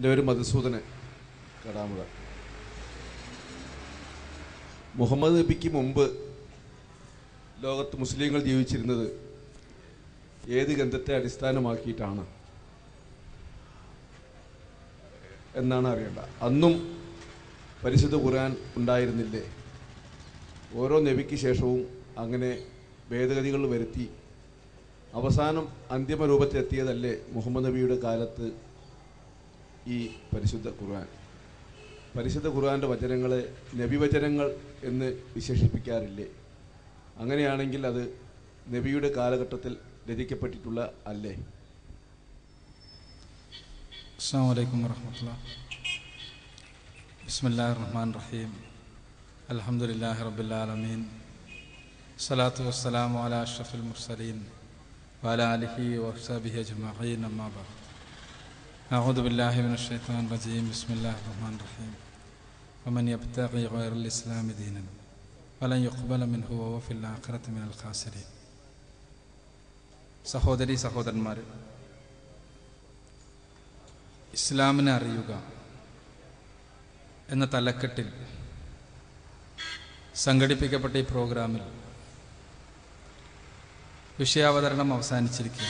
എൻ്റെ ഒരു മധുസൂദനൻ കടാമുഴ മുഹമ്മദ് നബിക്ക് മുമ്പ് ലോകത്ത് മുസ്ലിങ്ങൾ ജീവിച്ചിരുന്നത് ഏത് ഗ്രന്ഥത്തെ അടിസ്ഥാനമാക്കിയിട്ടാണ് എന്നാണ് അറിയേണ്ട അന്നും പരിശുദ്ധ ഖുർആൻ ഉണ്ടായിരുന്നില്ലേ ഓരോ നബിക്ക് ശേഷവും അങ്ങനെ ഭേദഗതികൾ വരുത്തി അവസാനം അന്തിമ രൂപത്തിലെത്തിയതല്ലേ മുഹമ്മദ് നബിയുടെ കാലത്ത് ഈ പരിശുദ്ധ ഖുർആൻ പരിശുദ്ധ ഖുർആൻ്റെ വചനങ്ങളെ നബിവചനങ്ങൾ എന്ന് വിശേഷിപ്പിക്കാറില്ലേ അങ്ങനെയാണെങ്കിൽ അത് നബിയുടെ കാലഘട്ടത്തിൽ രചിക്കപ്പെട്ടിട്ടുള്ള അല്ലേ അസ്സാം വലൈക്കും വർഹമത്തുള്ള ബിസ്മില്ലാഹി റഹ്മാൻ റഹീം അൽഹംദുലില്ലാഹി റബ്ബിൽ സ്വലാത്തു വസ്സലാമു അലാ അഷ്റഫിൽ മുർസലീൻ വഅലാ ആലിഹി വസഹബിഹി അജ്മഈൻ അമ്മാ ബഅദ് أعوذ بالله من الشيطان الرجيم بسم الله الرحمن الرحيم ومن يبتغي غير الإسلام دينا فلن يقبل منه وهو في الآخرة من الخاسرين സഹോദരി സഹോദരന്മാർ ഇസ്ലാമിനെ അറിയുക എന്ന തലക്കെട്ടിൽ സംഘടിപ്പിക്കപ്പെട്ട ഈ പ്രോഗ്രാമിൽ വിഷയാവതരണം അവസാനിച്ചിരിക്കുക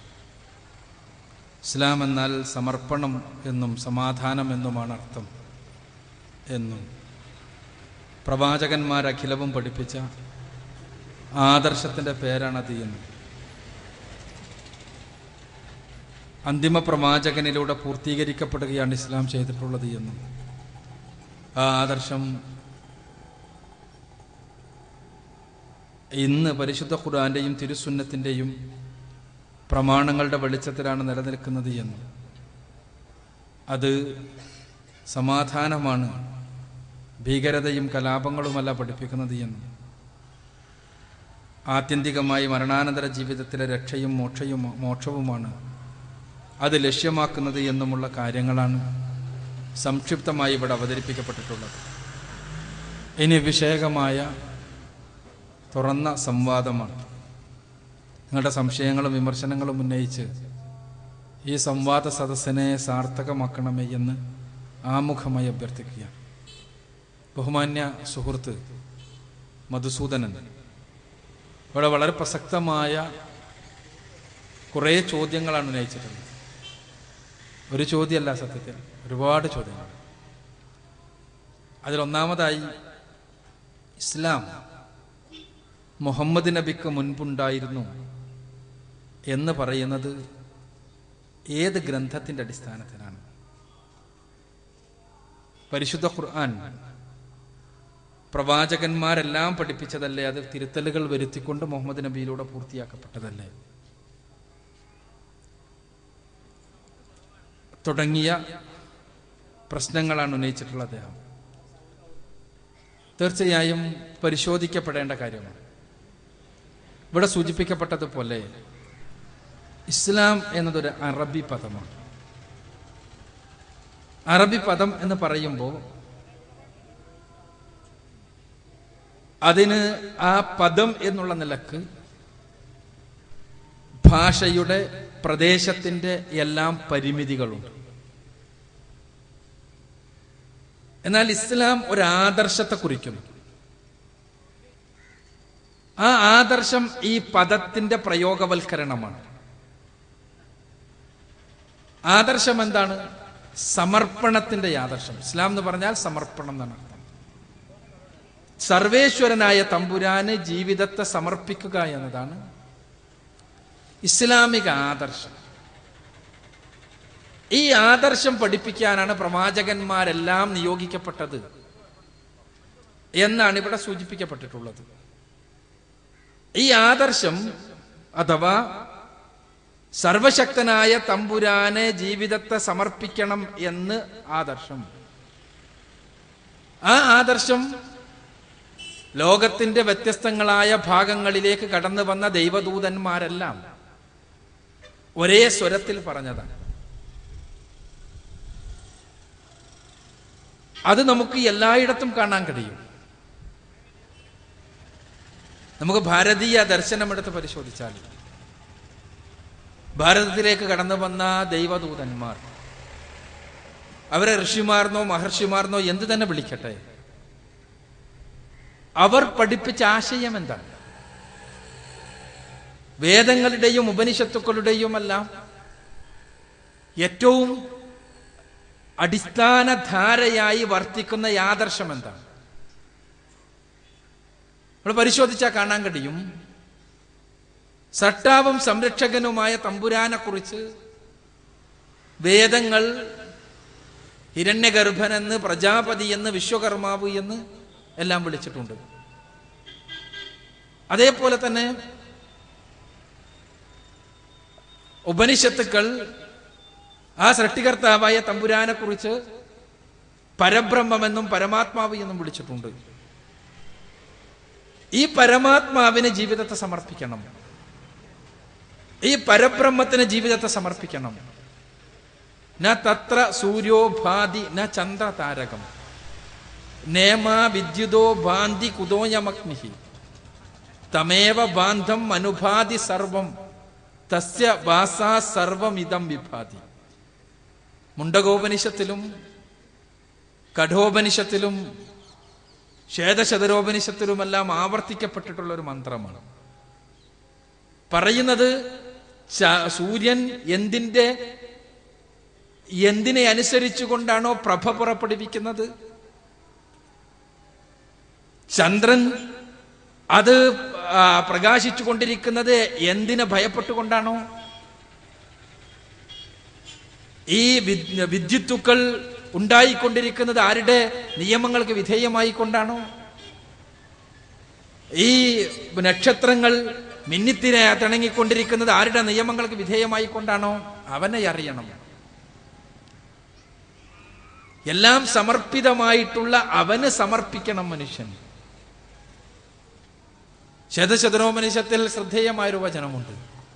ഇസ്ലാം എന്നാൽ സമർപ്പണം എന്നും സമാധാനം എന്നുമാണ് അർത്ഥം എന്നും പ്രവാചകന്മാരഖിലവും പഠിപ്പിച്ച ആദർശത്തിൻ്റെ പേരാണത് എന്നും അന്തിമ പ്രവാചകനിലൂടെ പൂർത്തീകരിക്കപ്പെടുകയാണ് ഇസ്ലാം ചെയ്തിട്ടുള്ളത് എന്നും ആ ആദർശം ഇന്ന് പരിശുദ്ധ ഖുർആന്റെയും തിരുസുന്നത്തിൻ്റെയും പ്രമാണങ്ങളുടെ വെളിച്ചത്തിലാണ് നിലനിൽക്കുന്നത് എന്നും അത് സമാധാനമാണ് ഭീകരതയും കലാപങ്ങളുമല്ല പഠിപ്പിക്കുന്നത് എന്നും ആത്യന്തികമായി മരണാനന്തര ജീവിതത്തിലെ രക്ഷയും മോക്ഷയും മോക്ഷവുമാണ് അത് ലക്ഷ്യമാക്കുന്നത് എന്നുമുള്ള കാര്യങ്ങളാണ് സംക്ഷിപ്തമായി ഇവിടെ അവതരിപ്പിക്കപ്പെട്ടിട്ടുള്ളത് ഇനി വിഷയകമായ തുറന്ന സംവാദമാണ് നിങ്ങളുടെ സംശയങ്ങളും വിമർശനങ്ങളും ഉന്നയിച്ച് ഈ സംവാദ സദസ്സിനെ സാർത്ഥകമാക്കണമേ എന്ന് ആമുഖമായി അഭ്യർത്ഥിക്കുകയാണ് ബഹുമാന്യ സുഹൃത്ത് മധുസൂദനൻ ഇവിടെ വളരെ പ്രസക്തമായ കുറേ ചോദ്യങ്ങളാണ് ഉന്നയിച്ചിട്ടുള്ളത് ഒരു ചോദ്യമല്ല സത്യത്തിൽ ഒരുപാട് ചോദ്യങ്ങൾ അതിലൊന്നാമതായി ഇസ്ലാം മുഹമ്മദ് നബിക്ക് മുൻപുണ്ടായിരുന്നു എന്ന് പറയുന്നത് ഏത് ഗ്രന്ഥത്തിന്റെ അടിസ്ഥാനത്തിലാണ് പരിശുദ്ധ ഖുർആൻ പ്രവാചകന്മാരെല്ലാം പഠിപ്പിച്ചതല്ലേ അത് തിരുത്തലുകൾ വരുത്തിക്കൊണ്ട് മുഹമ്മദ് നബിയിലൂടെ പൂർത്തിയാക്കപ്പെട്ടതല്ലേ തുടങ്ങിയ പ്രശ്നങ്ങളാണ് ഉന്നയിച്ചിട്ടുള്ളത് അദ്ദേഹം തീർച്ചയായും പരിശോധിക്കപ്പെടേണ്ട കാര്യമാണ് ഇവിടെ സൂചിപ്പിക്കപ്പെട്ടതുപോലെ ഇസ്ലാം എന്നതൊരു അറബി പദമാണ് അറബി പദം എന്ന് പറയുമ്പോൾ അതിന് ആ പദം എന്നുള്ള നിലക്ക് ഭാഷയുടെ പ്രദേശത്തിന്റെ എല്ലാം പരിമിതികളുണ്ട് എന്നാൽ ഇസ്ലാം ഒരു ആദർശത്തെ കുറിക്കുന്നു ആ ആദർശം ഈ പദത്തിന്റെ പ്രയോഗവൽക്കരണമാണ് ആദർശം എന്താണ് സമർപ്പണത്തിന്റെ ആദർശം ഇസ്ലാം എന്ന് പറഞ്ഞാൽ സമർപ്പണം എന്നാണ് അർത്ഥം സർവേശ്വരനായ തമ്പുരാന് ജീവിതത്തെ സമർപ്പിക്കുക എന്നതാണ് ഇസ്ലാമിക ആദർശം ഈ ആദർശം പഠിപ്പിക്കാനാണ് പ്രവാചകന്മാരെല്ലാം നിയോഗിക്കപ്പെട്ടത് എന്നാണ് ഇവിടെ സൂചിപ്പിക്കപ്പെട്ടിട്ടുള്ളത് ഈ ആദർശം അഥവാ സർവശക്തനായ തമ്പുരാനെ ജീവിതത്തെ സമർപ്പിക്കണം എന്ന് ആദർശം ആ ആദർശം ലോകത്തിന്റെ വ്യത്യസ്തങ്ങളായ ഭാഗങ്ങളിലേക്ക് കടന്നു വന്ന ദൈവദൂതന്മാരെല്ലാം ഒരേ സ്വരത്തിൽ പറഞ്ഞതാണ് അത് നമുക്ക് എല്ലായിടത്തും കാണാൻ കഴിയും നമുക്ക് ഭാരതീയ ദർശനമെടുത്ത് പരിശോധിച്ചാൽ ഭാരതത്തിലേക്ക് കടന്നു വന്ന ദൈവദൂതന്മാർ അവരെ ഋഷിമാർന്നോ മഹർഷിമാർന്നോ എന്ത് തന്നെ വിളിക്കട്ടെ അവർ പഠിപ്പിച്ച ആശയം എന്താണ് വേദങ്ങളുടെയും ഉപനിഷത്തുക്കളുടെയും എല്ലാം ഏറ്റവും അടിസ്ഥാന ധാരയായി വർത്തിക്കുന്ന യാദർശം എന്താണ് നമ്മൾ പരിശോധിച്ചാൽ കാണാൻ കഴിയും സട്ടാവും സംരക്ഷകനുമായ തമ്പുരാനെ കുറിച്ച് വേദങ്ങൾ ഹിരണ്യഗർഭനെന്ന് പ്രജാപതി എന്ന് വിശ്വകർമാവ് എന്ന് എല്ലാം വിളിച്ചിട്ടുണ്ട് അതേപോലെ തന്നെ ഉപനിഷത്തുക്കൾ ആ സൃഷ്ടികർത്താവായ തമ്പുരാനെ കുറിച്ച് പരബ്രഹ്മമെന്നും പരമാത്മാവ് എന്നും വിളിച്ചിട്ടുണ്ട് ഈ പരമാത്മാവിന് ജീവിതത്തെ സമർപ്പിക്കണം ഈ പരബ്രഹ്മത്തിന് ജീവിതത്തെ സമർപ്പിക്കണം ന തത്ര സൂര്യോ ഭാതി ന ചന്ദ്ര താരകം നേമ വിദ്യുതോ ഭാന്തി കുതോയമഗ്നി തമേവ ബാന്ധം അനുഭാതി സർവം തസ്യ വാസാ സർവമിതം വിഭാതി മുണ്ടകോപനിഷത്തിലും കഠോപനിഷത്തിലും ശ്വേതശതരോപനിഷത്തിലുമെല്ലാം ആവർത്തിക്കപ്പെട്ടിട്ടുള്ള ഒരു മന്ത്രമാണ് പറയുന്നത് ച- സൂര്യൻ എന്തിന്റെ എന്തിനെ അനുസരിച്ചുകൊണ്ടാണോ പ്രഭ പുറപ്പെടുവിക്കുന്നത് ചന്ദ്രൻ അത് ആ, പ്രകാശിച്ചു കൊണ്ടിരിക്കുന്നത് എന്തിനെ ഭയപ്പെട്ടുകൊണ്ടാണോ ഈ വിദ്- വിദ്യുത്തുക്കൾ ഉണ്ടായിക്കൊണ്ടിരിക്കുന്നത് ആരുടെ നിയമങ്ങൾക്ക് വിധേയമായി കൊണ്ടാണോ ഈ നക്ഷത്രങ്ങൾ മിന്നിത്തിനെ തിണങ്ങിക്കൊണ്ടിരിക്കുന്നത് ആരുടെ നിയമങ്ങൾക്ക് വിധേയമായി കൊണ്ടാണോ അവനെ അറിയണം എല്ലാം സമർപ്പിതമായിട്ടുള്ള അവന് സമർപ്പിക്കണം മനുഷ്യൻ ശതശതനോപനിഷത്തിൽ ശ്രദ്ധേയമായൊരു വചനമുണ്ട്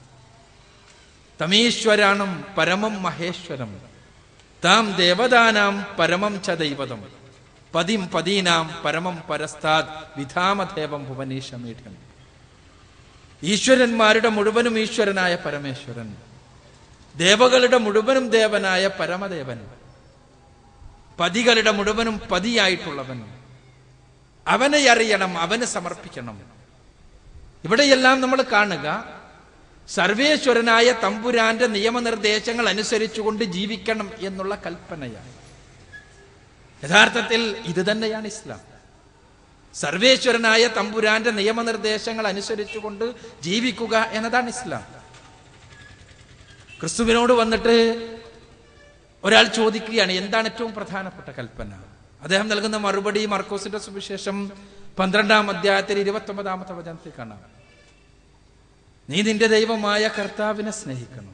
തമീശ്വരാണം പരമം മഹേശ്വരം താം ദേവതാനാം പരമം ച ദൈവതം പതിം പതീനാം പരമം പരസ്താത് വിധാമദേവം ഭുവനീശമീഠ്യം ഈശ്വരന്മാരുടെ മുഴുവനും ഈശ്വരനായ പരമേശ്വരൻ ദേവകളുടെ മുഴുവനും ദേവനായ പരമദേവൻ പതികളുടെ മുഴുവനും പതിയായിട്ടുള്ളവൻ അവനെ അറിയണം അവന് സമർപ്പിക്കണം ഇവിടെയെല്ലാം നമ്മൾ കാണുക സർവേശ്വരനായ തമ്പുരാന്റെ നിയമനിർദ്ദേശങ്ങൾ അനുസരിച്ചുകൊണ്ട് ജീവിക്കണം എന്നുള്ള കൽപ്പനയാണ് യഥാർത്ഥത്തിൽ ഇത് തന്നെയാണ് ഇസ്ലാം സർവേശ്വരനായ തമ്പുരാന്റെ നിയമനിർദ്ദേശങ്ങൾ അനുസരിച്ചുകൊണ്ട് ജീവിക്കുക എന്നതാണ് ഇസ്ലാം ക്രിസ്തുവിനോട് വന്നിട്ട് ഒരാൾ ചോദിക്കുകയാണ് എന്താണ് ഏറ്റവും പ്രധാനപ്പെട്ട കൽപ്പന അദ്ദേഹം നൽകുന്ന മറുപടി മർക്കോസിന്റെ സുവിശേഷം പന്ത്രണ്ടാം അധ്യായത്തിൽ ഇരുപത്തി ഒമ്പതാമത്തെ വചനത്തിൽ കാണാം നീ നിന്റെ ദൈവമായ കർത്താവിനെ സ്നേഹിക്കണം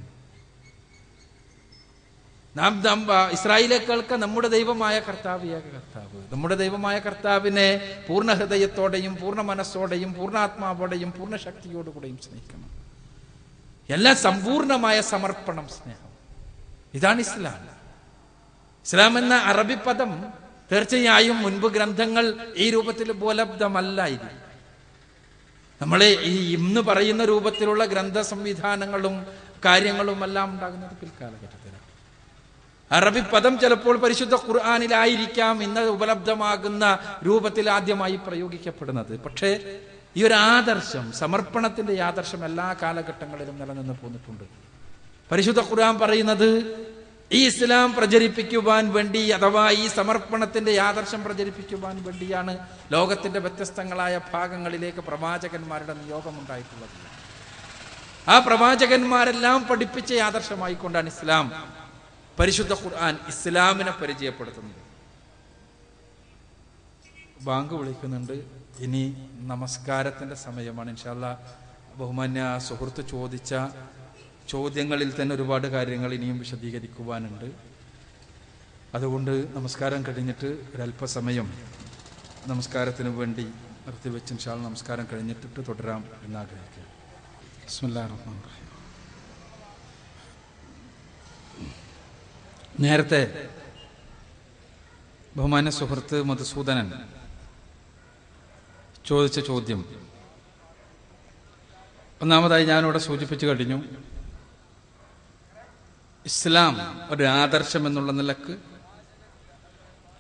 നാം നാം ആ, ഇസ്രായേലേക്കൾക്ക് നമ്മുടെ ദൈവമായ കർത്താവ് ഏക കർത്താവ് നമ്മുടെ ദൈവമായ കർത്താവിനെ പൂർണ്ണ ഹൃദയത്തോടെയും പൂർണ്ണ മനസ്സോടെയും പൂർണ്ണാത്മാവോടെയും പൂർണ്ണ ശക്തിയോടുകൂടെയും സ്നേഹിക്കണം എല്ലാം സമ്പൂർണമായ സമർപ്പണം സ്നേഹം ഇതാണ് ഇസ്ലാം ഇസ്ലാം എന്ന അറബി പദം തീർച്ചയായും മുൻപ് ഗ്രന്ഥങ്ങൾ ഈ രൂപത്തിൽ ഉപലബ്ധമല്ലായിരുന്നു നമ്മളെ ഈ ഇന്ന് പറയുന്ന രൂപത്തിലുള്ള ഗ്രന്ഥ സംവിധാനങ്ങളും കാര്യങ്ങളും എല്ലാം ഉണ്ടാകുന്നത് പിൽക്കാലഘട്ടത്തിലാണ് അറബി പദം ചിലപ്പോൾ പരിശുദ്ധ ഖുർആാനിലായിരിക്കാം ഇന്ന് ഉപലബ്ധമാകുന്ന രൂപത്തിൽ ആദ്യമായി പ്രയോഗിക്കപ്പെടുന്നത് പക്ഷേ ഈ ഒരു ആദർശം സമർപ്പണത്തിന്റെ ഈ ആദർശം എല്ലാ കാലഘട്ടങ്ങളിലും നിലനിന്ന് പോന്നിട്ടുണ്ട് പരിശുദ്ധ ഖുർആൻ പറയുന്നത് ഈ ഇസ്ലാം പ്രചരിപ്പിക്കുവാൻ വേണ്ടി അഥവാ ഈ സമർപ്പണത്തിന്റെ ഈ ആദർശം പ്രചരിപ്പിക്കുവാൻ വേണ്ടിയാണ് ലോകത്തിന്റെ വ്യത്യസ്തങ്ങളായ ഭാഗങ്ങളിലേക്ക് പ്രവാചകന്മാരുടെ നിയോഗം ഉണ്ടായിട്ടുള്ളത് ആ പ്രവാചകന്മാരെല്ലാം പഠിപ്പിച്ച ഈ ആദർശമായിക്കൊണ്ടാണ് ഇസ്ലാം പരിശുദ്ധ ഖുർആൻ ഇസ്ലാമിനെ പരിചയപ്പെടുത്തുന്നത് ബാങ്ക് വിളിക്കുന്നുണ്ട് ഇനി നമസ്കാരത്തിന്റെ സമയമാണ് ഇൻഷാല്ല ബഹുമാന്യ സുഹൃത്ത് ചോദിച്ച ചോദ്യങ്ങളിൽ തന്നെ ഒരുപാട് കാര്യങ്ങൾ ഇനിയും വിശദീകരിക്കുവാനുണ്ട് അതുകൊണ്ട് നമസ്കാരം കഴിഞ്ഞിട്ട് ഒരല്പസമയം നമസ്കാരത്തിന് വേണ്ടി നിർത്തിവെച്ച് ഇൻഷാല്ല നമസ്കാരം കഴിഞ്ഞിട്ട് തുടരാം എന്നാഗ്രഹിക്കുക ബിസ്മില്ലാഹിർ റഹ്മാനിർ റഹീം നേരത്തെ ബഹുമാന്യ സുഹൃത്ത് മധുസൂദനൻ ചോദിച്ച ചോദ്യം ഒന്നാമതായി ഞാനിവിടെ സൂചിപ്പിച്ചു കഴിഞ്ഞു ഇസ്ലാം ഒരു ആദർശം എന്നുള്ള നിലക്ക്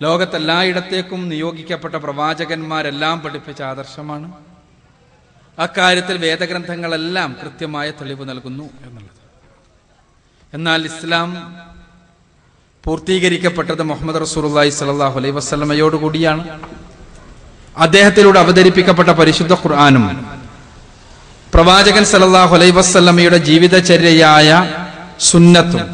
ലോകത്തെല്ലായിടത്തേക്കും നിയോഗിക്കപ്പെട്ട പ്രവാചകന്മാരെല്ലാം പഠിപ്പിച്ച ആദർശമാണ് അക്കാര്യത്തിൽ വേദഗ്രന്ഥങ്ങളെല്ലാം കൃത്യമായ തെളിവ് നൽകുന്നു എന്നുള്ളത് എന്നാൽ ഇസ്ലാം പൂർത്തീകരിക്കപ്പെട്ടത് മുഹമ്മദ് റസൂലുള്ളാഹി സ്വല്ലല്ലാഹു അലൈഹി വസല്ലമയോട് കൂടിയാണ് അദ്ദേഹത്തിലൂടെ അവതരിപ്പിക്കപ്പെട്ട പരിശുദ്ധ ഖുർആാനും പ്രവാചകൻ സല്ലല്ലാഹു അലൈഹി വസല്ലമയുടെ ജീവിതചര്യയായ സുന്നത്തും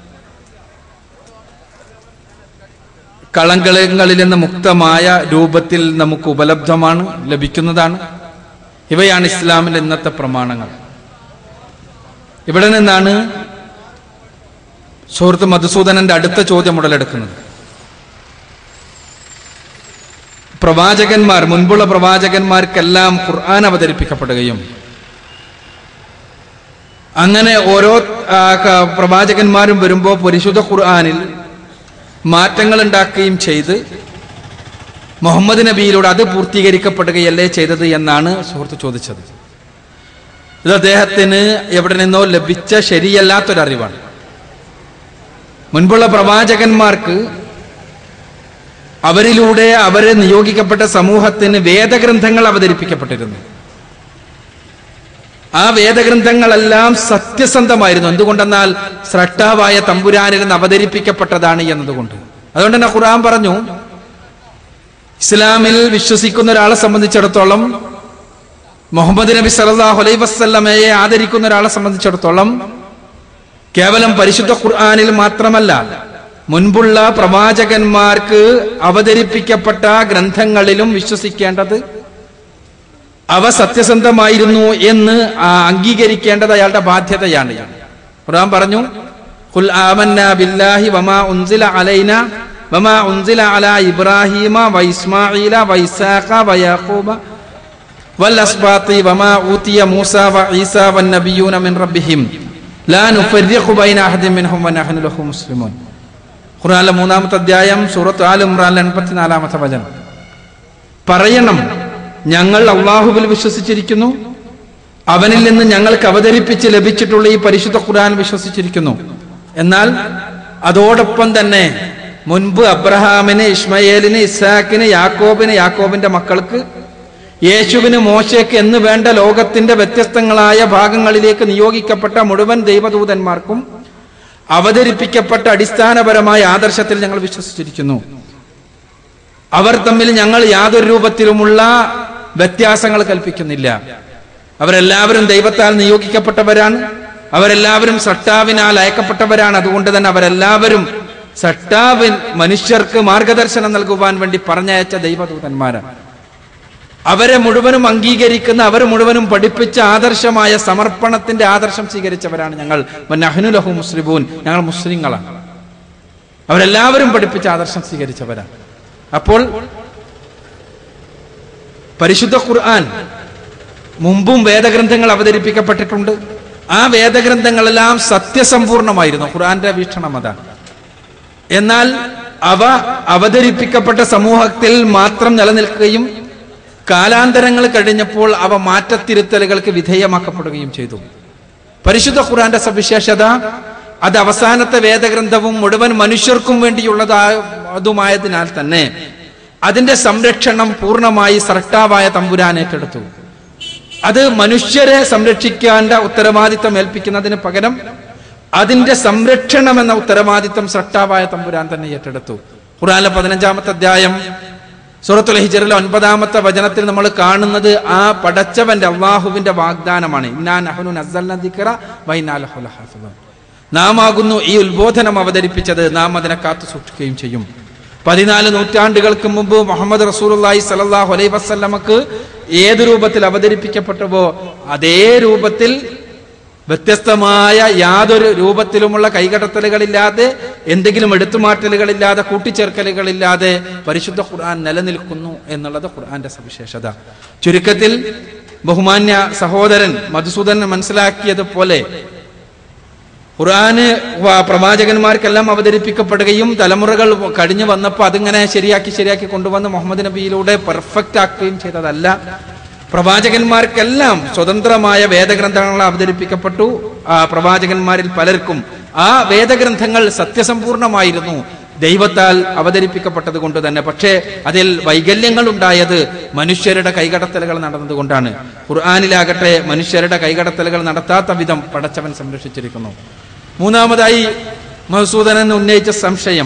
കളങ്കളങ്ങളിൽ നിന്ന് മുക്തമായ രൂപത്തിൽ നമുക്ക് ഉപലബ്ധമാണ് ലഭിക്കുന്നതാണ് ഇവയാണ് ഇസ്ലാമിന്റെ ഇന്നത്തെ പ്രമാണങ്ങൾ ഇവിടെ നിന്നാണ് സുഹൃത്ത് മധുസൂദനന്റെ അടുത്ത ചോദ്യം ഉടലെടുക്കുന്നത് പ്രവാചകന്മാർ മുൻപുള്ള പ്രവാചകന്മാർക്കെല്ലാം ഖുർആൻ അവതരിപ്പിക്കപ്പെടുകയും അങ്ങനെ ഓരോ ആ, ക- പ്രവാചകന്മാരും വരുമ്പോൾ പരിശുദ്ധ ഖുർആനിൽ മാറ്റങ്ങൾ ഉണ്ടാക്കുകയും ചെയ്ത് മുഹമ്മദ് നബിയിലൂടെ അത് പൂർത്തീകരിക്കപ്പെടുകയല്ലേ ചെയ്തത് എന്നാണ് സുഹൃത്ത് ചോദിച്ചത് ഇത് അദ്ദേഹത്തിന് എവിടെ നിന്നോ ലഭിച്ച ശരിയല്ലാത്തൊരറിവാണ് മുൻപുള്ള പ്രവാചകന്മാർക്ക് അവരിലൂടെ അവരെ നിയോഗിക്കപ്പെട്ട സമൂഹത്തിന് വേദഗ്രന്ഥങ്ങൾ അവതരിപ്പിക്കപ്പെട്ടിരുന്നു ആ വേദഗ്രന്ഥങ്ങളെല്ലാം സത്യസന്ധമായിരുന്നു എന്തുകൊണ്ടെന്നാൽ സ്രഷ്ടാവായ തമ്പുരാനിൽ നിന്ന് അവതരിപ്പിക്കപ്പെട്ടതാണ് എന്നതുകൊണ്ട് അതുകൊണ്ട് തന്നെ ഖുർആൻ പറഞ്ഞു ഇസ്ലാമിൽ വിശ്വസിക്കുന്ന ഒരാളെ സംബന്ധിച്ചിടത്തോളം മുഹമ്മദ് നബി സല്ലല്ലാഹു അലൈഹി വസല്ലമയെ ആദരിക്കുന്ന ഒരാളെ സംബന്ധിച്ചിടത്തോളം കേവലം പരിശുദ്ധ ഖുർആനിൽ മാത്രമല്ല മുൻപുള്ള പ്രവാചകന്മാർക്ക് അവതരിപ്പിക്കപ്പെട്ട ഗ്രന്ഥങ്ങളിലും വിശ്വസിക്കേണ്ടത് അവ സത്യസന്ധമായിരുന്നു എന്ന് ആ, അംഗീകരിക്കേണ്ടത് അയാളുടെ ബാധ്യതയാണ് ഖുർആൻ പറഞ്ഞു ഖുൽ ആമന്ന ബില്ലാഹി വമാ ഉൻസില അലൈന വമാ ഉൻസില അലാ ഇബ്രാഹീമ വ ഇസ്മാഈല വ ഇസ്ഹാഖ വ യാഖൂബ വൽ അസ്ബാത്തി വമാ ഊതിയ മൂസ വ ഈസ വൻ നബിയൂന മിൻ റബ്ബിഹിം ലാ നുഫർരിഖു ബൈന അഹദിൻ മിൻഹും വ നഹ്നു ലഹു മുസ്ലിമൂൻ ഖുർആനിലെ മൂന്നാമത്തെ അധ്യായം സൂറത്ത് ആൽ ഇമ്രാനിലെ എൺപത്തിനാലാമത്തെ വചനം പറയണം ഞങ്ങൾ അള്ളാഹുവിൽ വിശ്വസിച്ചിരിക്കുന്നു അവനിൽ നിന്ന് ഞങ്ങൾക്ക് അവതരിപ്പിച്ച് ലഭിച്ചിട്ടുള്ള ഈ പരിശുദ്ധ ഖുർആൻ വിശ്വസിച്ചിരിക്കുന്നു എന്നാൽ അതോടൊപ്പം തന്നെ മുൻപ് അബ്രഹാമിന് ഇസ്മയേലിന് ഇസാക്കിന് യാക്കോബിന് യാക്കോബിന്റെ മക്കൾക്ക് യേശുവിന് മോശയ്ക്ക് എന്ന് വേണ്ട ലോകത്തിന്റെ വ്യത്യസ്തങ്ങളായ ഭാഗങ്ങളിലേക്ക് നിയോഗിക്കപ്പെട്ട മുഴുവൻ ദൈവദൂതന്മാർക്കും അവതരിപ്പിക്കപ്പെട്ട അടിസ്ഥാനപരമായ ആദർശത്തിൽ ഞങ്ങൾ വിശ്വസിച്ചിരിക്കുന്നു അവർ തമ്മിൽ ഞങ്ങൾ യാതൊരു രൂപത്തിലുമുള്ള വ്യത്യാസങ്ങൾ കൽപ്പിക്കുന്നില്ല അവരെല്ലാവരും ദൈവത്താൽ നിയോഗിക്കപ്പെട്ടവരാണ് അവരെല്ലാവരും സട്ടാവിനാൽ അയക്കപ്പെട്ടവരാണ് അതുകൊണ്ട് തന്നെ അവരെല്ലാവരും സട്ടാവിൻ മനുഷ്യർക്ക് മാർഗദർശനം നൽകുവാൻ വേണ്ടി പറഞ്ഞയച്ച ദൈവദൂതന്മാരാണ് അവരെ മുഴുവനും അംഗീകരിക്കുന്ന അവർ മുഴുവനും പഠിപ്പിച്ച ആദർശമായ സമർപ്പണത്തിന്റെ ആദർശം സ്വീകരിച്ചവരാണ് ഞങ്ങൾ നഹ്നുലഹു മുസ്ലിബൂൻ ഞങ്ങൾ മുസ്ലിങ്ങളാണ് അവരെല്ലാവരും പഠിപ്പിച്ച ആദർശം സ്വീകരിച്ചവരാണ് അപ്പോൾ പരിശുദ്ധ ഖുർആൻ മുമ്പും വേദഗ്രന്ഥങ്ങൾ അവതരിപ്പിക്കപ്പെട്ടിട്ടുണ്ട് ആ വേദഗ്രന്ഥങ്ങളെല്ലാം സത്യസമ്പൂർണമായിരുന്നു ഖുർആന്റെ വീക്ഷണം അതാണ് എന്നാൽ അവ അവതരിപ്പിക്കപ്പെട്ട സമൂഹത്തിൽ മാത്രം നിലനിൽക്കുകയും കാലാന്തരങ്ങൾ കഴിഞ്ഞപ്പോൾ അവ മാറ്റത്തിരുത്തലുകൾക്ക് വിധേയമാക്കപ്പെടുകയും ചെയ്തു പരിശുദ്ധ ഖുർആന്റെ സവിശേഷത അത് അവസാനത്തെ വേദഗ്രന്ഥവും മുഴുവൻ മനുഷ്യർക്കും വേണ്ടിയുള്ളതുമായതിനാൽ തന്നെ അതിന്റെ സംരക്ഷണം പൂർണ്ണമായി സർട്ടാവായ തമ്പുരാൻ ഏറ്റെടുത്തു അത് മനുഷ്യരെ സംരക്ഷിക്കേണ്ട ഉത്തരവാദിത്തം ഏൽപ്പിക്കുന്നതിന് പകരം അതിന്റെ സംരക്ഷണം എന്ന ഉത്തരവാദിത്തം സട്ടാവായ തമ്പുരാൻ തന്നെ ഏറ്റെടുത്തു ഖുറാനിലെ പതിനഞ്ചാമത്തെ അധ്യായം സൂറത്തുൽ ഹിജറിലെ ഒൻപതാമത്തെ വചനത്തിൽ നമ്മൾ കാണുന്നത് ആ പടച്ചവന്റെ അള്ളാഹുവിന്റെ വാഗ്ദാനമാണ് ഇന്നാ നഹ്നു നസ്സൽന ദിക്റ വ ഇന്നാ ലഹു ലഹാഫിളൂൻ. നാം ആകുന്നു ഈ ഉത്ബോധനം അവതരിപ്പിച്ചത് നാം അതിനെ കാത്തു സൂക്ഷിക്കുകയും ചെയ്യും പതിനാല് നൂറ്റാണ്ടുകൾക്ക് മുമ്പ് മുഹമ്മദ് റസൂലുള്ളാഹി സ്വല്ലല്ലാഹു അലൈഹി വസല്ലമക്ക് ഏത് രൂപത്തിൽ അവതരിപ്പിക്കപ്പെട്ടുവോ അതേ രൂപത്തിൽ വ്യത്യസ്തമായ യാതൊരു രൂപത്തിലുമുള്ള കൈകടത്തലുകളില്ലാതെ എന്തെങ്കിലും എടുത്തുമാറ്റലുകളില്ലാതെ കൂട്ടിച്ചേർക്കലുകളില്ലാതെ പരിശുദ്ധ ഖുർആൻ നിലനിൽക്കുന്നു എന്നുള്ളത് ഖുർആന്റെ സവിശേഷത ചുരുക്കത്തിൽ ബഹുമാന്യ സഹോദരൻ മധുസൂദൻ മനസ്സിലാക്കിയതുപോലെ ഖുർആന് വ- പ്രവാചകന്മാർക്കെല്ലാം അവതരിപ്പിക്കപ്പെടുകയും തലമുറകൾ കഴിഞ്ഞു വന്നപ്പോൾ അതിങ്ങനെ ശരിയാക്കി ശരിയാക്കി കൊണ്ടുവന്ന് മുഹമ്മദ് നബിയിലൂടെ പെർഫെക്റ്റ് ആക്കുകയും ചെയ്തതല്ല പ്രവാചകന്മാർക്കെല്ലാം സ്വതന്ത്രമായ വേദഗ്രന്ഥങ്ങൾ അവതരിപ്പിക്കപ്പെട്ടു ആ പ്രവാചകന്മാരിൽ പലർക്കും ആ വേദഗ്രന്ഥങ്ങൾ സത്യസമ്പൂർണമായിരുന്നു ദൈവത്താൽ അവതരിപ്പിക്കപ്പെട്ടത് കൊണ്ട് തന്നെ പക്ഷേ അതിൽ വൈകല്യങ്ങൾ ഉണ്ടായത് മനുഷ്യരുടെ കൈകടത്തലുകൾ നടന്നതുകൊണ്ടാണ് ഖുർആാനിലാകട്ടെ മനുഷ്യരുടെ കൈകടത്തലുകൾ നടത്താത്ത വിധം പടച്ചവൻ സംരക്ഷിച്ചിരിക്കുന്നു മൂന്നാമതായി മഹസൂദനൻ ഉന്നയിച്ച സംശയം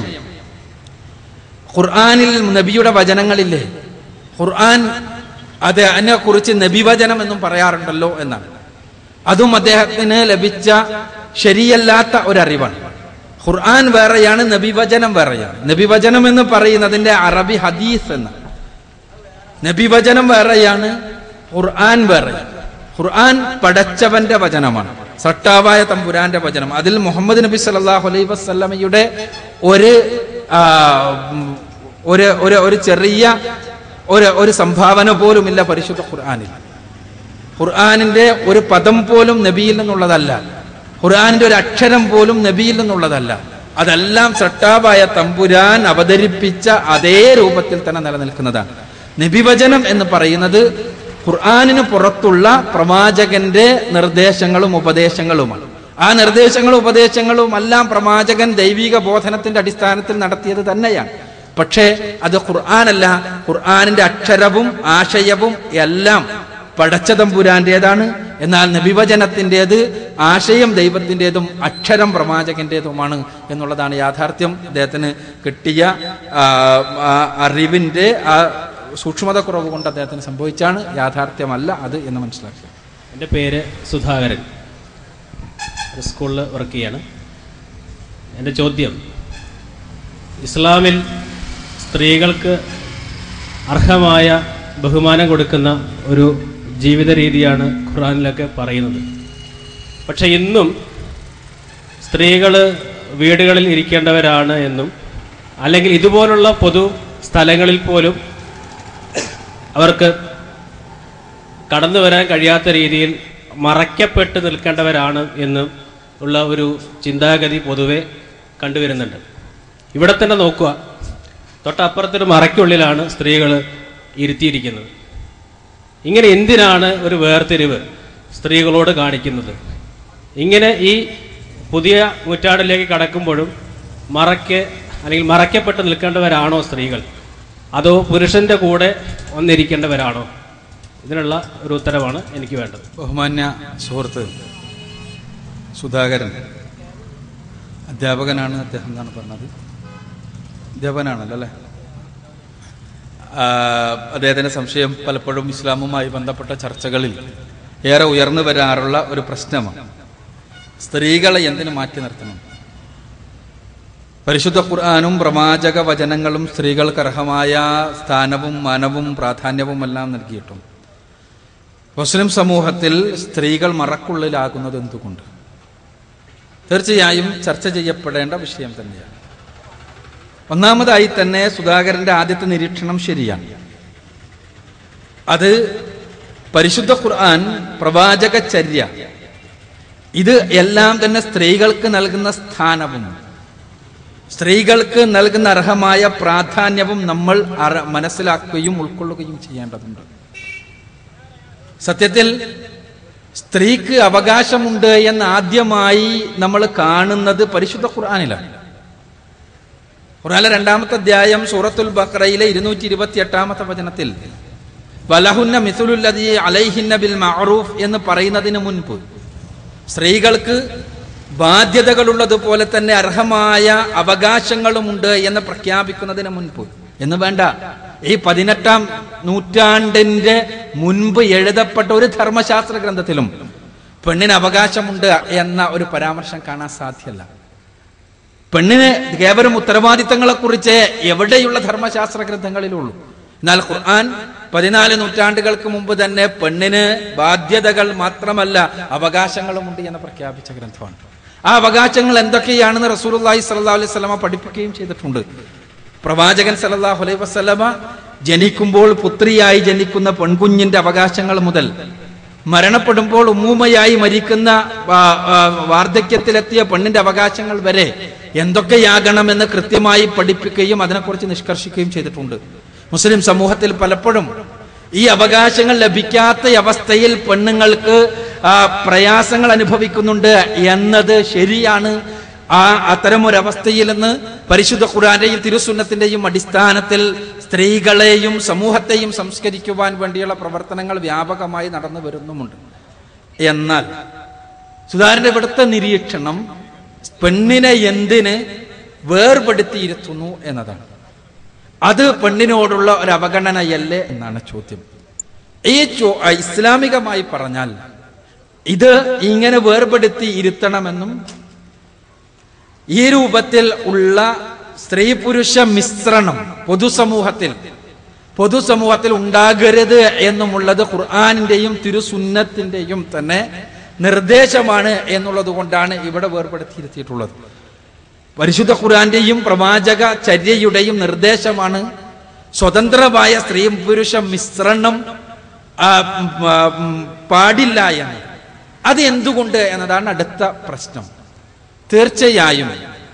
ഖുർആാനിൽ നബിയുടെ വചനങ്ങളില്ലേ ഖുർആൻ അത് അതിനെ കുറിച്ച് നബിവചനം എന്നും പറയാറുണ്ടല്ലോ എന്നാണ് അതും അദ്ദേഹത്തിന് ലഭിച്ച ശരിയല്ലാത്ത ഒരറിവാണ് ഖുർആൻ വേറെയാണ് നബിവചനം വേറെയാണ് നബിവചനം എന്ന് പറയുന്നതിന്റെ അറബി ഹദീസ് എന്നാണ് നബിവചനം വേറെയാണ് ഖുർആൻ വേറെയാണ് ഖുർആൻ പടച്ചവന്റെ വചനമാണ് സട്ടാവായ തമ്പുരാന്റെ വചനം അതിൽ മുഹമ്മദ് നബി സല്ലല്ലാഹു അലൈഹി വസല്ലമയുടെ ഒരു ആ, ഉം, ഒരു ഒരു ഒരു ചെറിയ ഒരു ഒരു സംഭാവന പോലുമില്ല പരിശുദ്ധ ഖുർആനിൽ ഖുർആനിന്റെ ഒരു പദം പോലും നബിയിൽ നിന്നുള്ളതല്ല ഖുർആനിന്റെ ഒരു അക്ഷരം പോലും നബിയിൽ നിന്നുള്ളതല്ല അതെല്ലാം സട്ടാവായ തമ്പുരാൻ അവതരിപ്പിച്ച അതേ രൂപത്തിൽ തന്നെ നിലനിൽക്കുന്നതാണ് നബിവചനം എന്ന് പറയുന്നത് ഖുർആനിന് പുറത്തുള്ള പ്രവാചകന്റെ നിർദ്ദേശങ്ങളും ഉപദേശങ്ങളുമാണ് ആ നിർദ്ദേശങ്ങളും ഉപദേശങ്ങളും എല്ലാം പ്രവാചകൻ ദൈവിക ബോധനത്തിന്റെ അടിസ്ഥാനത്തിൽ നടത്തിയത് തന്നെയാണ് പക്ഷേ അത് ഖുർആനല്ല ഖുർആനിന്റെ അക്ഷരവും ആശയവും എല്ലാം പടച്ചതമ്പുരാന്റേതാണ് എന്നാൽ നബിവചനത്തിൻ്റെത് ആശയം ദൈവത്തിൻ്റെതും അക്ഷരം പ്രവാചകന്റേതുമാണ് എന്നുള്ളതാണ് യാഥാർത്ഥ്യം അദ്ദേഹത്തിന് കിട്ടിയ ആ, ആ അറിവിന്റെ ആ സൂക്ഷ്മത കുറവ് കൊണ്ട് അദ്ദേഹത്തിന് സംഭവിച്ചാണ് യാഥാർത്ഥ്യമല്ല അത് എന്ന് മനസ്സിലാക്കുക എൻ്റെ പേര് സുധാകരൻ ഒരു സ്കൂളിൽ വർക്ക് ചെയ്യാണ് എൻ്റെ ചോദ്യം ഇസ്ലാമിൽ സ്ത്രീകൾക്ക് അർഹമായ ബഹുമാനം കൊടുക്കുന്ന ഒരു ജീവിത രീതിയാണ് ഖുറാനിലൊക്കെ പറയുന്നത് പക്ഷെ ഇന്നും സ്ത്രീകൾ വീടുകളിൽ ഇരിക്കേണ്ടവരാണ് എന്നും അല്ലെങ്കിൽ ഇതുപോലുള്ള പൊതു സ്ഥലങ്ങളിൽ പോലും അവർക്ക് കടന്നു വരാൻ കഴിയാത്ത രീതിയിൽ മറയ്ക്കപ്പെട്ട് നിൽക്കേണ്ടവരാണ് എന്നും ഉള്ള ഒരു ചിന്താഗതി പൊതുവെ കണ്ടുവരുന്നുണ്ട് ഇവിടെ തന്നെ നോക്കുക തൊട്ടപ്പുറത്തൊരു മറയ്ക്കുള്ളിലാണ് സ്ത്രീകൾ ഇരുത്തിയിരിക്കുന്നത് ഇങ്ങനെ എന്തിനാണ് ഒരു വേർതിരിവ് സ്ത്രീകളോട് കാണിക്കുന്നത് ഇങ്ങനെ ഈ പുതിയ നൂറ്റാണ്ടിലേക്ക് കടക്കുമ്പോഴും മറയ്ക്ക് അല്ലെങ്കിൽ മറയ്ക്കപ്പെട്ട് നിൽക്കേണ്ടവരാണോ സ്ത്രീകൾ അതോ പുരുഷന്റെ കൂടെ ഒന്നിരിക്കേണ്ടവരാണോ ഇതിനുള്ള ഒരു ഉത്തരവാണ് എനിക്ക് വേണ്ടത് ബഹുമാന്യ സുഹൃത്ത് സുധാകരൻ അധ്യാപകനാണ് അദ്ദേഹം എന്നാണ് പറഞ്ഞത് അധ്യാപകനാണല്ലോ അല്ലേ ആ, അദ്ദേഹത്തിന്റെ സംശയം പലപ്പോഴും ഇസ്ലാമുമായി ബന്ധപ്പെട്ട ചർച്ചകളിൽ ഏറെ ഉയർന്നു വരാറുള്ള ഒരു പ്രശ്നമാണ് സ്ത്രീകളെ എന്തിനു മാറ്റി നിർത്തണം പരിശുദ്ധ ഖുർആാനും പ്രവാചക വചനങ്ങളും സ്ത്രീകൾക്ക് അർഹമായ സ്ഥാനവും മാനവും പ്രാധാന്യവും എല്ലാം നൽകിയിട്ടുണ്ട് മുസ്ലിം സമൂഹത്തിൽ സ്ത്രീകൾ മറക്കുള്ളിലാകുന്നത് എന്തുകൊണ്ട് തീർച്ചയായും ചർച്ച ചെയ്യപ്പെടേണ്ട വിഷയം തന്നെയാണ് ഒന്നാമതായി തന്നെ സുധാകരന്റെ ആദ്യത്തെ നിരീക്ഷണം ശരിയാണ് അത് പരിശുദ്ധ ഖുർആൻ പ്രവാചക ചര്യ ഇത് എല്ലാം തന്നെ സ്ത്രീകൾക്ക് നൽകുന്ന സ്ഥാനവും സ്ത്രീകൾക്ക് നൽകുന്ന അർഹമായ പ്രാധാന്യവും നമ്മൾ അറ- മനസ്സിലാക്കുകയും ഉൾക്കൊള്ളുകയും ചെയ്യേണ്ടതുണ്ട് സത്യത്തിൽ സ്ത്രീക്ക് അവകാശമുണ്ട് എന്ന് ആദ്യമായി നമ്മൾ കാണുന്നത് പരിശുദ്ധ ഖുർആാനിലാണ് ഖുർആനിലെ രണ്ടാമത്തെ അധ്യായം സൂറത്തുൽ ബഖറയിലെ ഇരുന്നൂറ്റി ഇരുപത്തി എട്ടാമത്തെ വചനത്തിൽ വലഹുന്ന മിസുലുല്ലതി അലൈഹിന്ന ബിൽ മഅറൂഫ് എന്ന് പറയുന്നതിന് മുൻപ് സ്ത്രീകൾക്ക് ബാധ്യതകളുള്ളതുപോലെ തന്നെ അർഹമായ അവകാശങ്ങളുമുണ്ട് എന്ന് പ്രഖ്യാപിക്കുന്നതിന് മുൻപ് എന്ന് വേണ്ട ഈ പതിനെട്ടാം നൂറ്റാണ്ടിന്റെ മുൻപ് എഴുതപ്പെട്ട ഒരു ധർമ്മശാസ്ത്ര ഗ്രന്ഥത്തിലും പെണ്ണിന് അവകാശമുണ്ട് എന്ന ഒരു പരാമർശം കാണാൻ സാധ്യമല്ല പെണ്ണിന് കേവലം ഉത്തരവാദിത്തങ്ങളെ കുറിച്ച് എവിടെയുള്ള ധർമ്മശാസ്ത്ര ഗ്രന്ഥങ്ങളിലുള്ളൂ എന്നാൽ ഖുർആൻ പതിനാല് നൂറ്റാണ്ടുകൾക്ക് മുമ്പ് തന്നെ പെണ്ണിന് ബാധ്യതകൾ മാത്രമല്ല അവകാശങ്ങളുമുണ്ട് എന്ന് പ്രഖ്യാപിച്ച ഗ്രന്ഥമാണ് ആ അവകാശങ്ങൾ എന്തൊക്കെയാണെന്ന് റസൂലുള്ളാഹി സ്വല്ലല്ലാഹു അലൈഹി വസല്ലമ പഠിപ്പിക്കുകയും ചെയ്തിട്ടുണ്ട് പ്രവാചകൻ സല്ലല്ലാഹു അലൈഹി വസല്ലമ ജനിക്കുമ്പോൾ പുത്രിയായി ജനിക്കുന്ന പെൺകുഞ്ഞിന്റെ അവകാശങ്ങൾ മുതൽ മരണപ്പെടുമ്പോൾ ഉമ്മൂമയായി മരിക്കുന്ന ആ, ആ, വാർദ്ധക്യത്തിലെത്തിയ പെണ്ണിന്റെ അവകാശങ്ങൾ വരെ എന്തൊക്കെയാകണമെന്ന് കൃത്യമായി പഠിപ്പിക്കുകയും അതിനെക്കുറിച്ച് നിഷ്കർഷിക്കുകയും ചെയ്തിട്ടുണ്ട് മുസ്ലിം സമൂഹത്തിൽ പലപ്പോഴും ഈ അവകാശങ്ങൾ ലഭിക്കാത്ത അവസ്ഥയിൽ പെണ്ണുങ്ങൾക്ക് ആ, പ്രയാസങ്ങൾ അനുഭവിക്കുന്നുണ്ട് എന്നത് ശരിയാണ് ആ അത്തരമൊരവസ്ഥയിൽ നിന്ന് പരിശുദ്ധ ഖുറാന്റെയും തിരുസുന്നത്തിന്റെയും അടിസ്ഥാനത്തിൽ സ്ത്രീകളെയും സമൂഹത്തെയും സംസ്കരിക്കുവാൻ വേണ്ടിയുള്ള പ്രവർത്തനങ്ങൾ വ്യാപകമായി നടന്നു വരുന്നുമുണ്ട് എന്നാൽ സുധാകരന്റെ ഇവിടുത്തെ നിരീക്ഷണം പെണ്ണിനെ എന്തിന് വേർപെടുത്തിയിരുത്തുന്നു എന്നതാണ് അത് പെണ്ണിനോടുള്ള ഒരു അവഗണനയല്ലേ എന്നാണ് ചോദ്യം ഈ ചോ ആ, ഇസ്ലാമികമായി പറഞ്ഞാൽ ഇത് ഇങ്ങനെ വേർപെടുത്തി ഇരുത്തണമെന്നും ഈ രൂപത്തിൽ ഉള്ള സ്ത്രീ പുരുഷ മിശ്രണം പൊതുസമൂഹത്തിൽ പൊതുസമൂഹത്തിൽ ഉണ്ടാകരുത് എന്നുമുള്ളത് ഖുർആാനിന്റെയും തിരുസുന്നത്തിന്റെയും തന്നെ നിർദ്ദേശമാണ് എന്നുള്ളത് കൊണ്ടാണ് ഇവിടെ വേർപെടുത്തിയിരുത്തിയിട്ടുള്ളത് പരിശുദ്ധ ഖുർആന്റെയും പ്രവാചക ചര്യയുടെയും നിർദ്ദേശമാണ് സ്വതന്ത്രമായ സ്ത്രീ പുരുഷ മിശ്രണം ആ, ഉം, ആ, ഉം, പാടില്ല എന്ന് അത് എന്തുകൊണ്ട് എന്നതാണ് അടുത്ത പ്രശ്നം തീർച്ചയായും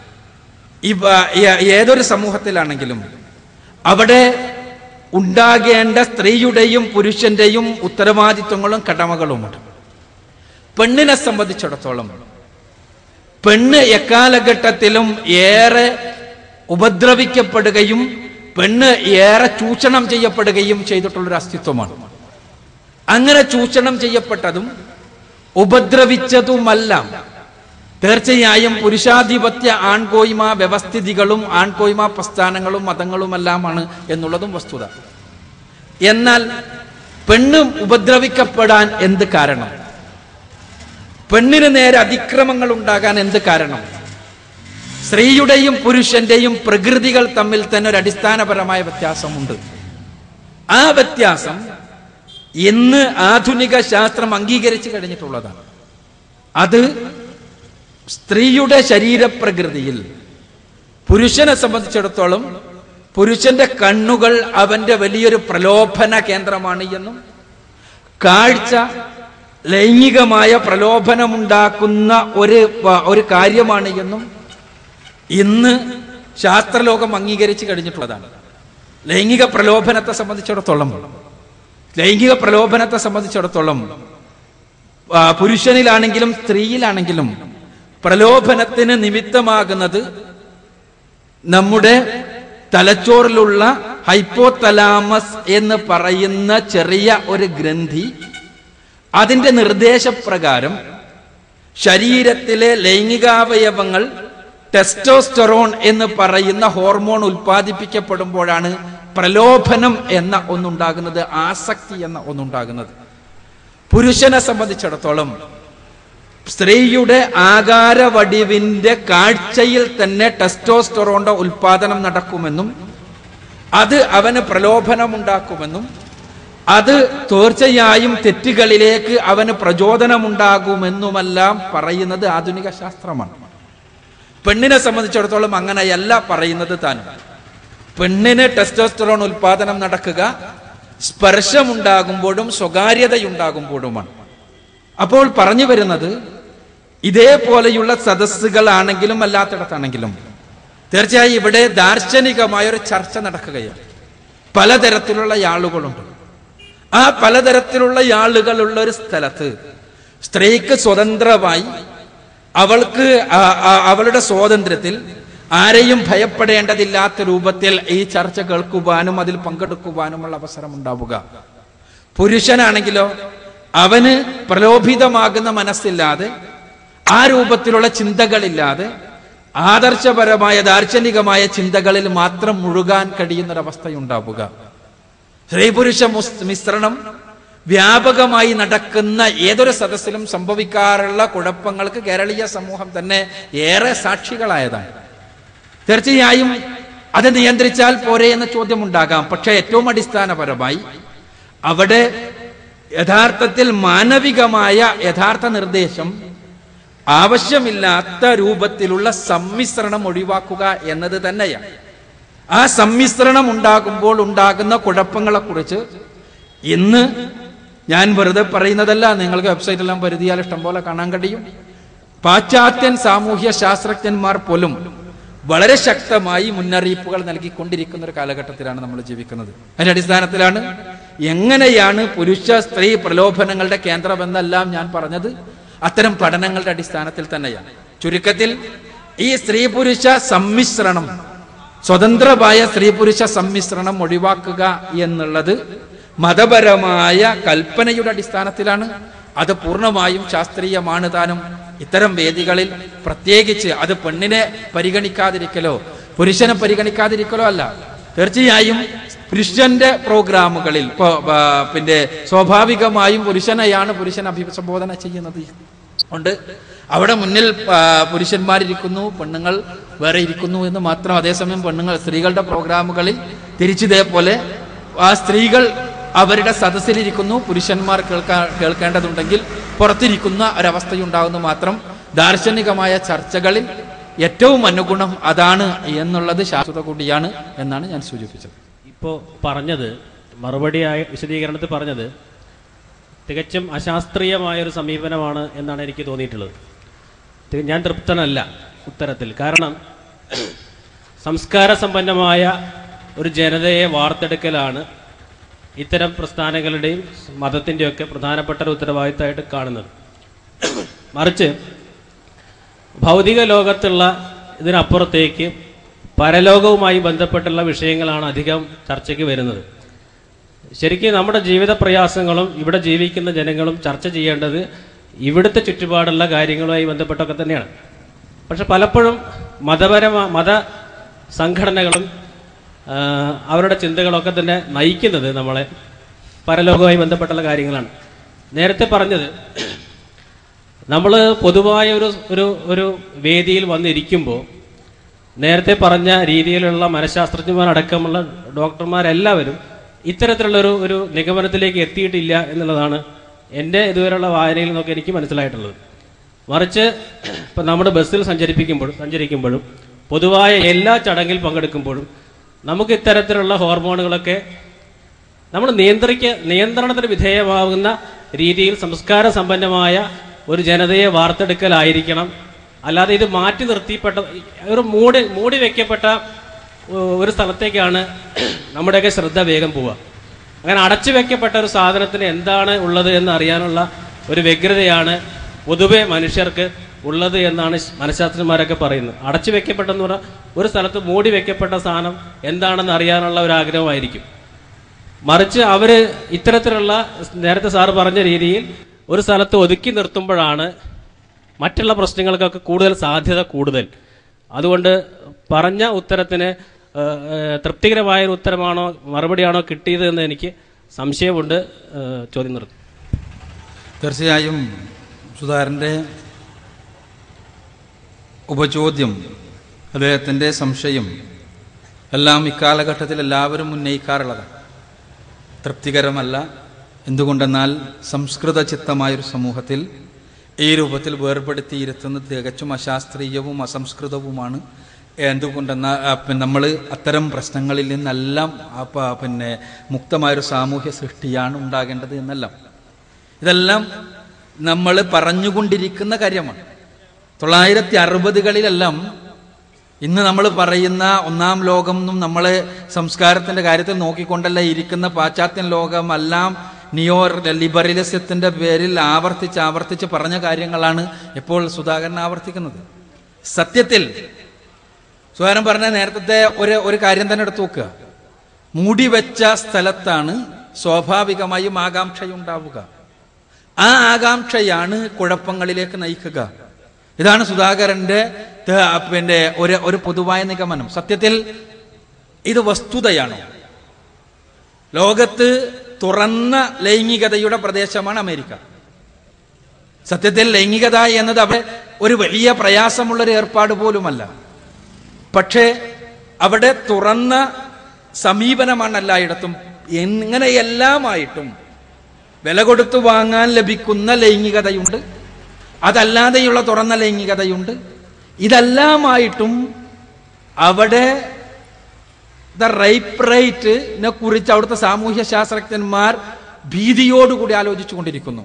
ഇവ ഏ- ഏതൊരു സമൂഹത്തിലാണെങ്കിലും അവിടെ ഉണ്ടാകേണ്ട സ്ത്രീയുടെയും പുരുഷന്റെയും ഉത്തരവാദിത്വങ്ങളും കടമകളുമുണ്ട് പെണ്ണിനെ സംബന്ധിച്ചിടത്തോളം പെണ്ണ് എക്കാലഘട്ടത്തിലും ഏറെ ഉപദ്രവിക്കപ്പെടുകയും പെണ്ണ് ഏറെ ചൂഷണം ചെയ്യപ്പെടുകയും ചെയ്തിട്ടുള്ളൊരു അസ്തിത്വമാണ് അങ്ങനെ ചൂഷണം ചെയ്യപ്പെട്ടതും ഉപദ്രവിച്ചതുമെല്ലാം തീർച്ചയായും പുരുഷാധിപത്യ ആൺകോയ്മ വ്യവസ്ഥിതികളും ആൺകോയ്മ പ്രസ്ഥാനങ്ങളും മതങ്ങളുമെല്ലാമാണ് എന്നുള്ളതും വസ്തുത എന്നാൽ പെണ്ണ് ഉപദ്രവിക്കപ്പെടാൻ എന്ത് കാരണം പെണ്ണിന് നേരെ അതിക്രമങ്ങൾ ഉണ്ടാകാൻ എന്ത് കാരണം സ്ത്രീയുടെയും പുരുഷന്റെയും പ്രകൃതികൾ തമ്മിൽ തന്നെ ഒരു അടിസ്ഥാനപരമായ വ്യത്യാസമുണ്ട് ആ വ്യത്യാസം ഇന്ന് ആധുനിക ശാസ്ത്രം അംഗീകരിച്ചു കഴിഞ്ഞിട്ടുള്ളതാണ് അത് സ്ത്രീയുടെ ശരീരപ്രകൃതിയിൽ പുരുഷനെ സംബന്ധിച്ചിടത്തോളം പുരുഷന്റെ കണ്ണുകൾ അവന്റെ വലിയൊരു പ്രലോഭന കേന്ദ്രമാണ് എന്നും കാഴ്ച ലൈംഗികമായ പ്രലോഭനമുണ്ടാക്കുന്ന ഒരു വ- ഒരു കാര്യമാണ് എന്നും ഇന്ന് ശാസ്ത്രലോകം അംഗീകരിച്ചു കഴിഞ്ഞിട്ടുള്ളതാണ് ലൈംഗിക പ്രലോഭനത്തെ സംബന്ധിച്ചിടത്തോളം ലൈംഗിക പ്രലോഭനത്തെ സംബന്ധിച്ചിടത്തോളം ആ, പുരുഷനിലാണെങ്കിലും സ്ത്രീയിലാണെങ്കിലും പ്രലോഭനത്തിന് നിമിത്തമാകുന്നത് നമ്മുടെ തലച്ചോറിലുള്ള ഹൈപ്പോതലാമസ് എന്ന് പറയുന്ന ചെറിയ ഒരു ഗ്രന്ഥി അതിന്റെ നിർദ്ദേശപ്രകാരം ശരീരത്തിലെ ലൈംഗികാവയവങ്ങൾ ടെസ്റ്റോസ്റ്ററോൺ എന്ന് പറയുന്ന ഹോർമോൺ ഉൽപ്പാദിപ്പിക്കപ്പെടുമ്പോഴാണ് പ്രലോഭനം എന്ന ഒന്നുണ്ടാകുന്നത് ആസക്തി എന്ന ഒന്നുണ്ടാകുന്നത് പുരുഷനെ സംബന്ധിച്ചിടത്തോളം സ്ത്രീയുടെ ആകാരവടിവിന്റെ കാഴ്ചയിൽ തന്നെ ടെസ്റ്റോസ്റ്ററോണിന്റെ ഉൽപാദനം നടക്കുമെന്നും അത് അവന് പ്രലോഭനമുണ്ടാക്കുമെന്നും അത് തീർച്ചയായും തെറ്റുകളിലേക്ക് അവന് പ്രചോദനമുണ്ടാകുമെന്നുമെല്ലാം പറയുന്നത് ആധുനിക ശാസ്ത്രമാണ് പെണ്ണിനെ സംബന്ധിച്ചിടത്തോളം അങ്ങനെയല്ല പറയുന്നത് താനും പെണ്ണിന് ടെസ്റ്റോസ്റ്ററോൺ ഉൽപാദനം നടക്കുക സ്പർശമുണ്ടാകുമ്പോഴും സ്വകാര്യതയുണ്ടാകുമ്പോഴുമാണ് അപ്പോൾ പറഞ്ഞു വരുന്നത് ഇതേപോലെയുള്ള സദസ്സുകളാണെങ്കിലും അല്ലാത്തിടത്താണെങ്കിലും തീർച്ചയായും ഇവിടെ ദാർശനികമായ ഒരു ചർച്ച നടക്കുകയാണ് പലതരത്തിലുള്ള ആളുകളുണ്ട് ആ പലതരത്തിലുള്ള ആളുകളുള്ള ഒരു സ്ഥലത്ത് സ്ത്രീക്ക് സ്വതന്ത്രമായി അവൾക്ക് ആ- ആ- അവളുടെ സ്വാതന്ത്ര്യത്തിൽ ആരെയും ഭയപ്പെടേണ്ടതില്ലാത്ത രൂപത്തിൽ ഈ ചർച്ച കേൾക്കുവാനും അതിൽ പങ്കെടുക്കുവാനുമുള്ള അവസരം ഉണ്ടാവുക പുരുഷനാണെങ്കിലോ അവന് പ്രലോഭിതമാകുന്ന മനസ്സില്ലാതെ ആ രൂപത്തിലുള്ള ചിന്തകളില്ലാതെ ആദർശപരമായ ദാർശനികമായ ചിന്തകളിൽ മാത്രം മുഴുകാൻ കഴിയുന്നൊരവസ്ഥയുണ്ടാവുക സ്ത്രീ പുരുഷ മുസ്- മിശ്രണം വ്യാപകമായി നടക്കുന്ന ഏതൊരു സദസ്സിലും സംഭവിക്കാറുള്ള കുഴപ്പങ്ങൾക്ക് കേരളീയ സമൂഹം തന്നെ ഏറെ സാക്ഷികളായതാണ് തീർച്ചയായും അത് നിയന്ത്രിച്ചാൽ പോരെ എന്ന ചോദ്യമുണ്ടാകാം പക്ഷേ ഏറ്റവും അടിസ്ഥാനപരമായി അവിടെ യഥാർത്ഥത്തിൽ മാനവികമായ യഥാർത്ഥ നിർദ്ദേശം ആവശ്യമില്ലാത്ത രൂപത്തിലുള്ള സമ്മിശ്രണം ഒഴിവാക്കുക എന്നത് തന്നെയാണ് ആ സമ്മിശ്രണം ഉണ്ടാകുമ്പോൾ ഉണ്ടാകുന്ന കുഴപ്പങ്ങളെക്കുറിച്ച് ഇന്ന് ഞാൻ വെറുതെ പറയുന്നതല്ല നിങ്ങൾക്ക് വെബ്സൈറ്റെല്ലാം പരിധിയാൽ ഇഷ്ടംപോലെ കാണാൻ കഴിയും പാശ്ചാത്യൻ സാമൂഹ്യ ശാസ്ത്രജ്ഞന്മാർ പോലും വളരെ ശക്തമായി മുന്നറിയിപ്പുകൾ നൽകിക്കൊണ്ടിരിക്കുന്ന ഒരു കാലഘട്ടത്തിലാണ് നമ്മൾ ജീവിക്കുന്നത് അതിന്റെ അടിസ്ഥാനത്തിലാണ് എങ്ങനെയാണ് പുരുഷ സ്ത്രീ പ്രലോഭനങ്ങളുടെ കേന്ദ്രമെന്നെല്ലാം ഞാൻ പറഞ്ഞത് അത്തരം പഠനങ്ങളുടെ അടിസ്ഥാനത്തിൽ തന്നെയാണ് ചുരുക്കത്തിൽ ഈ സ്ത്രീ പുരുഷ സമ്മിശ്രണം സ്വതന്ത്രമായ സ്ത്രീ പുരുഷ സമ്മിശ്രണം ഒഴിവാക്കുക എന്നുള്ളത് മതപരമായ കൽപ്പനയുടെ അടിസ്ഥാനത്തിലാണ് അത് പൂർണ്ണമായും ശാസ്ത്രീയമാണ് താനും ഇത്തരം വേദികളിൽ പ്രത്യേകിച്ച് അത് പെണ്ണിനെ പരിഗണിക്കാതിരിക്കലോ പുരുഷനെ പരിഗണിക്കാതിരിക്കലോ അല്ല തീർച്ചയായും പുരുഷന്റെ പ്രോഗ്രാമുകളിൽ ഇപ്പോ ആ, പിന്നെ സ്വാഭാവികമായും പുരുഷനെയാണ് പുരുഷൻ അഭിസംബോധന ചെയ്യുന്നത് ഉണ്ട് അവിടെ മുന്നിൽ ആ, പുരുഷന്മാരിരിക്കുന്നു പെണ്ണുങ്ങൾ വേറെ ഇരിക്കുന്നു എന്ന് മാത്രം അതേസമയം പെണ്ണുങ്ങൾ സ്ത്രീകളുടെ പ്രോഗ്രാമുകളിൽ തിരിച്ചിതേപോലെ ആ സ്ത്രീകൾ അവരുടെ സദസ്സിലിരിക്കുന്നു പുരുഷന്മാർ കേൾക്കാ കേൾക്കേണ്ടതുണ്ടെങ്കിൽ പുറത്തിരിക്കുന്ന ഒരവസ്ഥയുണ്ടാകുന്നു മാത്രം ദാർശനികമായ ചർച്ചകളിൽ ഏറ്റവും അനുഗുണം അതാണ് എന്നുള്ളത് ശാശ്വത കൂടിയാണ് എന്നാണ് ഞാൻ സൂചിപ്പിച്ചത് ഇപ്പോൾ പറഞ്ഞത് മറുപടിയായ വിശദീകരണത്തിൽ പറഞ്ഞത് തികച്ചും അശാസ്ത്രീയമായ ഒരു സമീപനമാണ് എന്നാണ് എനിക്ക് തോന്നിയിട്ടുള്ളത് തി- ഞാൻ തൃപ്തനല്ല ഉത്തരത്തിൽ കാരണം സംസ്കാര സമ്പന്നമായ ഒരു ജനതയെ വാർത്തെടുക്കലാണ് ഇത്തരം പ്രസ്ഥാനങ്ങളുടെയും മതത്തിൻ്റെയൊക്കെ പ്രധാനപ്പെട്ട ഒരു ഉത്തരവാദിത്തമായിട്ട് കാണുന്നത് മറിച്ച് ഭൗതിക ലോകത്തുള്ള ഇതിനപ്പുറത്തേക്ക് പരലോകവുമായി ബന്ധപ്പെട്ടുള്ള വിഷയങ്ങളാണ് അധികം ചർച്ചയ്ക്ക് വരുന്നത് ശരിക്കും നമ്മുടെ ജീവിത പ്രയാസങ്ങളും ഇവിടെ ജീവിക്കുന്ന ജനങ്ങളും ചർച്ച ചെയ്യേണ്ടത് ഇവിടുത്തെ ചുറ്റുപാടുള്ള കാര്യങ്ങളുമായി ബന്ധപ്പെട്ടൊക്കെ തന്നെയാണ് പക്ഷെ പലപ്പോഴും മതപരമ മത സംഘടനകളും ആ, അവരുടെ ചിന്തകളൊക്കെ തന്നെ നയിക്കുന്നത് നമ്മളെ പരലോകവുമായി ബന്ധപ്പെട്ടുള്ള കാര്യങ്ങളാണ് നേരത്തെ പറഞ്ഞത് നമ്മൾ പൊതുവായ ഒരു ഒരു ഒരു വേദിയിൽ വന്നിരിക്കുമ്പോൾ നേരത്തെ പറഞ്ഞ രീതിയിലുള്ള മനഃശാസ്ത്രജ്ഞന്മാരടക്കമുള്ള ഡോക്ടർമാരെല്ലാവരും ഇത്തരത്തിലുള്ള ഒരു ഒരു നിഗമനത്തിലേക്ക് എത്തിയിട്ടില്ല എന്നുള്ളതാണ് എൻ്റെ ഇതുവരെയുള്ള വായനയിൽ നിന്നൊക്കെ എനിക്ക് മനസ്സിലായിട്ടുള്ളത് മറിച്ച് ഇപ്പം നമ്മുടെ ബസ്സിൽ സഞ്ചരിപ്പിക്കുമ്പോഴും സഞ്ചരിക്കുമ്പോഴും പൊതുവായ എല്ലാ ചടങ്ങിൽ പങ്കെടുക്കുമ്പോഴും നമുക്ക് ഇത്തരത്തിലുള്ള ഹോർമോണുകളൊക്കെ നമ്മൾ നിയന്ത്രിക്ക നിയന്ത്രണത്തിന് വിധേയമാകുന്ന രീതിയിൽ സംസ്കാര സമ്പന്നമായ ഒരു ജനതയെ വാർത്തെടുക്കലായിരിക്കണം അല്ലാതെ ഇത് മാറ്റി നിർത്തിപ്പെട്ട ഒരു മൂടി മൂടി വെക്കപ്പെട്ട ഏഹ്, ഒരു സ്ഥലത്തേക്കാണ് നമ്മുടെയൊക്കെ ശ്രദ്ധ വേഗം പോവുക അങ്ങനെ അടച്ചു വെക്കപ്പെട്ട ഒരു സാധനത്തിന് എന്താണ് ഉള്ളത് എന്ന് അറിയാനുള്ള ഒരു വ്യഗ്രതയാണ് പൊതുവെ മനുഷ്യർക്ക് ഉള്ളത് എന്നാണ് മനഃശാസ്ത്രജ്ഞന്മാരൊക്കെ പറയുന്നത് അടച്ചു വെക്കപ്പെട്ടെന്ന് പറഞ്ഞാൽ ഒരു സ്ഥലത്ത് മൂടി വെക്കപ്പെട്ട സാധനം എന്താണെന്ന് അറിയാനുള്ള ഒരു ആഗ്രഹമായിരിക്കും മറിച്ച് അവര് ഇത്തരത്തിലുള്ള നേരത്തെ സാറ് പറഞ്ഞ രീതിയിൽ ഒരു സ്ഥലത്ത് ഒതുക്കി നിർത്തുമ്പോഴാണ് മറ്റുള്ള പ്രശ്നങ്ങൾക്കൊക്കെ കൂടുതൽ സാധ്യത കൂടുതൽ അതുകൊണ്ട് പറഞ്ഞ ഉത്തരത്തിന് ഏഹ്, ഏഹ്, തൃപ്തികരമായ ഒരു ഉത്തരമാണോ മറുപടിയാണോ കിട്ടിയത് എന്ന് എനിക്ക് സംശയമുണ്ട് ഏഹ്, ചോദ്യം നിർത്തും തീർച്ചയായും സുധാകരൻ്റെ ഉപചോദ്യം അദ്ദേഹത്തിൻ്റെ സംശയം എല്ലാം ഇക്കാലഘട്ടത്തിൽ എല്ലാവരും ഉന്നയിക്കാറുള്ളതാണ് തൃപ്തികരമല്ല എന്തുകൊണ്ടെന്നാൽ സംസ്കൃത ചിത്തമായൊരു സമൂഹത്തിൽ ഈ രൂപത്തിൽ വേർപെടുത്തിയിരുത്തുന്നത് തികച്ചും അശാസ്ത്രീയവും അസംസ്കൃതവുമാണ് എന്തുകൊണ്ടെന്നാൽ നമ്മൾ അത്തരം പ്രശ്നങ്ങളിൽ നിന്നെല്ലാം ആ പ- പിന്നെ മുക്തമായൊരു സാമൂഹ്യ സൃഷ്ടിയാണ് ഉണ്ടാകേണ്ടത് എന്നെല്ലാം ഇതെല്ലാം നമ്മൾ പറഞ്ഞുകൊണ്ടിരിക്കുന്ന കാര്യമാണ് തൊള്ളായിരത്തി അറുപതുകളിലെല്ലാം ഇന്ന് നമ്മൾ പറയുന്ന ഒന്നാം ലോകം എന്നും നമ്മൾ സംസ്കാരത്തിന്റെ കാര്യത്തിൽ നോക്കിക്കൊണ്ടല്ല ഇരിക്കുന്ന പാശ്ചാത്യൻ ലോകമെല്ലാം നിയോ ലിബറലിസത്തിന്റെ പേരിൽ ആവർത്തിച്ച് ആവർത്തിച്ച് പറഞ്ഞ കാര്യങ്ങളാണ് ഇപ്പോൾ സുധാകരൻ ആവർത്തിക്കുന്നത് സത്യത്തിൽ സുധാകരൻ പറഞ്ഞ നേരത്തെ ഒരു ഒരു കാര്യം തന്നെ എടുത്തു നോക്കുക മൂടി വെച്ച സ്ഥലത്താണ് സ്വാഭാവികമായും ആകാംക്ഷയുണ്ടാവുക ആ ആകാംക്ഷയാണ് കുഴപ്പങ്ങളിലേക്ക് നയിക്കുക ഇതാണ് സുധാകരന്റെ ത- പിന്നെ ഒരു ഒരു പൊതുവായ നിഗമനം സത്യത്തിൽ ഇത് വസ്തുതയാണോ ലോകത്ത് തുറന്ന ലൈംഗികതയുടെ പ്രദേശമാണ് അമേരിക്ക സത്യത്തിൽ ലൈംഗികത എന്നത് അവിടെ ഒരു വലിയ പ്രയാസമുള്ള ഒരു ഏർപ്പാട് പോലുമല്ല പക്ഷേ അവിടെ തുറന്ന സമീപനമാണ് എല്ലായിടത്തും എങ്ങനെയെല്ലാമായിട്ടും വില കൊടുത്തു വാങ്ങാൻ ലഭിക്കുന്ന ലൈംഗികതയുണ്ട് അതല്ലാതെയുള്ള തുറന്ന ലൈംഗികതയുണ്ട് ഇതെല്ലാമായിട്ടും അവിടെ ദ റൈപ്പ് റൈറ്റിനെ കുറിച്ച് അവിടുത്തെ സാമൂഹ്യ ശാസ്ത്രജ്ഞന്മാർ ഭീതിയോടുകൂടി ആലോചിച്ചു കൊണ്ടിരിക്കുന്നു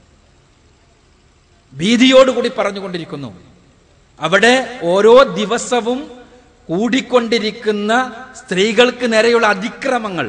ഭീതിയോടുകൂടി പറഞ്ഞുകൊണ്ടിരിക്കുന്നു അവിടെ ഓരോ ദിവസവും കൂടിക്കൊണ്ടിരിക്കുന്ന സ്ത്രീകൾക്ക് നേരെയുള്ള അതിക്രമങ്ങൾ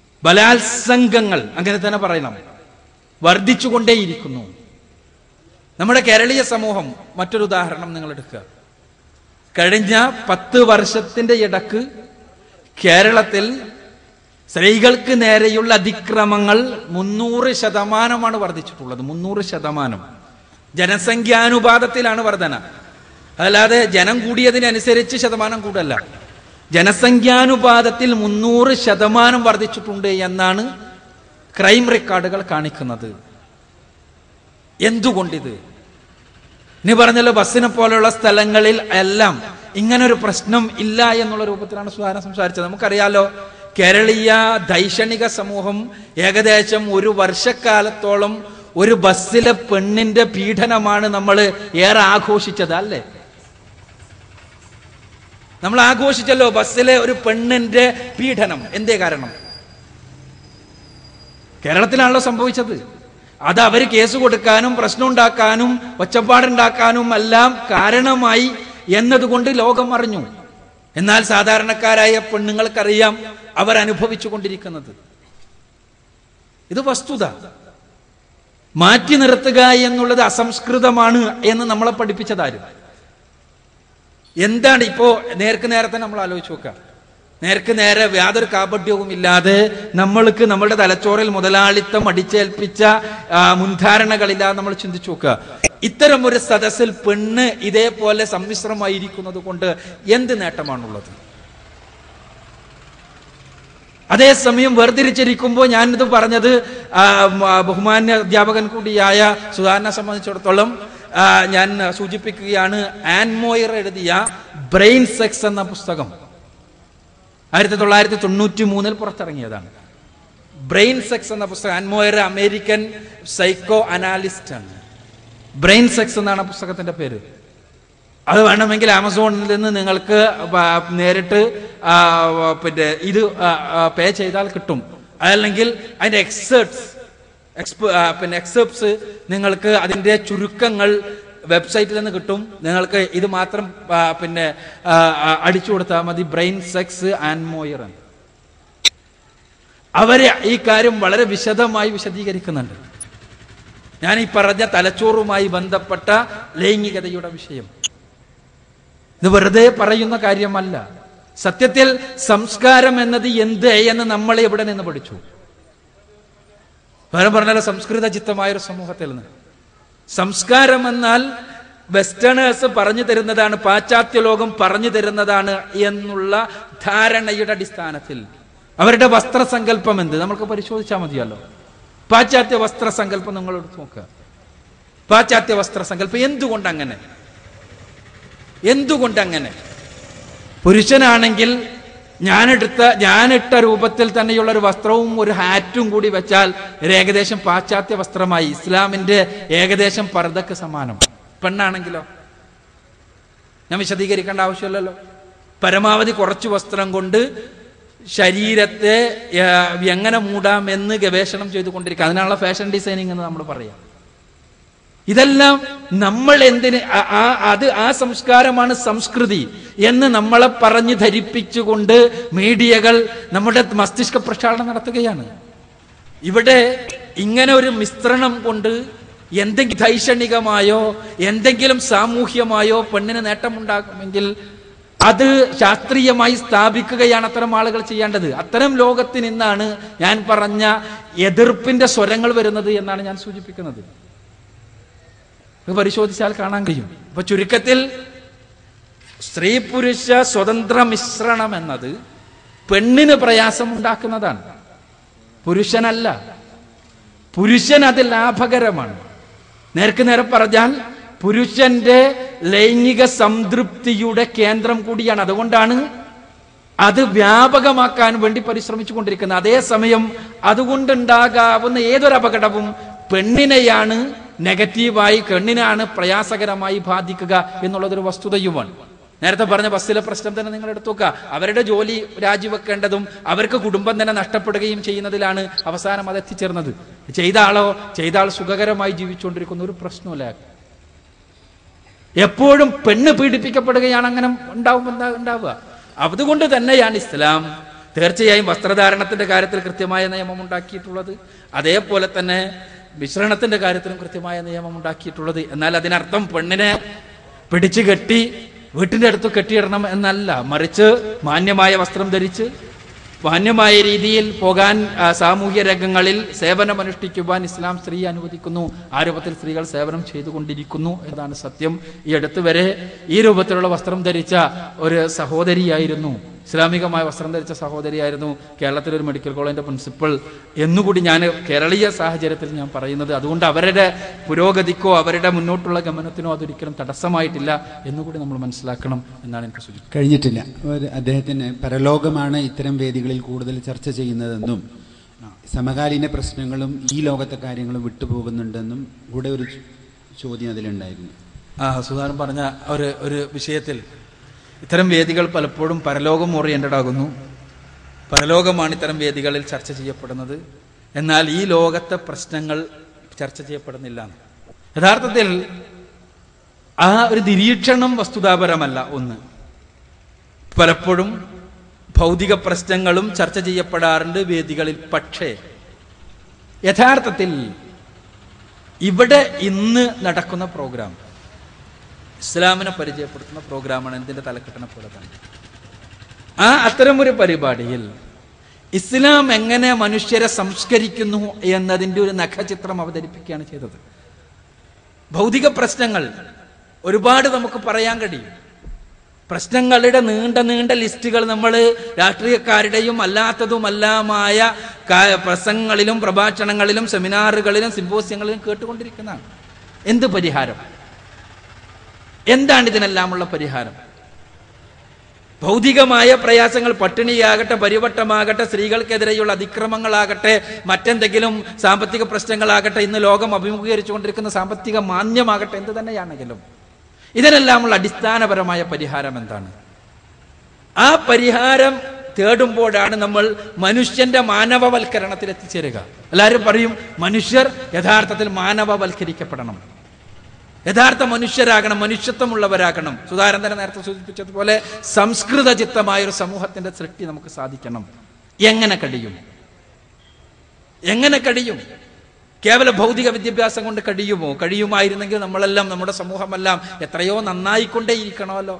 ബലാത്സംഗങ്ങൾ അങ്ങനെ തന്നെ പറയണം വർദ്ധിച്ചുകൊണ്ടേയിരിക്കുന്നു നമ്മുടെ കേരളീയ സമൂഹം മറ്റൊരു ഉദാഹരണം നിങ്ങൾ എടുക്കുക കഴിഞ്ഞ പത്ത് വർഷത്തിന്റെ ഇടക്ക് കേരളത്തിൽ സ്ത്രീകൾക്ക് നേരെയുള്ള അതിക്രമങ്ങൾ മുന്നൂറ് ശതമാനമാണ് വർദ്ധിച്ചിട്ടുള്ളത് മുന്നൂറ് ശതമാനം ജനസംഖ്യാനുപാതത്തിലാണ് വർധന അല്ലാതെ ജനം കൂടിയതിനനുസരിച്ച് ശതമാനം കൂടല്ല ജനസംഖ്യാനുപാതത്തിൽ മുന്നൂറ് ശതമാനം വർദ്ധിച്ചിട്ടുണ്ട് എന്നാണ് ക്രൈം റെക്കോർഡുകൾ കാണിക്കുന്നത് എന്തുകൊണ്ടിത് ഇനി പറഞ്ഞല്ലോ ബസ്സിനെ പോലെയുള്ള സ്ഥലങ്ങളിൽ എല്ലാം ഇങ്ങനൊരു പ്രശ്നം ഇല്ല എന്നുള്ള രൂപത്തിലാണ് സുധാരണ സംസാരിച്ചത് നമുക്കറിയാലോ കേരളീയ ദൈക്ഷണിക സമൂഹം ഏകദേശം ഒരു വർഷക്കാലത്തോളം ഒരു ബസ്സിലെ പെണ്ണിന്റെ പീഡനമാണ് നമ്മൾ ഏറെ ആഘോഷിച്ചത് അല്ലേ നമ്മൾ ആഘോഷിച്ചല്ലോ ബസ്സിലെ ഒരു പെണ്ണിന്റെ പീഡനം എന്തേ കാരണം കേരളത്തിലാണല്ലോ സംഭവിച്ചത് അത് അവർ കേസ് കൊടുക്കാനും പ്രശ്നം ഉണ്ടാക്കാനും ഒച്ചപ്പാടുണ്ടാക്കാനും എല്ലാം കാരണമായി എന്നതുകൊണ്ട് ലോകം അറിഞ്ഞു എന്നാൽ സാധാരണക്കാരായ പെണ്ണുങ്ങൾക്കറിയാം അവർ അനുഭവിച്ചു കൊണ്ടിരിക്കുന്നത് ഇത് വസ്തുത മാറ്റി നിർത്തുക എന്നുള്ളത് അസംസ്കൃതമാണ് എന്ന് നമ്മളെ പഠിപ്പിച്ചതാരും എന്താണ് ഇപ്പോ നേർക്ക് നേരത്തെ നമ്മൾ ആലോചിച്ച് നോക്കുക നേർക്ക് നേരെ യാതൊരു കാപട്യവും ഇല്ലാതെ നമ്മൾക്ക് നമ്മളുടെ തലച്ചോറിൽ മുതലാളിത്തം അടിച്ചേൽപ്പിച്ച ആ, മുൻധാരണകളില്ലാതെ നമ്മൾ ചിന്തിച്ചു നോക്കുക ഇത്തരം ഒരു സദസ്സിൽ പെണ്ണ് ഇതേപോലെ സമ്മിശ്രമായിരിക്കുന്നത് കൊണ്ട് എന്ത് നേട്ടമാണുള്ളത് അതേസമയം വേർതിരിച്ചിരിക്കുമ്പോൾ ഞാനിത് പറഞ്ഞത് ആ, മ, ബഹുമാന്യ അധ്യാപകൻ കൂടിയായ സുധാരണ സംബന്ധിച്ചിടത്തോളം ആ, ഞാൻ സൂചിപ്പിക്കുകയാണ് ആൻമോയർ എഴുതിയ ബ്രെയിൻ സെക്സ് എന്ന പുസ്തകം ആയിരത്തി തൊള്ളായിരത്തി തൊണ്ണൂറ്റി മൂന്നിൽ പുറത്തിറങ്ങിയതാണ് ബ്രെയിൻ സെക്സ് എന്ന പുസ്തകം ആൻമോയർ അമേരിക്കൻ സൈക്കോ അനാലിസ്റ്റ് ആണ് ബ്രെയിൻ സെക്സ് എന്നാണ് ആ പുസ്തകത്തിന്റെ പേര് അത് വേണമെങ്കിൽ ആമസോണിൽ നിന്ന് നിങ്ങൾക്ക് പ- നേരിട്ട് ആ, പിന്നെ ഇത് പേ ചെയ്താൽ കിട്ടും അതല്ലെങ്കിൽ അതിന്റെ എക്സേർട്സ് എക്സ്പ് ആ, പിന്നെ എക്സേപ്റ്റ്സ് നിങ്ങൾക്ക് അതിന്റെ ചുരുക്കങ്ങൾ വെബ്സൈറ്റിൽ നിന്ന് കിട്ടും നിങ്ങൾക്ക് ഇത് മാത്രം ആ, പിന്നെ ആ, ആ, അടിച്ചു കൊടുത്താൽ മതി ബ്രെയിൻ സെക്സ് ആൻഡ് മോയർ എന്ന് അവര് ഈ കാര്യം വളരെ വിശദമായി വിശദീകരിക്കുന്നുണ്ട് ഞാൻ ഈ പറഞ്ഞ തലച്ചോറുമായി ബന്ധപ്പെട്ട ലൈംഗികതയുടെ വിഷയം ഇത് വെറുതെ പറയുന്ന കാര്യമല്ല സത്യത്തിൽ സംസ്കാരം എന്നത് എന്ത് എന്ന് നമ്മൾ എവിടെ നിന്ന് പഠിച്ചു വേറെ പറഞ്ഞാൽ സംസ്കൃത ചിത്തമായ ഒരു സമൂഹത്തിൽ നിന്ന് സംസ്കാരം എന്നാൽ വെസ്റ്റേണേഴ്സ് പറഞ്ഞു തരുന്നതാണ് പാശ്ചാത്യ ലോകം പറഞ്ഞു തരുന്നതാണ് എന്നുള്ള ധാരണയുടെ അടിസ്ഥാനത്തിൽ അവരുടെ വസ്ത്രസങ്കല്പം എന്ത് നമുക്ക് പരിശോധിച്ചാൽ മതിയല്ലോ പാശ്ചാത്യ വസ്ത്രസങ്കല്പം നിങ്ങൾ എടുത്ത് നോക്കുക പാശ്ചാത്യ വസ്ത്രസങ്കല്പം എന്തുകൊണ്ട് അങ്ങനെ എന്തുകൊണ്ട് അങ്ങനെ പുരുഷനാണെങ്കിൽ ഞാനെടുത്ത ഞാനിട്ട രൂപത്തിൽ തന്നെയുള്ള ഒരു വസ്ത്രവും ഒരു ഹാറ്റും കൂടി വെച്ചാൽ ഒരു ഏകദേശം പാശ്ചാത്യ വസ്ത്രമായി ഇസ്ലാമിന്റെ ഏകദേശം പർദ്ദക്ക് സമാനം പെണ്ണാണെങ്കിലോ ഞാൻ വിശദീകരിക്കേണ്ട ആവശ്യമില്ലല്ലോ പരമാവധി കുറച്ച് വസ്ത്രം കൊണ്ട് ശരീരത്തെ ആ, എങ്ങനെ മൂടാം എന്ന് ഗവേഷണം ചെയ്തുകൊണ്ടിരിക്കുക അതിനാണല്ലോ ഫാഷൻ ഡിസൈനിങ് എന്ന് നമ്മൾ പറയാം ഇതെല്ലാം നമ്മൾ എന്തിന് ആ- ആ അത് ആ സംസ്കാരമാണ് സംസ്കൃതി എന്ന് നമ്മളെ പറഞ്ഞ് ധരിപ്പിച്ചുകൊണ്ട് മീഡിയകൾ നമ്മുടെ മസ്തിഷ്ക പ്രക്ഷാളനം നടത്തുകയാണ് ഇവിടെ ഇങ്ങനെ ഒരു മിശ്രണം കൊണ്ട് എന്തെങ്കിലും ദൈക്ഷണികമായോ എന്തെങ്കിലും സാമൂഹ്യമായോ പെണ്ണിന് നേട്ടമുണ്ടാകുമെങ്കിൽ അത് ശാസ്ത്രീയമായി സ്ഥാപിക്കുകയാണ് അത്തരം ആളുകൾ ചെയ്യേണ്ടത് അത്തരം ലോകത്തിൽ നിന്നാണ് ഞാൻ പറഞ്ഞ എതിർപ്പിന്റെ സ്വരങ്ങൾ വരുന്നത് എന്നാണ് ഞാൻ സൂചിപ്പിക്കുന്നത് ഇത് പരിശോധിച്ചാൽ കാണാൻ കഴിയും അപ്പൊ ചുരുക്കത്തിൽ സ്ത്രീ പുരുഷ സ്വതന്ത്ര മിശ്രണം എന്നത് പെണ്ണിന് പ്രയാസം ഉണ്ടാക്കുന്നതാണ് പുരുഷനല്ല പുരുഷൻ അത് ലാഭകരമാണ് നേർക്ക് നേരെ പറഞ്ഞാൽ പുരുഷന്റെ ലൈംഗിക സംതൃപ്തിയുടെ കേന്ദ്രം കൂടിയാണ് അതുകൊണ്ടാണ് അത് വ്യാപകമാക്കാൻ വേണ്ടി പരിശ്രമിച്ചു കൊണ്ടിരിക്കുന്നത് അതേസമയം അതുകൊണ്ടുണ്ടാകാവുന്ന ഏതൊരു അപകടവും പെണ്ണിനെയാണ് നെഗറ്റീവായി പെണ്ണിനാണ് പ്രയാസകരമായി ബാധിക്കുക എന്നുള്ളതൊരു വസ്തുതയുമാണ് നേരത്തെ പറഞ്ഞ ബസ്സിലെ പ്രശ്നം തന്നെ നിങ്ങൾ എടുത്തു നോക്കുക അവരുടെ ജോലി രാജിവെക്കേണ്ടതും അവർക്ക് കുടുംബം തന്നെ നഷ്ടപ്പെടുകയും ചെയ്യുന്നതിലാണ് അവസാനം അത് എത്തിച്ചേർന്നത് ചെയ്ത ആളോ ചെയ്ത ആൾ സുഖകരമായി ജീവിച്ചുകൊണ്ടിരിക്കുന്ന ഒരു പ്രശ്നമില്ല എപ്പോഴും പെണ്ണ് പീഡിപ്പിക്കപ്പെടുകയാണ് അങ്ങനെ ഉണ്ടാവും ഉണ്ടാവുക അതുകൊണ്ട് തന്നെയാണ് ഇസ്ലാം തീർച്ചയായും വസ്ത്രധാരണത്തിന്റെ കാര്യത്തിൽ കൃത്യമായ നിയമം ഉണ്ടാക്കിയിട്ടുള്ളത് അതേപോലെ തന്നെ വിശ്രണത്തിന്റെ കാര്യത്തിലും കൃത്യമായ നിയമം ഉണ്ടാക്കിയിട്ടുള്ളത് എന്നാൽ അതിനർത്ഥം പെണ്ണിനെ പിടിച്ചു കെട്ടി വീട്ടിന്റെ അടുത്ത് കെട്ടിയിടണം എന്നല്ല മറിച്ച് മാന്യമായ വസ്ത്രം ധരിച്ച് മാന്യമായ രീതിയിൽ പോകാൻ ആ, സാമൂഹ്യ രംഗങ്ങളിൽ സേവനമനുഷ്ഠിക്കുവാൻ ഇസ്ലാം സ്ത്രീ അനുവദിക്കുന്നു ആ രൂപത്തിൽ സ്ത്രീകൾ സേവനം ചെയ്തുകൊണ്ടിരിക്കുന്നു എന്നതാണ് സത്യം ഈ അടുത്ത് വരെ ഈ രൂപത്തിലുള്ള വസ്ത്രം ധരിച്ച ഒരു സഹോദരിയായിരുന്നു ഇസ്ലാമികമായ വസ്ത്രം ധരിച്ച സഹോദരിയായിരുന്നു കേരളത്തിലെ ഒരു മെഡിക്കൽ കോളേജിന്റെ പ്രിൻസിപ്പൽ എന്നുകൂടി ഞാൻ കേരളീയ സാഹചര്യത്തിൽ ഞാൻ പറയുന്നത് അതുകൊണ്ട് അവരുടെ പുരോഗതിക്കോ അവരുടെ മുന്നോട്ടുള്ള ഗമനത്തിനോ അതൊരിക്കലും തടസ്സമായിട്ടില്ല എന്നുകൂടി നമ്മൾ മനസ്സിലാക്കണം എന്നാണ് എനിക്ക് സൂചിപ്പിക്കുന്നത് കഴിഞ്ഞിട്ടില്ല ഒരു അദ്ദേഹത്തിന് പരലോകമാണ് ഇത്തരം വേദികളിൽ കൂടുതൽ ചർച്ച ചെയ്യുന്നതെന്നും സമകാലീന പ്രശ്നങ്ങളും ഈ ലോകത്തെ കാര്യങ്ങളും വിട്ടുപോകുന്നുണ്ടെന്നും കൂടെ ഒരു ചോ- ചോദ്യം അതിലുണ്ടായിരുന്നു ആ സുധാരൻ പറഞ്ഞ ഒരു ഒരു വിഷയത്തിൽ ഇത്തരം വേദികൾ പലപ്പോഴും പരലോകം ഓറിയന്റഡ് ആകുന്നു പരലോകമാണ് ഇത്തരം വേദികളിൽ ചർച്ച ചെയ്യപ്പെടുന്നത് എന്നാൽ ഈ ലോകത്തെ പ്രശ്നങ്ങൾ ചർച്ച ചെയ്യപ്പെടുന്നില്ല എന്ന്. യഥാർത്ഥത്തിൽ ആ ഒരു നിരീക്ഷണം വസ്തുതാപരമല്ല ഒന്ന് പലപ്പോഴും ഭൗതിക പ്രശ്നങ്ങളും ചർച്ച ചെയ്യപ്പെടാറുണ്ട് വേദികളിൽ പക്ഷേ യഥാർത്ഥത്തിൽ ഇവിടെ ഇന്ന് നടക്കുന്ന പ്രോഗ്രാം ഇസ്ലാമിനെ പരിചയപ്പെടുത്തുന്ന പ്രോഗ്രാമാണ് എന്തിന്റെ തലക്കെട്ടിനെ പോലെ തന്നെ ആ അത്തരമൊരു പരിപാടിയിൽ ഇസ്ലാം എങ്ങനെ മനുഷ്യരെ സംസ്കരിക്കുന്നു എന്നതിൻ്റെ ഒരു നഖചിത്രം അവതരിപ്പിക്കുകയാണ് ചെയ്തത് ഭൗതിക പ്രശ്നങ്ങൾ ഒരുപാട് നമുക്ക് പറയാൻ കഴിയും പ്രശ്നങ്ങളുടെ നീണ്ട നീണ്ട ലിസ്റ്റുകൾ നമ്മൾ രാഷ്ട്രീയക്കാരുടെയും അല്ലാത്തതുമല്ലാമായ കാ- പ്രസംഗങ്ങളിലും പ്രഭാഷണങ്ങളിലും സെമിനാറുകളിലും സിമ്പോസിയങ്ങളിലും കേട്ടുകൊണ്ടിരിക്കുന്നതാണ് എന്ത് പരിഹാരം എന്താണ് ഇതിനെല്ലാമുള്ള പരിഹാരം ഭൗതികമായ പ്രയാസങ്ങൾ പട്ടിണിയാകട്ടെ പരിവട്ടമാകട്ടെ സ്ത്രീകൾക്കെതിരെയുള്ള അതിക്രമങ്ങളാകട്ടെ മറ്റെന്തെങ്കിലും സാമ്പത്തിക പ്രശ്നങ്ങളാകട്ടെ ഇന്ന് ലോകം അഭിമുഖീകരിച്ചുകൊണ്ടിരിക്കുന്ന സാമ്പത്തിക മാന്യമാകട്ടെ എന്ത് തന്നെയാണെങ്കിലും ഇതിനെല്ലാമുള്ള അടിസ്ഥാനപരമായ പരിഹാരം എന്താണ് ആ പരിഹാരം തേടുമ്പോഴാണ് നമ്മൾ മനുഷ്യന്റെ മാനവവൽക്കരണത്തിൽ എത്തിച്ചേരുക എല്ലാവരും പറയും മനുഷ്യർ യഥാർത്ഥത്തിൽ മാനവവൽക്കരിക്കപ്പെടണം യഥാർത്ഥ മനുഷ്യരാകണം മനുഷ്യത്വമുള്ളവരാകണം സുധാരന്തനെ നേരത്തെ സൂചിപ്പിച്ചതുപോലെ സംസ്കൃത ചിത്തമായ ഒരു സമൂഹത്തിന്റെ സൃഷ്ടി നമുക്ക് സാധിക്കണം എങ്ങനെ കഴിയും എങ്ങനെ കഴിയും കേവല ഭൗതിക വിദ്യാഭ്യാസം കൊണ്ട് കഴിയുമോ കഴിയുമായിരുന്നെങ്കിൽ നമ്മളെല്ലാം നമ്മുടെ സമൂഹമെല്ലാം എത്രയോ നന്നായിക്കൊണ്ടേയിരിക്കണമല്ലോ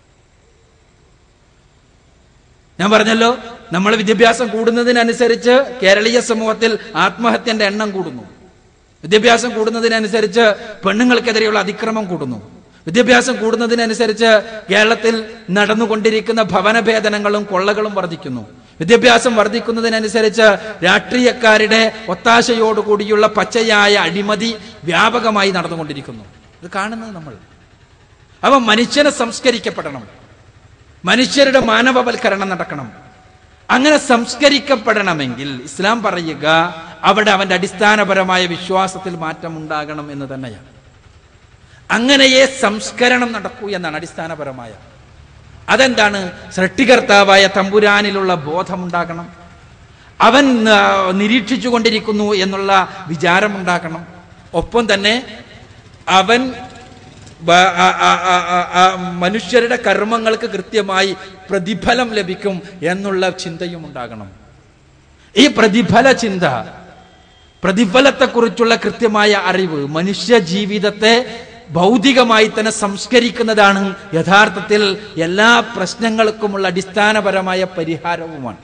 ഞാൻ പറഞ്ഞല്ലോ നമ്മൾ വിദ്യാഭ്യാസം കൂടുന്നതിനനുസരിച്ച് കേരളീയ സമൂഹത്തിൽ ആത്മഹത്യന്റെ എണ്ണം കൂടുന്നു വിദ്യാഭ്യാസം കൂടുന്നതിനനുസരിച്ച് പെണ്ണുങ്ങൾക്കെതിരെയുള്ള അതിക്രമം കൂടുന്നു വിദ്യാഭ്യാസം കൂടുന്നതിനനുസരിച്ച് കേരളത്തിൽ നടന്നുകൊണ്ടിരിക്കുന്ന ഭവനഭേദനങ്ങളും കൊള്ളകളും വർദ്ധിക്കുന്നു വിദ്യാഭ്യാസം വർദ്ധിക്കുന്നതിനനുസരിച്ച് രാഷ്ട്രീയക്കാരുടെ ഒത്താശയോടുകൂടിയുള്ള പച്ചയായ അഴിമതി വ്യാപകമായി നടന്നുകൊണ്ടിരിക്കുന്നു ഇത് കാണുന്നത് നമ്മൾ അവ മനുഷ്യനെ സംസ്കരിക്കപ്പെടണം മനുഷ്യരുടെ മാനവവൽക്കരണം നടക്കണം അങ്ങനെ സംസ്കരിക്കപ്പെടണമെങ്കിൽ ഇസ്ലാം പറയുക അവിടെ അവന്റെ അടിസ്ഥാനപരമായ വിശ്വാസത്തിൽ മാറ്റം ഉണ്ടാകണം എന്ന് തന്നെയാണ് അങ്ങനെയേ സംസ്കരണം നടക്കൂ എന്നാണ് അടിസ്ഥാനപരമായ അതെന്താണ് സൃഷ്ടികർത്താവായ തമ്പുരാനിലുള്ള ബോധമുണ്ടാകണം അവൻ ആ, നിരീക്ഷിച്ചു കൊണ്ടിരിക്കുന്നു എന്നുള്ള വിചാരമുണ്ടാക്കണം ഒപ്പം തന്നെ അവൻ ബ- ആ- ആ- ആ- ആ- ആ മനുഷ്യരുടെ കർമ്മങ്ങൾക്ക് കൃത്യമായി പ്രതിഫലം ലഭിക്കും എന്നുള്ള ചിന്തയും ഉണ്ടാകണം ഈ പ്രതിഫല ചിന്ത പ്രതിഫലത്തെക്കുറിച്ചുള്ള കൃത്യമായ അറിവ് മനുഷ്യ ജീവിതത്തെ ഭൗതികമായി തന്നെ സംസ്കരിക്കുന്നതാണ് യഥാർത്ഥത്തിൽ എല്ലാ പ്രശ്നങ്ങൾക്കുമുള്ള അടിസ്ഥാനപരമായ പരിഹാരവുമാണ്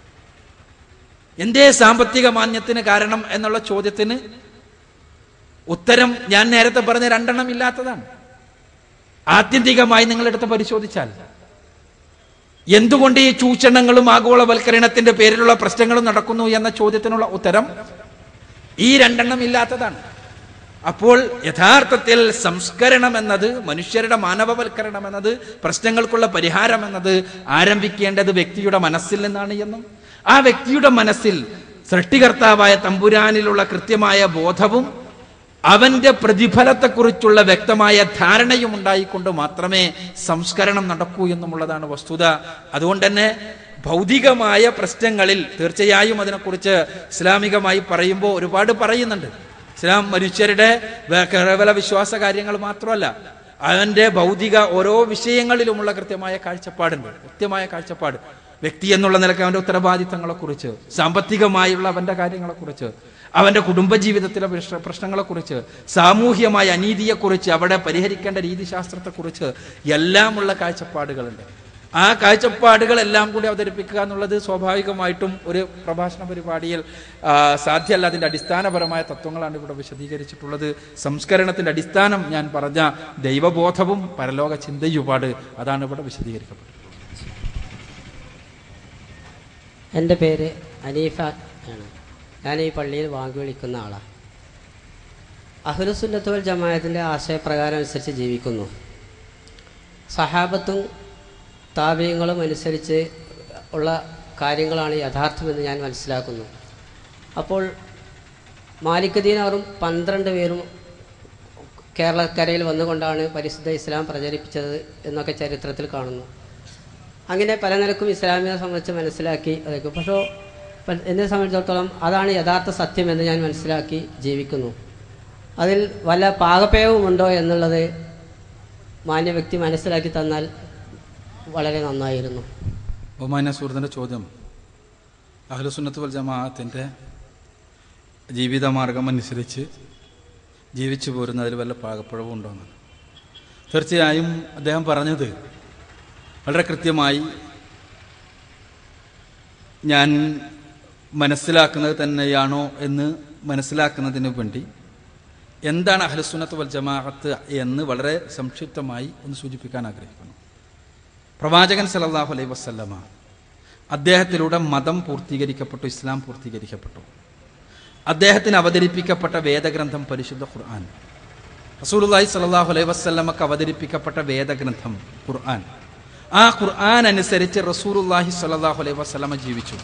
എന്തേ സാമ്പത്തിക മാന്യത്തിന് കാരണം എന്നുള്ള ചോദ്യത്തിന് ഉത്തരം ഞാൻ നേരത്തെ പറഞ്ഞ രണ്ടെണ്ണം ഇല്ലാത്തതാണ് ആത്യന്തികമായി നിങ്ങളെടുത്ത് പരിശോധിച്ചാൽ എന്തുകൊണ്ട് ഈ ചൂഷണങ്ങളും ആഗോളവൽക്കരണത്തിന്റെ പേരിലുള്ള പ്രശ്നങ്ങളും നടക്കുന്നു എന്ന ചോദ്യത്തിനുള്ള ഉത്തരം ഈ രണ്ടെണ്ണം ഇല്ലാത്തതാണ് അപ്പോൾ യഥാർത്ഥത്തിൽ സംസ്കരണം എന്നത് മനുഷ്യരുടെ മാനവവൽക്കരണം എന്നത് പ്രശ്നങ്ങൾക്കുള്ള പരിഹാരം എന്നത് ആരംഭിക്കേണ്ടത് വ്യക്തിയുടെ മനസ്സിൽ നിന്നാണ് എന്നും ആ വ്യക്തിയുടെ മനസ്സിൽ സൃഷ്ടികർത്താവായ തമ്പുരാനിലുള്ള കൃത്യമായ ബോധവും അവന്റെ പ്രതിഫലത്തെക്കുറിച്ചുള്ള വ്യക്തമായ ധാരണയും ഉണ്ടായിക്കൊണ്ട് മാത്രമേ സംസ്കരണം നടക്കൂ എന്നുമുള്ളതാണ് വസ്തുത അതുകൊണ്ട് തന്നെ ഭൗതികമായ പ്രശ്നങ്ങളിൽ തീർച്ചയായും അതിനെക്കുറിച്ച് ഇസ്ലാമികമായി പറയുമ്പോൾ ഒരുപാട് പറയുന്നുണ്ട് ഇസ്ലാം മനുഷ്യരുടെ വേ- കേവല വിശ്വാസ കാര്യങ്ങൾ മാത്രമല്ല അവന്റെ ഭൗതിക ഓരോ വിഷയങ്ങളിലുമുള്ള കൃത്യമായ കാഴ്ചപ്പാടുണ്ട് കൃത്യമായ കാഴ്ചപ്പാട് വ്യക്തി എന്നുള്ള നിലക്ക് അവന്റെ ഉത്തരവാദിത്തങ്ങളെക്കുറിച്ച് സാമ്പത്തികമായുള്ള അവന്റെ കാര്യങ്ങളെക്കുറിച്ച് അവൻ്റെ കുടുംബജീവിതത്തിലെ പ്രശ്ന പ്രശ്നങ്ങളെക്കുറിച്ച് സാമൂഹ്യമായ അനീതിയെക്കുറിച്ച് അവിടെ പരിഹരിക്കേണ്ട രീതിശാസ്ത്രത്തെക്കുറിച്ച് എല്ലാമുള്ള കാഴ്ചപ്പാടുകളുണ്ട് ആ കാഴ്ചപ്പാടുകളെല്ലാം കൂടി അവതരിപ്പിക്കുക എന്നുള്ളത് സ്വാഭാവികമായിട്ടും ഒരു പ്രഭാഷണ പരിപാടിയിൽ ആ, സാധ്യമല്ല അതിൻ്റെ അടിസ്ഥാനപരമായ തത്വങ്ങളാണ് ഇവിടെ വിശദീകരിച്ചിട്ടുള്ളത് സംസ്കരണത്തിൻ്റെ അടിസ്ഥാനം ഞാൻ പറഞ്ഞ ദൈവബോധവും പരലോക ചിന്തയുപാട് അതാണ് ഇവിടെ വിശദീകരിക്കപ്പെട്ടത് എൻ്റെ പേര് അനീഫ ആണ് ഞാൻ ഈ പള്ളിയിൽ വാങ്ങി വിളിക്കുന്ന ആളാണ് അഹ്ലുസുന്നത്തുൽ ജമാഅത്തിൻ്റെ ആശയപ്രകാരം അനുസരിച്ച് ജീവിക്കുന്നു സഹാബത്തും താപീയങ്ങളും അനുസരിച്ച് ഉള്ള കാര്യങ്ങളാണ് യഥാർത്ഥമെന്ന് ഞാൻ മനസ്സിലാക്കുന്നു അപ്പോൾ മാലിക് ദീനാറും പന്ത്രണ്ട് പേരും കേരളക്കരയിൽ വന്നുകൊണ്ടാണ് പരിശുദ്ധ ഇസ്ലാം പ്രചരിപ്പിച്ചത് എന്നൊക്കെ ചരിത്രത്തിൽ കാണുന്നു അങ്ങനെ പല നിലക്കും ഇസ്ലാമിനെ സംബന്ധിച്ച് മനസ്സിലാക്കി അതൊക്കെ പക്ഷേ പ- എന്നെ സംബന്ധിച്ചിടത്തോളം അതാണ് യഥാർത്ഥ സത്യമെന്ന് ഞാൻ മനസ്സിലാക്കി ജീവിക്കുന്നു അതിൽ വല്ല പാകപ്പേവുമുണ്ടോ എന്നുള്ളത് മാന്യ വ്യക്തി മനസ്സിലാക്കി തന്നാൽ വളരെ നന്നായിരുന്നു ബഹുമാന്യ സുഹൃത്തിൻ്റെ ചോദ്യം അഹ്ലുസുന്നത്ത് വൽ ജമാഅത്തിൻ്റെ ജീവിതമാർഗം അനുസരിച്ച് ജീവിച്ചു പോരുന്നതിൽ വല്ല പാകപ്പിഴവും ഉണ്ടോയെന്നാണ് തീർച്ചയായും അദ്ദേഹം പറഞ്ഞത് വളരെ കൃത്യമായി ഞാൻ മനസ്സിലാക്കുന്നത് തന്നെയാണോ എന്ന് മനസ്സിലാക്കുന്നതിന് വേണ്ടി എന്താണ് അഹ്ലുസുന്നത്ത് വൽ ജമാഅത്ത് എന്ന് വളരെ സംക്ഷിപ്തമായി ഒന്ന് സൂചിപ്പിക്കാൻ ആഗ്രഹിക്കുന്നു പ്രവാചകൻ സല്ലല്ലാഹു അലൈഹി വസല്ലമ അദ്ദേഹത്തിലൂടെ മതം പൂർത്തീകരിക്കപ്പെട്ടു ഇസ്ലാം പൂർത്തീകരിക്കപ്പെട്ടു അദ്ദേഹത്തിന് അവതരിപ്പിക്കപ്പെട്ട വേദഗ്രന്ഥം പരിശുദ്ധ ഖുർആൻ റസൂലുള്ളാഹി സ്വല്ലല്ലാഹു അലൈഹി വസല്ലമക്ക് അവതരിപ്പിക്കപ്പെട്ട വേദഗ്രന്ഥം ഖുർആൻ ആ ഖുർആൻ അനുസരിച്ച് റസൂലുള്ളാഹി സ്വല്ലല്ലാഹു അലൈഹി വസല്ലമ ജീവിച്ചു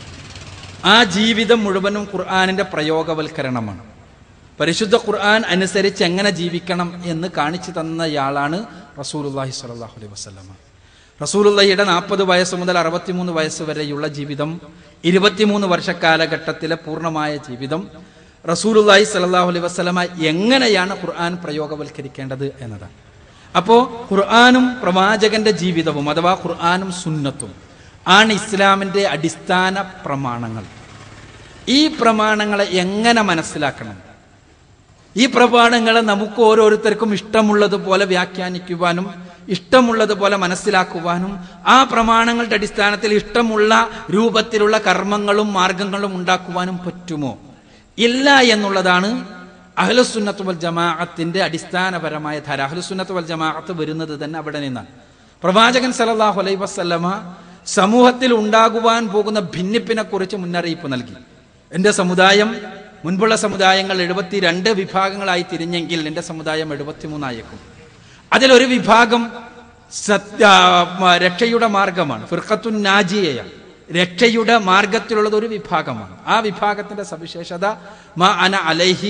ആ ജീവിതം മുഴുവനും ഖുർആനിന്റെ പ്രയോഗവൽക്കരണമാണ് പരിശുദ്ധ ഖുർആൻ അനുസരിച്ച് എങ്ങനെ ജീവിക്കണം എന്ന് കാണിച്ചു തന്നയാളാണ് റസൂലുള്ളാഹി സ്വല്ലല്ലാഹു അലൈഹി വസല്ലമ റസൂലുള്ളാഹിയുടെ നാൽപ്പത് വയസ്സ് മുതൽ അറുപത്തിമൂന്ന് വയസ്സ് വരെയുള്ള ജീവിതം ഇരുപത്തിമൂന്ന് വർഷക്കാലഘട്ടത്തിലെ പൂർണ്ണമായ ജീവിതം റസൂലുള്ളാഹി സ്വല്ലല്ലാഹു അലൈഹി വസല്ലമ എങ്ങനെയാണ് ഖുർആൻ പ്രയോഗവൽക്കരിക്കേണ്ടത് എന്നതാണ് അപ്പോൾ ഖുർആാനും പ്രവാചകന്റെ ജീവിതവും അഥവാ ഖുർആാനും സുന്നത്തും ആണ് ഇസ്ലാമിൻ്റെ അടിസ്ഥാന പ്രമാണങ്ങൾ ഈ പ്രമാണങ്ങളെ എങ്ങനെ മനസ്സിലാക്കണം ഈ പ്രമാണങ്ങളെ നമുക്ക് ഓരോരുത്തർക്കും ഇഷ്ടമുള്ളതുപോലെ വ്യാഖ്യാനിക്കുവാനും ഇഷ്ടമുള്ളതുപോലെ മനസ്സിലാക്കുവാനും ആ പ്രമാണങ്ങളുടെ അടിസ്ഥാനത്തിൽ ഇഷ്ടമുള്ള രൂപത്തിലുള്ള കർമ്മങ്ങളും മാർഗങ്ങളും ഉണ്ടാക്കുവാനും പറ്റുമോ ഇല്ല എന്നുള്ളതാണ് അഹ്ലുസുന്നത്ത് വൽ ജമാഅത്തിന്റെ അടിസ്ഥാനപരമായ ധാര അഹ്ലുസുന്നത്ത് വൽ ജമാഅത്ത് വരുന്നത് തന്നെ അവിടെ നിന്നാണ് പ്രവാചകൻ സല്ലല്ലാഹു അലൈഹി വസല്ലമ സമൂഹത്തിൽ ഉണ്ടാകുവാൻ പോകുന്ന ഭിന്നിപ്പിനെ കുറിച്ച് മുന്നറിയിപ്പ് നൽകി എൻ്റെ സമുദായം മുൻപുള്ള സമുദായങ്ങൾ എഴുപത്തിരണ്ട് വിഭാഗങ്ങളായി തിരിഞ്ഞെങ്കിൽ എൻ്റെ സമുദായം എഴുപത്തിമൂന്നായേക്കും അതിലൊരു വിഭാഗം സത്യ മ- രക്ഷയുടെ മാർഗമാണ് ഫിർഖത്തുൻ നാജിയയാണ് രക്ഷയുടെ മാർഗത്തിലുള്ളത് ഒരു വിഭാഗമാണ് ആ വിഭാഗത്തിന്റെ സവിശേഷത മ അന അലൈഹി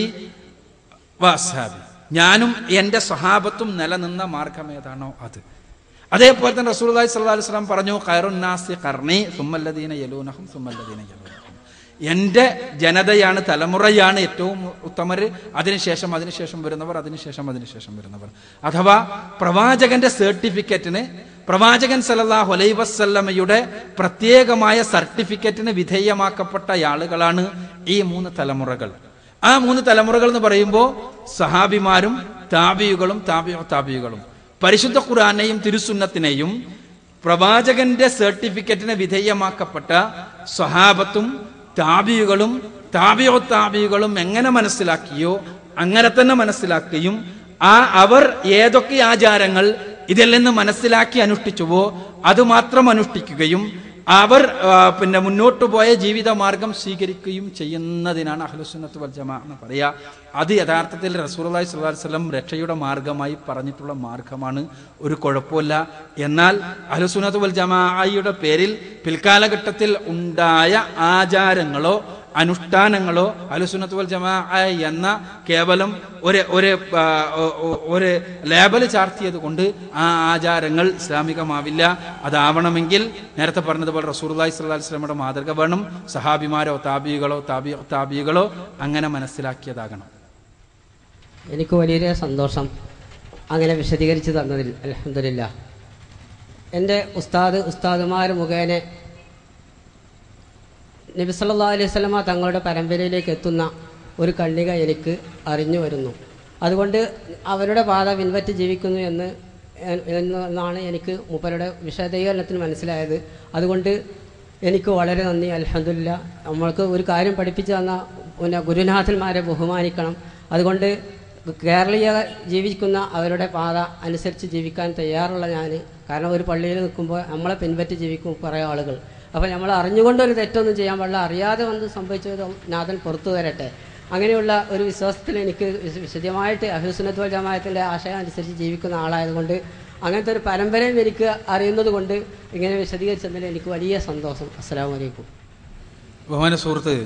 വസാബി ഞാനും എൻ്റെ സ്വഹാബത്തും നിലനിന്ന മാർഗം ഏതാണോ അത് അതേപോലെ തന്നെ റസൂലുള്ളാഹി സ്വല്ലല്ലാഹു അലൈഹി വസല്ലം പറഞ്ഞു ഖൈറുന്നാസി ഖർണി സുമ്മല്ലദീന യലൂനഹും സുമ്മല്ലദീന യലൂനഹും എൻ്റെ ജനതയാണ് തലമുറയാണ് ഏറ്റവും ഉത്തമര് അതിനുശേഷം അതിനുശേഷം വരുന്നവർ അതിനുശേഷം അതിനുശേഷം വരുന്നവർ അഥവാ പ്രവാചകന്റെ സർട്ടിഫിക്കറ്റിന് പ്രവാചകൻ സല്ലല്ലാഹു അലൈഹി വസല്ലമയുടെ പ്രത്യേകമായ സർട്ടിഫിക്കറ്റിന് വിധേയമാക്കപ്പെട്ട ആളുകളാണ് ഈ മൂന്ന് തലമുറകൾ ആ മൂന്ന് തലമുറകൾ എന്ന് പറയുമ്പോൾ സഹാബിമാരും താബിയുകളും താബിയോ താബിയുകളും പരിശുദ്ധ ഖുർആാനെയും തിരുസുന്നത്തിനെയും പ്രവാചകന്റെ സർട്ടിഫിക്കറ്റിന് വിധേയമാക്കപ്പെട്ട സ്വഹാബത്തും താബിയുകളും താബിയോ താബിയുകളും എങ്ങനെ മനസ്സിലാക്കിയോ അങ്ങനെ തന്നെ മനസ്സിലാക്കുകയും ആ അവർ ഏതൊക്കെ ആചാരങ്ങൾ ഇതിൽ നിന്ന് മനസ്സിലാക്കി അനുഷ്ഠിച്ചുവോ അതുമാത്രം അനുഷ്ഠിക്കുകയും അവർ ആ, പിന്നെ മുന്നോട്ട് പോയ ജീവിതമാർഗം സ്വീകരിക്കുകയും ചെയ്യുന്നതിനാണ് അഹ്ലുസുന്നത്ത് വൽ ജമാ എന്ന് പറയുക അത് യഥാർത്ഥത്തിൽ റസൂലുള്ളാഹി സ്വല്ലല്ലാഹു അലൈഹി വസല്ലം രക്ഷയുടെ മാർഗമായി പറഞ്ഞിട്ടുള്ള മാർഗമാണ് ഒരു കുഴപ്പമില്ല എന്നാൽ അഹ്ലുസുന്നത്ത് വൽ ജമാഅയുടെ പേരിൽ പിൽക്കാലഘട്ടത്തിൽ ഉണ്ടായ ആചാരങ്ങളോ അനുഷ്ഠാനങ്ങളോ അലുസുന്നത്ത് വൽ ജമാ എന്ന കേവലം ഒരു ഒരു ആ, ഒ- ഒ- ഒരു ലേബൽ ചാർത്തിയത് കൊണ്ട് ആ ആചാരങ്ങൾ ഇസ്ലാമികമാവില്ല അതാവണമെങ്കിൽ നേരത്തെ പറഞ്ഞതുപോലെ റസൂർലായി സ്വല്ലാ വസ്ലമയുടെ മാതൃക വേണം സഹാബിമാരോ താബികളോ താബി താബികളോ അങ്ങനെ മനസ്സിലാക്കിയതാകണം എനിക്ക് വലിയ സന്തോഷം അങ്ങനെ വിശദീകരിച്ച് തന്നതിൽ അലഹമില്ല എൻ്റെ ഉസ്താദ് ഉസ്താദുമാർ മുഖേന നബി സല്ലല്ലാഹു അലൈഹി വസല്ലമ തങ്ങളുടെ പരമ്പരയിലേക്ക് എത്തുന്ന ഒരു കണ്ണിക എനിക്ക് അറിഞ്ഞു വരുന്നു അതുകൊണ്ട് അവരുടെ പാത പിൻപറ്റി ജീവിക്കുന്നു എന്ന് എ- എന്നാണ് എനിക്ക് മൂപ്പരുടെ വിശദീകരണത്തിന് മനസ്സിലായത് അതുകൊണ്ട് എനിക്ക് വളരെ നന്ദി അലഹമില്ല നമ്മൾക്ക് ഒരു കാര്യം പഠിപ്പിച്ചു തന്ന പിന്നെ ഗുരുനാഥന്മാരെ ബഹുമാനിക്കണം അതുകൊണ്ട് കേരളീയ ജീവിക്കുന്ന അവരുടെ പാത അനുസരിച്ച് ജീവിക്കാൻ തയ്യാറുള്ള ഞാൻ കാരണം ഒരു പള്ളിയിൽ നിൽക്കുമ്പോൾ നമ്മളെ പിൻപറ്റി ജീവിക്കും കുറേ ആളുകൾ അപ്പോൾ നമ്മൾ അറിഞ്ഞുകൊണ്ട് ഒരു തെറ്റൊന്നും ചെയ്യാൻ പാടില്ല അറിയാതെ വന്ന് സംഭവിച്ചത് നാഥൻ പുറത്തു തരട്ടെ അങ്ങനെയുള്ള ഒരു വിശ്വാസത്തിൽ എനിക്ക് വിശ- വിശദമായിട്ട് അഹുസുനത്വ ജമായത്തിൻ്റെ ആശയം അനുസരിച്ച് ജീവിക്കുന്ന ആളായതുകൊണ്ട് അങ്ങനത്തെ ഒരു പരമ്പരയും എനിക്ക് അറിയുന്നത് കൊണ്ട് ഇങ്ങനെ വിശദീകരിച്ചതിൽ എനിക്ക് വലിയ സന്തോഷം അസ്സാം വലൈക്കും ബഹുമാന സുഹൃത്ത്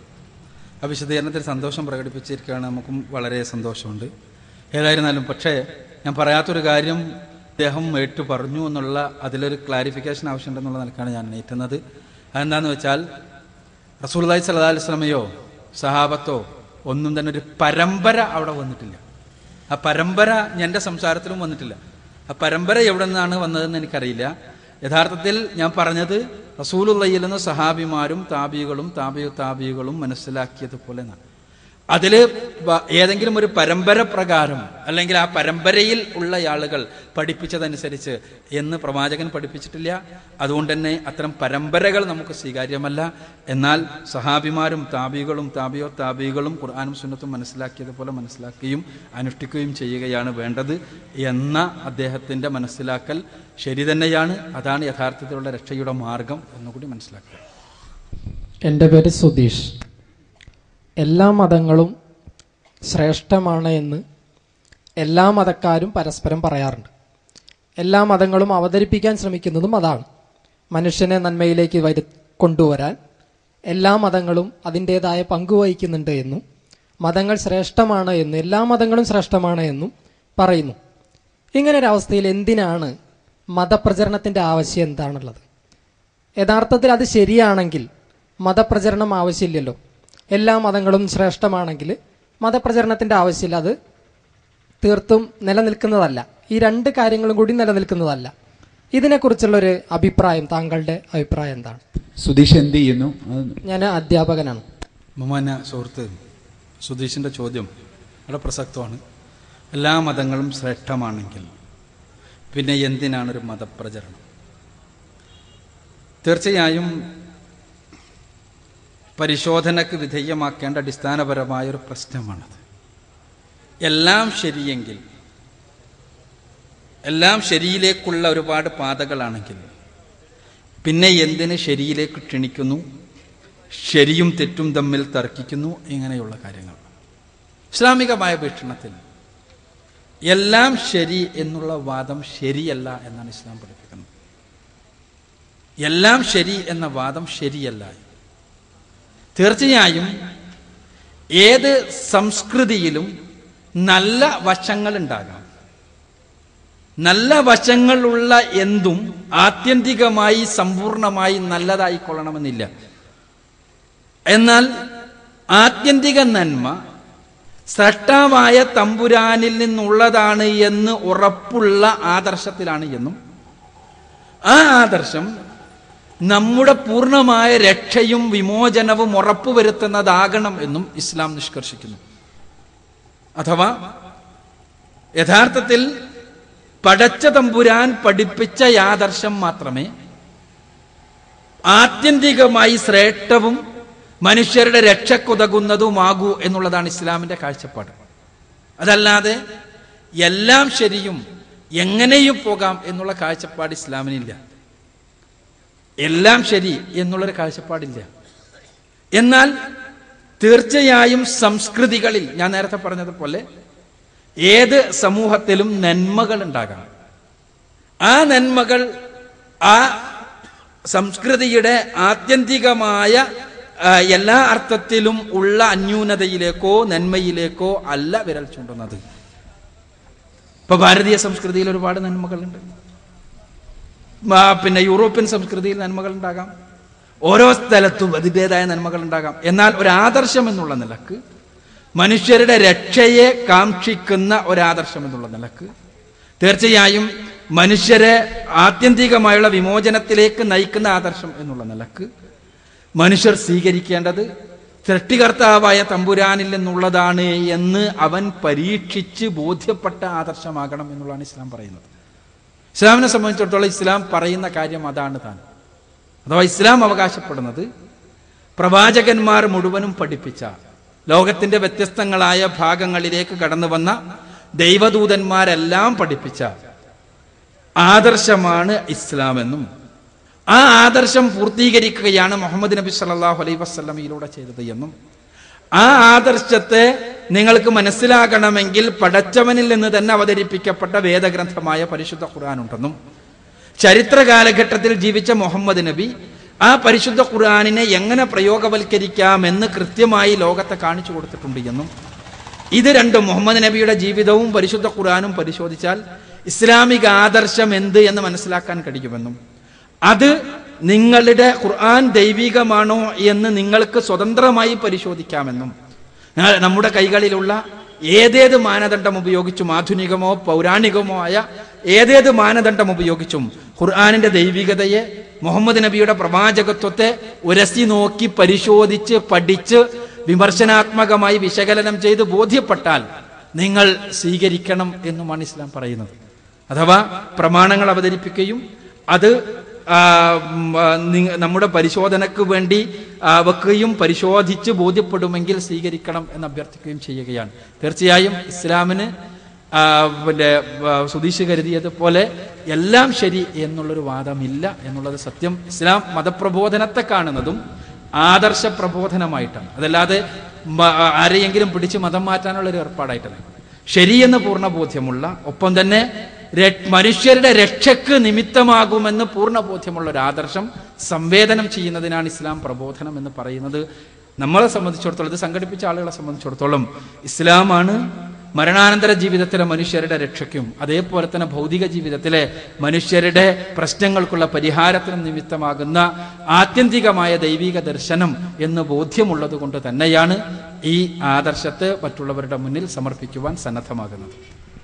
ആ വിശദീകരണത്തിൽ സന്തോഷം പ്രകടിപ്പിച്ചിരിക്കുകയാണ് നമുക്കും വളരെ സന്തോഷമുണ്ട് ഏതായിരുന്നാലും പക്ഷേ ഞാൻ പറയാത്തൊരു കാര്യം അദ്ദേഹം ഏറ്റു പറഞ്ഞു എന്നുള്ള അതിലൊരു ക്ലാരിഫിക്കേഷൻ ആവശ്യമുണ്ടെന്നുള്ള നിലക്കാണ് ഞാൻ എണീറ്റുന്നത് അതെന്താന്ന് വെച്ചാൽ റസൂൽദായ് സല്ലാ അലൈഹി സ്വലമയോ സഹാബത്തോ ഒന്നും തന്നെ ഒരു പരമ്പര അവിടെ വന്നിട്ടില്ല ആ പരമ്പര എൻ്റെ സംസാരത്തിലും വന്നിട്ടില്ല ആ പരമ്പര എവിടെ നിന്നാണ് വന്നതെന്ന് എനിക്കറിയില്ല യഥാർത്ഥത്തിൽ ഞാൻ പറഞ്ഞത് റസൂലുള്ളയിൽ നിന്ന് സഹാബിമാരും താബികളും താബിയു താബികളും മനസ്സിലാക്കിയതുപോലെ എന്നാണ് അതിൽ ഏതെങ്കിലും ഒരു പരമ്പര പ്രകാരം അല്ലെങ്കിൽ ആ പരമ്പരയിൽ ഉള്ള ആളുകൾ പഠിപ്പിച്ചതനുസരിച്ച് എന്ന് പ്രവാചകൻ പഠിപ്പിച്ചിട്ടില്ല അതുകൊണ്ട് തന്നെ അത്തരം പരമ്പരകൾ നമുക്ക് സ്വീകാര്യമല്ല എന്നാൽ സഹാബിമാരും താബികളും താബിയോ താബികളും ഖുർആാനും സുന്നത്തും മനസ്സിലാക്കിയതുപോലെ മനസ്സിലാക്കുകയും അനുഷ്ഠിക്കുകയും ചെയ്യുകയാണ് വേണ്ടത് എന്ന അദ്ദേഹത്തിൻ്റെ മനസ്സിലാക്കൽ ശരി തന്നെയാണ് അതാണ് യഥാർത്ഥത്തിലുള്ള രക്ഷയുടെ മാർഗം എന്നുകൂടി മനസ്സിലാക്കുക എൻ്റെ പേര് സുധീഷ് എല്ലാ മതങ്ങളും ശ്രേഷ്ഠമാണ് എന്ന് എല്ലാ മതക്കാരും പരസ്പരം പറയാറുണ്ട് എല്ലാ മതങ്ങളും അവതരിപ്പിക്കാൻ ശ്രമിക്കുന്നതും അതാണ് മനുഷ്യനെ നന്മയിലേക്ക് വരു കൊണ്ടുവരാൻ എല്ലാ മതങ്ങളും അതിൻ്റെതായ പങ്ക് വഹിക്കുന്നുണ്ട് എന്നും മതങ്ങൾ ശ്രേഷ്ഠമാണ് എന്നും എല്ലാ മതങ്ങളും ശ്രേഷ്ഠമാണ് എന്നും പറയുന്നു ഇങ്ങനെ ഒരു അവസ്ഥയിൽ എന്തിനാണ് മതപ്രചരണത്തിൻ്റെ ആവശ്യം എന്താണുള്ളത് യഥാർത്ഥത്തിൽ അത് ശരിയാണെങ്കിൽ മതപ്രചരണം ആവശ്യമില്ലല്ലോ എല്ലാ മതങ്ങളും ശ്രേഷ്ഠമാണെങ്കിൽ മതപ്രചരണത്തിൻ്റെ ആവശ്യമില്ല അത് തീർത്തും നിലനിൽക്കുന്നതല്ല ഈ രണ്ട് കാര്യങ്ങളും കൂടി നിലനിൽക്കുന്നതല്ല ഇതിനെക്കുറിച്ചുള്ളൊരു അഭിപ്രായം താങ്കളുടെ അഭിപ്രായം എന്താണ് സുധീഷ് എന്ത് ചെയ്യുന്നു അത് ഞാൻ അധ്യാപകനാണ് ബഹുമാന സുഹൃത്ത് സുധീഷിൻ്റെ ചോദ്യം വളരെ പ്രസക്തമാണ് എല്ലാ മതങ്ങളും ശ്രേഷ്ഠമാണെങ്കിൽ പിന്നെ എന്തിനാണ് ഒരു മതപ്രചരണം തീർച്ചയായും പരിശോധനയ്ക്ക് വിധേയമാക്കേണ്ട അടിസ്ഥാനപരമായ ഒരു പ്രശ്നമാണത് എല്ലാം ശരിയെങ്കിൽ എല്ലാം ശരിയിലേക്കുള്ള ഒരുപാട് പാതകളാണെങ്കിൽ പിന്നെ എന്തിന് ശരിയിലേക്ക് ക്ഷണിക്കുന്നു ശരിയും തെറ്റും തമ്മിൽ തർക്കിക്കുന്നു ഇങ്ങനെയുള്ള കാര്യങ്ങൾ ഇസ്ലാമികമായ വീക്ഷണത്തിൽ എല്ലാം ശരി എന്നുള്ള വാദം ശരിയല്ല എന്നാണ് ഇസ്ലാം പഠിപ്പിക്കുന്നത് എല്ലാം ശരി എന്ന വാദം ശരിയല്ല തീർച്ചയായും ഏത് സംസ്കൃതിയിലും നല്ല വശങ്ങൾ ഉണ്ടാകാം നല്ല വശങ്ങളുള്ള എന്തും ആത്യന്തികമായി സമ്പൂർണമായി നല്ലതായിക്കൊള്ളണമെന്നില്ല എന്നാൽ ആത്യന്തിക നന്മ സ്രഷ്ടാവായ തമ്പുരാനിൽ നിന്നുള്ളതാണ് എന്ന് ഉറപ്പുള്ള ആദർശത്തിലാണ് എന്നും ആ ആദർശം നമ്മുടെ പൂർണ്ണമായ രക്ഷയും വിമോചനവും ഉറപ്പുവരുത്തുന്നതാകണം എന്നും ഇസ്ലാം നിഷ്കർഷിക്കുന്നു അഥവാ യഥാർത്ഥത്തിൽ പടച്ച തമ്പുരാൻ പഠിപ്പിച്ച ആദർശം മാത്രമേ ആത്യന്തികമായി ശ്രേഷ്ഠവും മനുഷ്യരുടെ രക്ഷക്കുതകുന്നതുമാകൂ എന്നുള്ളതാണ് ഇസ്ലാമിന്റെ കാഴ്ചപ്പാട് അതല്ലാതെ എല്ലാം ശരിയും എങ്ങനെയും പോകാം എന്നുള്ള കാഴ്ചപ്പാട് ഇസ്ലാമിനില്ല എല്ലാം ശരി എന്നുള്ളൊരു കാഴ്ചപ്പാടില്ല എന്നാൽ തീർച്ചയായും സംസ്കൃതികളിൽ ഞാൻ നേരത്തെ പറഞ്ഞതുപോലെ ഏത് സമൂഹത്തിലും നന്മകൾ ഉണ്ടാകാം ആ നന്മകൾ ആ സംസ്കൃതിയുടെ ആത്യന്തികമായ ആ, എല്ലാ അർത്ഥത്തിലും ഉള്ള അന്യൂനതയിലേക്കോ നന്മയിലേക്കോ അല്ല വിരൽ ചൂണ്ടുന്നത് ഇപ്പൊ ഭാരതീയ സംസ്കൃതിയിൽ ഒരുപാട് നന്മകളുണ്ട് ആ, പിന്നെ യൂറോപ്യൻ സംസ്കൃതിയിൽ നന്മകൾ ഉണ്ടാകാം ഓരോ സ്ഥലത്തും അതിൻ്റെതായ നന്മകൾ ഉണ്ടാകാം എന്നാൽ ഒരു ആദർശം എന്നുള്ള നിലക്ക് മനുഷ്യരുടെ രക്ഷയെ കാക്ഷിക്കുന്ന ഒരാദർശം എന്നുള്ള നിലക്ക് തീർച്ചയായും മനുഷ്യരെ ആത്യന്തികമായുള്ള വിമോചനത്തിലേക്ക് നയിക്കുന്ന ആദർശം എന്നുള്ള നിലക്ക് മനുഷ്യർ സ്വീകരിക്കേണ്ടത് സൃഷ്ടികർത്താവായ തമ്പുരാനിൽ നിന്നുള്ളതാണ് എന്ന് അവൻ പരീക്ഷിച്ച് ബോധ്യപ്പെട്ട ആദർശമാകണം എന്നുള്ളതാണ് ഇസ്ലാം പറയുന്നത് ഇസ്ലാമിനെ സംബന്ധിച്ചിടത്തോളം ഇസ്ലാം പറയുന്ന കാര്യം അതാണ് താൻ അഥവാ ഇസ്ലാം അവകാശപ്പെടുന്നത് പ്രവാചകന്മാർ മുഴുവനും പഠിപ്പിച്ച ലോകത്തിന്റെ വ്യത്യസ്തങ്ങളായ ഭാഗങ്ങളിലേക്ക് കടന്നു വന്ന ദൈവദൂതന്മാരെല്ലാം പഠിപ്പിച്ച ആദർശമാണ് ഇസ്ലാം എന്നും ആ ആദർശം പൂർത്തീകരിക്കുകയാണ് മുഹമ്മദ് നബി സല്ലല്ലാഹു അലൈഹി വസല്ലമയിലൂടെ ചെയ്തത് എന്നും ആ ആദർശത്തെ നിങ്ങൾക്ക് മനസ്സിലാകണമെങ്കിൽ പടച്ചവനിൽ നിന്ന് തന്നെ അവതരിപ്പിക്കപ്പെട്ട വേദഗ്രന്ഥമായ പരിശുദ്ധ ഖുർആൻ ഉണ്ടെന്നും ചരിത്ര കാലഘട്ടത്തിൽ ജീവിച്ച മുഹമ്മദ് നബി ആ പരിശുദ്ധ ഖുർആാനിനെ എങ്ങനെ പ്രയോഗവൽക്കരിക്കാമെന്ന് കൃത്യമായി ലോകത്തെ കാണിച്ചു കൊടുത്തിട്ടുണ്ട് എന്നും ഇത് രണ്ടും മുഹമ്മദ് നബിയുടെ ജീവിതവും പരിശുദ്ധ ഖുർആാനും പരിശോധിച്ചാൽ ഇസ്ലാമിക ആദർശം എന്ത് എന്ന് മനസ്സിലാക്കാൻ കഴിയുമെന്നും അത് നിങ്ങളുടെ ഖുർആൻ ദൈവികമാണോ എന്ന് നിങ്ങൾക്ക് സ്വതന്ത്രമായി പരിശോധിക്കാമെന്നും ഞങ്ങൾ നമ്മുടെ കൈകളിലുള്ള ഏതേത് മാനദണ്ഡം ഉപയോഗിച്ചും ആധുനികമോ പൗരാണികമോ ആയ ഏതേത് മാനദണ്ഡം ഉപയോഗിച്ചും ഖുർആാനിന്റെ ദൈവികതയെ മുഹമ്മദ് നബിയുടെ പ്രവാചകത്വത്തെ ഉരസി നോക്കി പരിശോധിച്ച് പഠിച്ച് വിമർശനാത്മകമായി വിശകലനം ചെയ്ത് ബോധ്യപ്പെട്ടാൽ നിങ്ങൾ സ്വീകരിക്കണം എന്നുമാണ് ഇസ്ലാം പറയുന്നത് അഥവാ പ്രമാണങ്ങൾ അവതരിപ്പിക്കുകയും അത് ആ, ഉം, ആ, നിങ്ങ- നമ്മുടെ പരിശോധനക്ക് വേണ്ടി ആ, വെക്കുകയും പരിശോധിച്ച് ബോധ്യപ്പെടുമെങ്കിൽ സ്വീകരിക്കണം എന്ന് അഭ്യർത്ഥിക്കുകയും ചെയ്യുകയാണ് തീർച്ചയായും ഇസ്ലാമിന് ആ, പിന്നെ ആ, സുധീഷ് കരുതിയതുപോലെ എല്ലാം ശരി എന്നുള്ളൊരു വാദമില്ല എന്നുള്ളത് സത്യം ഇസ്ലാം മതപ്രബോധനത്തെ കാണുന്നതും ആദർശ പ്രബോധനമായിട്ടാണ് അതല്ലാതെ മ- ആരെയെങ്കിലും പിടിച്ച് മതം മാറ്റാനുള്ള ഒരു ഏർപ്പാടായിട്ടല്ല ശരിയെന്ന് പൂർണ്ണ ബോധ്യമുള്ള ഒപ്പം തന്നെ ര- മനുഷ്യരുടെ രക്ഷയ്ക്ക് നിമിത്തമാകുമെന്ന് പൂർണ്ണ ബോധ്യമുള്ള ഒരു ആദർശം സംവേദനം ചെയ്യുന്നതിനാണ് ഇസ്ലാം പ്രബോധനം എന്ന് പറയുന്നത് നമ്മളെ സംബന്ധിച്ചിടത്തോളം ഇത് സംഘടിപ്പിച്ച ആളുകളെ സംബന്ധിച്ചിടത്തോളം ഇസ്ലാമാണ് മരണാനന്തര ജീവിതത്തിലെ മനുഷ്യരുടെ രക്ഷയ്ക്കും അതേപോലെ തന്നെ ഭൗതിക ജീവിതത്തിലെ മനുഷ്യരുടെ പ്രശ്നങ്ങൾക്കുള്ള പരിഹാരത്തിനും നിമിത്തമാകുന്ന ആത്യന്തികമായ ദൈവിക ദർശനം എന്ന് ബോധ്യമുള്ളത് കൊണ്ട് തന്നെയാണ് ഈ ആദർശത്തെ മറ്റുള്ളവരുടെ മുന്നിൽ സമർപ്പിക്കുവാൻ സന്നദ്ധമാകുന്നത്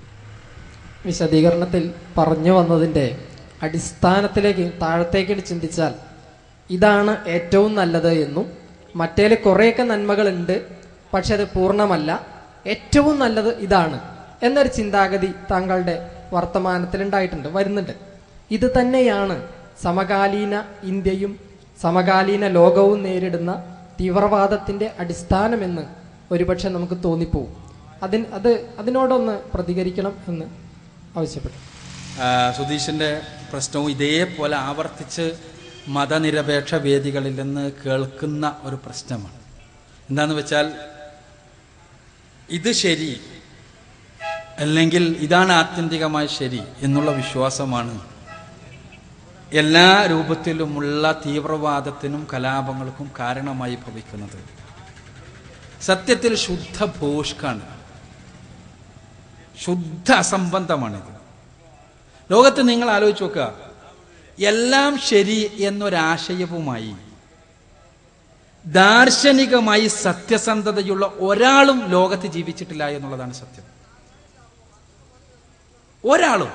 വിശദീകരണത്തിൽ പറഞ്ഞു വന്നതിൻ്റെ അടിസ്ഥാനത്തിലേക്ക് താഴത്തേക്ക് ചിന്തിച്ചാൽ ഇതാണ് ഏറ്റവും നല്ലത് എന്നും മറ്റേല് കുറേയൊക്കെ നന്മകളുണ്ട് പക്ഷെ അത് പൂർണ്ണമല്ല ഏറ്റവും നല്ലത് ഇതാണ് എന്നൊരു ചിന്താഗതി താങ്കളുടെ വർത്തമാനത്തിൽ ഉണ്ടായിട്ടുണ്ട് വരുന്നുണ്ട് ഇത് തന്നെയാണ് സമകാലീന ഇന്ത്യയും സമകാലീന ലോകവും നേരിടുന്ന തീവ്രവാദത്തിന്റെ അടിസ്ഥാനമെന്ന് ഒരുപക്ഷെ നമുക്ക് തോന്നിപ്പോവും അതിന് അത് അതിനോടൊന്ന് പ്രതികരിക്കണം എന്ന് ആവശ്യപ്പെട്ടു ആ, സുധീഷിന്റെ പ്രശ്നവും ഇതേപോലെ ആവർത്തിച്ച് മതനിരപേക്ഷ വേദികളിൽ നിന്ന് കേൾക്കുന്ന ഒരു പ്രശ്നമാണ് എന്താന്ന് വെച്ചാൽ ഇത് ശരി അല്ലെങ്കിൽ ഇതാണ് ആത്യന്തികമായ ശരി എന്നുള്ള വിശ്വാസമാണ് എല്ലാ രൂപത്തിലുമുള്ള തീവ്രവാദത്തിനും കലാപങ്ങൾക്കും കാരണമായി ഭവിക്കുന്നത് സത്യത്തിൽ ശുദ്ധ ഭോഷ്കാണ് ശുദ്ധ അസംബന്ധമാണിത് ലോകത്ത് നിങ്ങൾ ആലോചിച്ച് നോക്കുക എല്ലാം ശരി എന്നൊരാശയവുമായി ദാർശനികമായി സത്യസന്ധതയുള്ള ഒരാളും ലോകത്ത് ജീവിച്ചിട്ടില്ല എന്നുള്ളതാണ് സത്യം ഒരാളും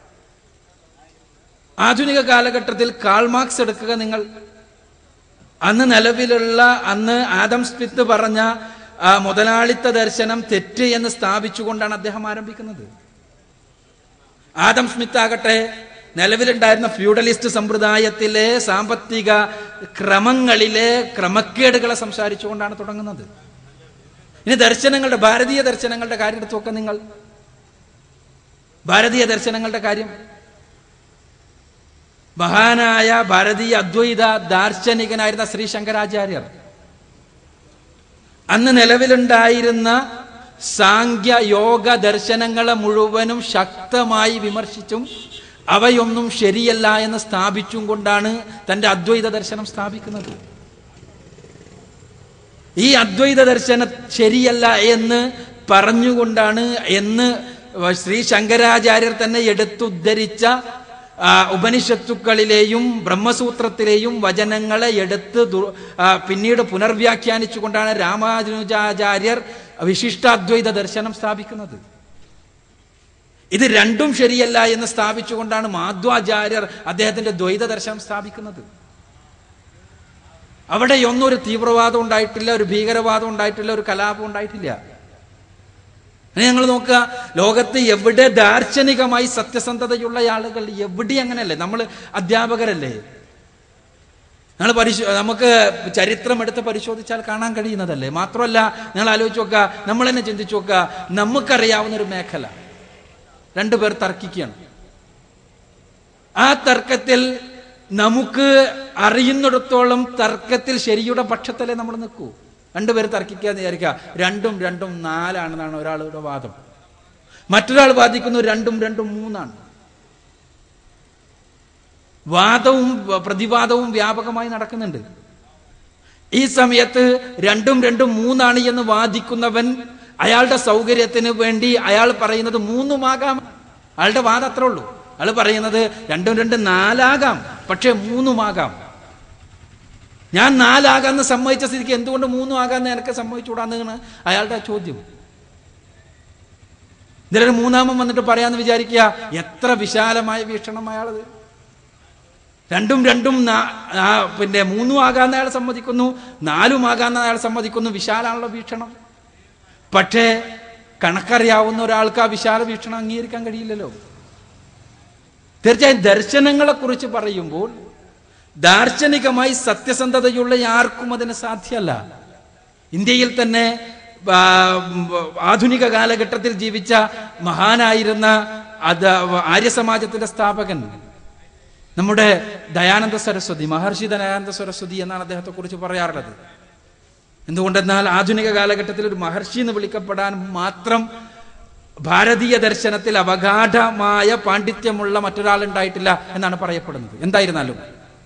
ആധുനിക കാലഘട്ടത്തിൽ കാൾമാർക്സ് എടുക്കുക നിങ്ങൾ അന്ന് നിലവിലുള്ള അന്ന് ആദം സ്മിത്ത് പറഞ്ഞ ആ, മുതലാളിത്ത ദർശനം തെറ്റ് എന്ന് സ്ഥാപിച്ചുകൊണ്ടാണ് അദ്ദേഹം ആരംഭിക്കുന്നത് ആദം സ്മിത്ത് ആകട്ടെ നിലവിലുണ്ടായിരുന്ന ഫ്യൂഡലിസ്റ്റ് സമ്പ്രദായത്തിലെ സാമ്പത്തിക ക്രമങ്ങളിലെ ക്രമക്കേടുകളെ സംസാരിച്ചുകൊണ്ടാണ് തുടങ്ങുന്നത് ഇനി ദർശനങ്ങളുടെ ഭാരതീയ ദർശനങ്ങളുടെ കാര്യം എടുത്തു നോക്കാം നിങ്ങൾ ഭാരതീയ ദർശനങ്ങളുടെ കാര്യം മഹാനായ ഭാരതീയ അദ്വൈത ദാർശനികനായിരുന്ന ശ്രീ ശങ്കരാചാര്യർ അന്ന് നിലവിലുണ്ടായിരുന്ന സാങ്ക്യ യോഗ ദർശനങ്ങളെ മുഴുവനും ശക്തമായി വിമർശിച്ചും അവയൊന്നും ശരിയല്ല എന്ന് സ്ഥാപിച്ചും കൊണ്ടാണ് തന്റെ അദ്വൈത ദർശനം സ്ഥാപിക്കുന്നത് ഈ അദ്വൈത ദർശനം ശരിയല്ല എന്ന് പറഞ്ഞുകൊണ്ടാണ് എന്ന് ശ്രീ ശങ്കരാചാര്യർ തന്നെ എടുത്തുദ്ധരിച്ച ആ, ഉപനിഷത്തുക്കളിലെയും ബ്രഹ്മസൂത്രത്തിലെയും വചനങ്ങളെ എടുത്ത് ദു- ആ, പിന്നീട് പുനർവ്യാഖ്യാനിച്ചുകൊണ്ടാണ് രാമാനുജാചാര്യർ വിശിഷ്ടാദ്വൈത ദർശനം സ്ഥാപിക്കുന്നത് ഇത് രണ്ടും ശരിയല്ല എന്ന് സ്ഥാപിച്ചുകൊണ്ടാണ് മാധ്വാചാര്യർ അദ്ദേഹത്തിന്റെ ദ്വൈത ദർശനം സ്ഥാപിക്കുന്നത് അവിടെയൊന്നും ഒരു തീവ്രവാദം ഉണ്ടായിട്ടില്ല ഒരു ഭീകരവാദം ഉണ്ടായിട്ടില്ല ഒരു കലാപം ഉണ്ടായിട്ടില്ല അങ്ങനെ ഞങ്ങൾ നോക്കുക ലോകത്ത് എവിടെ ദാർശനികമായി സത്യസന്ധതയുള്ള ആളുകൾ എവിടെ അങ്ങനെയല്ലേ നമ്മൾ അധ്യാപകരല്ലേ ഞങ്ങൾ പരിശോ നമുക്ക് ചരിത്രം എടുത്ത് പരിശോധിച്ചാൽ കാണാൻ കഴിയുന്നതല്ലേ മാത്രമല്ല നിങ്ങൾ ആലോചിച്ച് നോക്കുക നമ്മൾ തന്നെ ചിന്തിച്ചു നോക്കുക നമുക്കറിയാവുന്ന ഒരു മേഖല രണ്ടുപേർ തർക്കിക്കുകയാണ് ആ തർക്കത്തിൽ നമുക്ക് അറിയുന്നിടത്തോളം തർക്കത്തിൽ ശരിയുടെ പക്ഷത്തിലേ നമ്മൾ നിൽക്കൂ രണ്ടുപേർ തർക്കിക്കുക എന്ന് വിചാരിക്കുക രണ്ടും രണ്ടും നാലാണെന്നാണ് ഒരാളുടെ വാദം മറ്റൊരാൾ വാദിക്കുന്നു രണ്ടും രണ്ടും മൂന്നാണ് വാദവും വ- പ്രതിവാദവും വ്യാപകമായി നടക്കുന്നുണ്ട് ഈ സമയത്ത് രണ്ടും രണ്ടും മൂന്നാണ് എന്ന് വാദിക്കുന്നവൻ അയാളുടെ സൗകര്യത്തിന് വേണ്ടി അയാൾ പറയുന്നത് മൂന്നുമാകാം അയാളുടെ വാദം അത്രേ ഉള്ളൂ അയാൾ പറയുന്നത് രണ്ടും രണ്ടും നാലാകാം പക്ഷേ മൂന്നുമാകാം ഞാൻ നാലാകാന്ന് സമ്മതിച്ച സ്ഥിതിക്ക് എന്തുകൊണ്ട് മൂന്നും ആകാന്ന് എനിക്ക് സമ്മതിച്ചുകൂടാന്നാണ് അയാളുടെ ചോദ്യം ഇതിലൊരു മൂന്നാമൻ വന്നിട്ട് പറയാന്ന് വിചാരിക്കുക എത്ര വിശാലമായ വീക്ഷണം അയാളത് രണ്ടും രണ്ടും നാ- ആ, പിന്നെ മൂന്നും ആകാന്ന് അയാൾ സമ്മതിക്കുന്നു നാലും ആകാന്ന് അയാൾ സമ്മതിക്കുന്നു വിശാലാണല്ലോ വീക്ഷണം പക്ഷേ കണക്കറിയാവുന്ന ഒരാൾക്ക് ആ വിശാല വീക്ഷണം അംഗീകരിക്കാൻ കഴിയില്ലല്ലോ തീർച്ചയായും ദർശനങ്ങളെ കുറിച്ച് പറയുമ്പോൾ ദാർശനികമായി സത്യസന്ധതയുള്ള ആർക്കും അതിന് സാധ്യമല്ല ഇന്ത്യയിൽ തന്നെ ആ, ആധുനിക കാലഘട്ടത്തിൽ ജീവിച്ച മഹാനായിരുന്ന അത് ആര്യസമാജത്തിന്റെ സ്ഥാപകൻ നമ്മുടെ ദയാനന്ദ സരസ്വതി മഹർഷി ദയാനന്ദ സരസ്വതി എന്നാണ് അദ്ദേഹത്തെ കുറിച്ച് പറയാറുള്ളത് എന്തുകൊണ്ടെന്നാൽ ആധുനിക കാലഘട്ടത്തിൽ ഒരു മഹർഷി എന്ന് വിളിക്കപ്പെടാൻ മാത്രം ഭാരതീയ ദർശനത്തിൽ അവഗാഠമായ പാണ്ഡിത്യമുള്ള മറ്റൊരാൾ ഉണ്ടായിട്ടില്ല എന്നാണ് പറയപ്പെടുന്നത് എന്തായിരുന്നാലും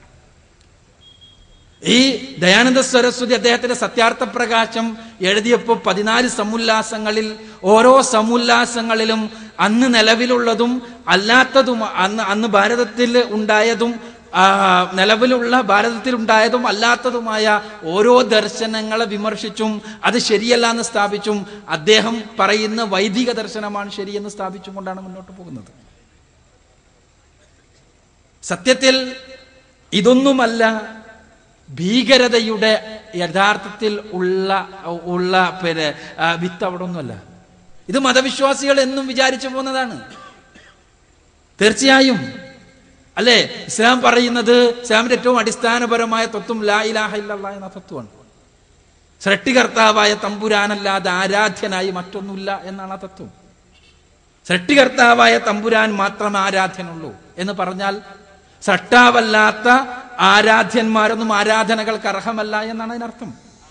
ഈ ദയാനന്ദ സരസ്വതി അദ്ദേഹത്തിന്റെ സത്യാർത്ഥ പ്രകാശം എഴുതിയപ്പോൾ പതിനാല് സമുല്ലാസങ്ങളിൽ ഓരോ സമുല്ലാസങ്ങളിലും അന്ന് നിലവിലുള്ളതും അല്ലാത്തതും അന്ന് അന്ന് ഭാരതത്തിൽ ഉണ്ടായതും ആ, നിലവിലുള്ള ഭാരതത്തിൽ ഉണ്ടായതും അല്ലാത്തതുമായ ഓരോ ദർശനങ്ങളെ വിമർശിച്ചും അത് ശരിയല്ല എന്ന് സ്ഥാപിച്ചും അദ്ദേഹം പറയുന്ന വൈദിക ദർശനമാണ് ശരിയെന്ന് സ്ഥാപിച്ചും കൊണ്ടാണ് മുന്നോട്ട് പോകുന്നത് സത്യത്തിൽ ഇതൊന്നുമല്ല ഭീകരതയുടെ യഥാർത്ഥത്തിൽ ഉള്ള ഉള്ള പിന്നെ ആ, വിത്ത് അവിടെ ഒന്നുമല്ല ഇത് മതവിശ്വാസികൾ എന്നും വിചാരിച്ചു പോകുന്നതാണ് തീർച്ചയായും അല്ലേ ഇസ്ലാം പറയുന്നത് ഇസ്ലാമിന്റെ ഏറ്റവും അടിസ്ഥാനപരമായ തത്വം ലാ ഇലാഹ ഇല്ലല്ലാഹ് എന്ന തത്വമാണ് സൃഷ്ടികർത്താവായ തമ്പുരാനല്ലാതെ ആരാധ്യനായി മറ്റൊന്നുമില്ല എന്നാണ് ആ തത്വം സൃഷ്ടികർത്താവായ തമ്പുരാൻ മാത്രം ആരാധ്യനുള്ളൂ എന്ന് പറഞ്ഞാൽ സട്ടാവല്ലാത്ത ആരാധ്യന്മാരൊന്നും ആരാധനകൾക്ക് അർഹമല്ല എന്നാണ് അതിനർത്ഥം